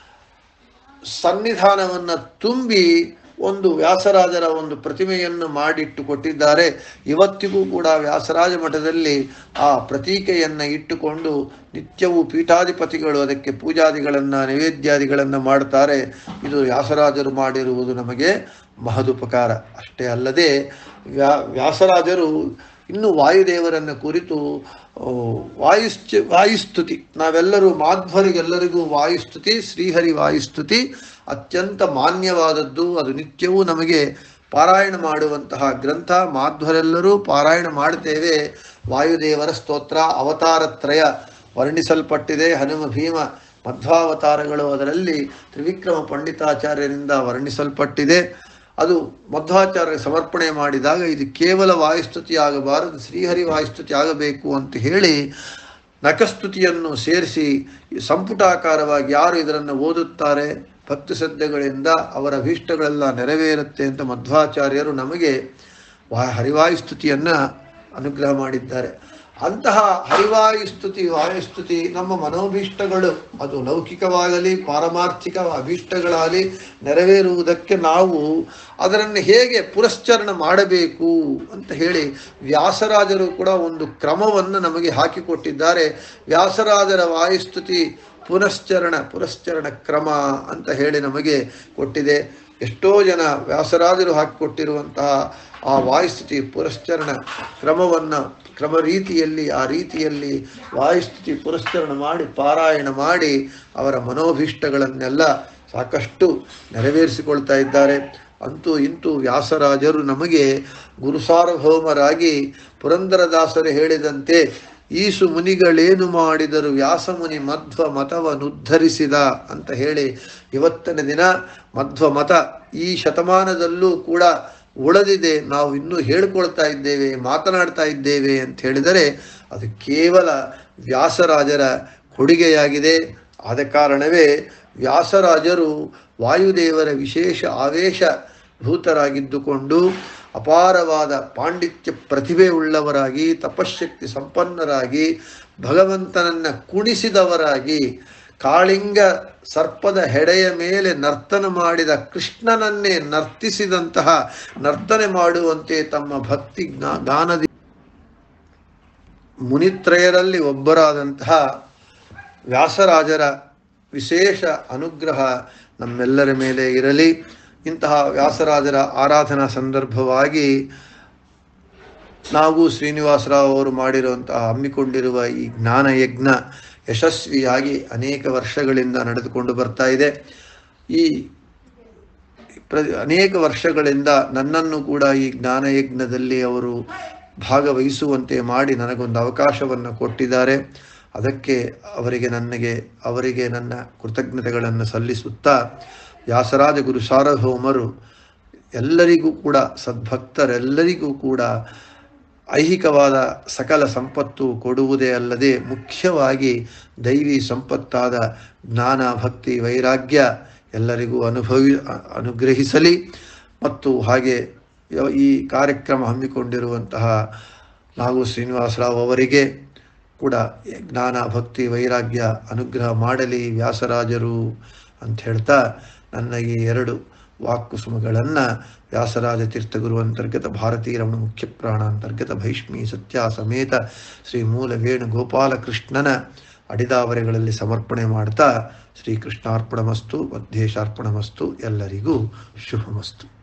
ಸನ್ನಿಧಾನವನ್ನು ತುಂಬಿ ಒಂದು ವ್ಯಾಸರಾಜರ ಒಂದು ಪ್ರತಿಮೆಯನ್ನು ಮಾಡಿಟ್ಟು ಕೊಟ್ಟಿದ್ದಾರೆ ಇವತ್ತಿಗೂ ಕೂಡ ವ್ಯಾಸರಾಜ ಮಠದಲ್ಲಿ ಆ ಪ್ರತೀಕೆಯನ್ನು ಇಟ್ಟುಕೊಂಡು ನಿತ್ಯವೂ ಪೀಠಾಧಿಪತಿಗಳು ಅದಕ್ಕೆ ಪೂಜಾದಿಗಳನ್ನು ನೈವೇದ್ಯಾದಿಗಳನ್ನು ಮಾಡ್ತಾರೆ ಇದು ವ್ಯಾಸರಾಜರು ಮಾಡಿರುವುದು ನಮಗೆ ಮಹದುಪಕಾರ ಅಷ್ಟೇ ಅಲ್ಲದೆ ವ್ಯಾ ವ್ಯಾಸರಾಜರು ಇನ್ನು ವಾಯುದೇವರನ್ನು ಕುರಿತು ಆ, ವಾಯುಶ್ಚ ವಾಯುಸ್ತುತಿ ನಾವೆಲ್ಲರೂ ಮಾಧ್ವರಿಗೆಲ್ಲರಿಗೂ ವಾಯುಸ್ತುತಿ ಶ್ರೀಹರಿ ವಾಯುಸ್ತುತಿ ಅತ್ಯಂತ ಮಾನ್ಯವಾದದ್ದು ಅದು ನಿತ್ಯವೂ ನಮಗೆ ಪಾರಾಯಣ ಮಾಡುವಂತಹ ಗ್ರಂಥ ಮಾಧ್ವರೆಲ್ಲರೂ ಪಾರಾಯಣ ಮಾಡ್ತೇವೆ ವಾಯುದೇವರ ಸ್ತೋತ್ರ ಅವತಾರತ್ರಯ ವರ್ಣಿಸಲ್ಪಟ್ಟಿದೆ ಹನುಮ ಭೀಮ ಮಧ್ವಾವತಾರಗಳು ಅದರಲ್ಲಿ ತ್ರಿವಿಕ್ರಮ ಪಂಡಿತಾಚಾರ್ಯರಿಂದ ವರ್ಣಿಸಲ್ಪಟ್ಟಿದೆ ಅದು ಮಧ್ವಾಚಾರ್ಯ ಸಮರ್ಪಣೆ ಮಾಡಿದಾಗ ಇದು ಕೇವಲ ವಾಯುಸ್ತುತಿ ಆಗಬಾರದು ಶ್ರೀಹರಿ ವಾಯುಸ್ತುತಿ ಆಗಬೇಕು ಅಂತ ಹೇಳಿ ನಖಸ್ತುತಿಯನ್ನು ಸೇರಿಸಿ ಸಂಪುಟಾಕಾರವಾಗಿ ಯಾರು ಇದನ್ನು ಓದುತ್ತಾರೆ ಭಕ್ತಿ ಶ್ರದ್ಧೆಗಳಿಂದ ಅವರ ಅಭೀಷ್ಟಗಳೆಲ್ಲ ನೆರವೇರುತ್ತೆ ಅಂತ ಮಧ್ವಾಚಾರ್ಯರು ನಮಗೆ ವಾ ಹರಿವಾಯುಸ್ತುತಿಯನ್ನು ಅನುಗ್ರಹ ಮಾಡಿದ್ದಾರೆ ಅಂತಹ ಹರಿವಾಯುಸ್ತುತಿ ವಾಯುಸ್ತುತಿ ನಮ್ಮ ಮನೋಭೀಷ್ಟಗಳು ಅದು ಲೌಕಿಕವಾಗಲಿ ಪಾರಮಾರ್ಥಿಕ ಅಭೀಷ್ಟಗಳಾಗಲಿ ನೆರವೇರುವುದಕ್ಕೆ ನಾವು ಅದನ್ನು ಹೇಗೆ ಪುರಶ್ಚರಣ ಮಾಡಬೇಕು ಅಂತ ಹೇಳಿ ವ್ಯಾಸರಾಜರು ಕೂಡ ಒಂದು ಕ್ರಮವನ್ನು ನಮಗೆ ಹಾಕಿಕೊಟ್ಟಿದ್ದಾರೆ ವ್ಯಾಸರಾಜರ ವಾಯುಸ್ತುತಿ ಪುನಶ್ಚರಣ ಪುರಶ್ಚರಣ ಕ್ರಮ ಅಂತ ಹೇಳಿ ನಮಗೆ ಕೊಟ್ಟಿದೆ ಎಷ್ಟೋ ಜನ ವ್ಯಾಸರಾಜರು ಹಾಕಿಕೊಟ್ಟಿರುವಂತಹ ಆ ವಾಯುಸ್ಥಿತಿ ಪುರಶ್ಚರಣ ಕ್ರಮವನ್ನು ಕ್ರಮ ರೀತಿಯಲ್ಲಿ ಆ ರೀತಿಯಲ್ಲಿ ವಾಯುಸ್ಥಿತಿ ಪುರಶ್ಚರಣ ಮಾಡಿ ಪಾರಾಯಣ ಮಾಡಿ ಅವರ ಮನೋಭೀಷ್ಟಗಳನ್ನೆಲ್ಲ ಸಾಕಷ್ಟು ನೆರವೇರಿಸಿಕೊಳ್ತಾ ಇದ್ದಾರೆ ಅಂತೂ ಇಂತೂ ವ್ಯಾಸರಾಜರು ನಮಗೆ ಗುರು ಸಾರ್ವಭೌಮರಾಗಿ ಪುರಂದರದಾಸರು ಹೇಳಿದಂತೆ ಈಸು ಮುನಿಗಳೇನು ಮಾಡಿದರು ವ್ಯಾಸಮುನಿ ಮಧ್ವ ಮತವನ್ನುದ್ಧರಿಸಿದ ಅಂತ ಹೇಳಿ ಇವತ್ತಿನ ದಿನ ಮಧ್ವ ಮತ ಈ ಶತಮಾನದಲ್ಲೂ ಕೂಡ ಉಳಿದಿದೆ ನಾವು ಇನ್ನೂ ಹೇಳ್ಕೊಳ್ತಾ ಇದ್ದೇವೆ ಮಾತನಾಡ್ತಾ ಇದ್ದೇವೆ ಅಂತ ಹೇಳಿದರೆ ಅದು ಕೇವಲ ವ್ಯಾಸರಾಜರ ಕೊಡುಗೆಯಾಗಿದೆ ಆದ ಕಾರಣವೇ ವ್ಯಾಸರಾಜರು ವಾಯುದೇವರ ವಿಶೇಷ ಆವೇಶ ಭೂತರಾಗಿದ್ದುಕೊಂಡು ಅಪಾರವಾದ ಪಾಂಡಿತ್ಯ ಪ್ರತಿಭೆ ಉಳ್ಳವರಾಗಿ ತಪಶಕ್ತಿ ಸಂಪನ್ನರಾಗಿ ಭಗವಂತನನ್ನ ಕುಣಿಸಿದವರಾಗಿ ಕಾಳಿಂಗ ಸರ್ಪದ ಹೆಡೆಯ ಮೇಲೆ ನರ್ತನ ಮಾಡಿದ ಕೃಷ್ಣನನ್ನೇ ನರ್ತಿಸಿದಂತಹ ನರ್ತನೆ ಮಾಡುವಂತೆ ತಮ್ಮ ಭಕ್ತಿ ಜ್ಞಾ- ಗಾನದಿ ಮುನಿತ್ರಯರಲ್ಲಿ ಒಬ್ಬರಾದಂತಹ ವ್ಯಾಸರಾಜರ ವಿಶೇಷ ಅನುಗ್ರಹ ನಮ್ಮೆಲ್ಲರ ಮೇಲೆ ಇರಲಿ ಇಂತಹ ವ್ಯಾಸರಾಜರ ಆರಾಧನಾ ಸಂದರ್ಭವಾಗಿ ನಾವು ಶ್ರೀನಿವಾಸರಾವ್ ಅವರು ಮಾಡಿರುವಂತಹ ಹಮ್ಮಿಕೊಂಡಿರುವ ಈ ಜ್ಞಾನ ಯಜ್ಞ ಯಶಸ್ವಿಯಾಗಿ ಅನೇಕ ವರ್ಷಗಳಿಂದ ನಡೆದುಕೊಂಡು ಬರ್ತಾ ಇದೆ ಈ ಪ್ರ ಅನೇಕ ವರ್ಷಗಳಿಂದ ನನ್ನನ್ನು ಕೂಡ ಈ ಜ್ಞಾನಯಜ್ಞದಲ್ಲಿ ಅವರು ಭಾಗವಹಿಸುವಂತೆ ಮಾಡಿ ನನಗೊಂದು ಅವಕಾಶವನ್ನು ಕೊಟ್ಟಿದ್ದಾರೆ ಅದಕ್ಕೆ ಅವರಿಗೆ ನನಗೆ ಅವರಿಗೆ ನನ್ನ ಕೃತಜ್ಞತೆಗಳನ್ನು ಸಲ್ಲಿಸುತ್ತಾ ವ್ಯಾಸರಾಜ ಗುರು ಸಾರ್ವಭೌಮರು ಎಲ್ಲರಿಗೂ ಕೂಡ ಸದ್ಭಕ್ತರೆಲ್ಲರಿಗೂ ಕೂಡ ಐಹಿಕವಾದ ಸಕಲ ಸಂಪತ್ತು ಕೊಡುವುದೇ ಅಲ್ಲದೆ ಮುಖ್ಯವಾಗಿ ದೈವಿ ಸಂಪತ್ತಾದ ಜ್ಞಾನ ಭಕ್ತಿ ವೈರಾಗ್ಯ ಎಲ್ಲರಿಗೂ ಅನುಭವಿ ಅ- ಅನುಗ್ರಹಿಸಲಿ ಮತ್ತು ಹಾಗೆ ಯ- ಈ ಕಾರ್ಯಕ್ರಮ ಹಮ್ಮಿಕೊಂಡಿರುವಂತಹ ನಾಗು ಶ್ರೀನಿವಾಸರಾವ್ ಅವರಿಗೆ ಕೂಡ ಜ್ಞಾನ ಭಕ್ತಿ ವೈರಾಗ್ಯ ಅನುಗ್ರಹ ಮಾಡಲಿ ವ್ಯಾಸರಾಜರು ಅಂತ ಹೇಳ್ತಾ ನನ್ನ ಈ ಎರಡು ವಾಕ್ಕುಸುಮಗಳನ್ನು ವ್ಯಾಸರಾಜ ತೀರ್ಥಗುರು ಅಂತರ್ಗತ ಭಾರತೀಯ ರಮಣ ಮುಖ್ಯ ಪ್ರಾಣ ಅಂತರ್ಗತ ಭೈಷ್ಮಿ ಸತ್ಯ ಸಮೇತ ಶ್ರೀ ಮೂಲ ವೇಣು ಗೋಪಾಲಕೃಷ್ಣನ ಅಡಿದಾವರೆಗಳಲ್ಲಿ ಸಮರ್ಪಣೆ ಮಾಡ್ತಾ ಶ್ರೀಕೃಷ್ಣಾರ್ಪಣಮಸ್ತು ಮಧ್ಯೇಶಾರ್ಪಣಮಸ್ತು ಎಲ್ಲರಿಗೂ ಶುಭಮಸ್ತು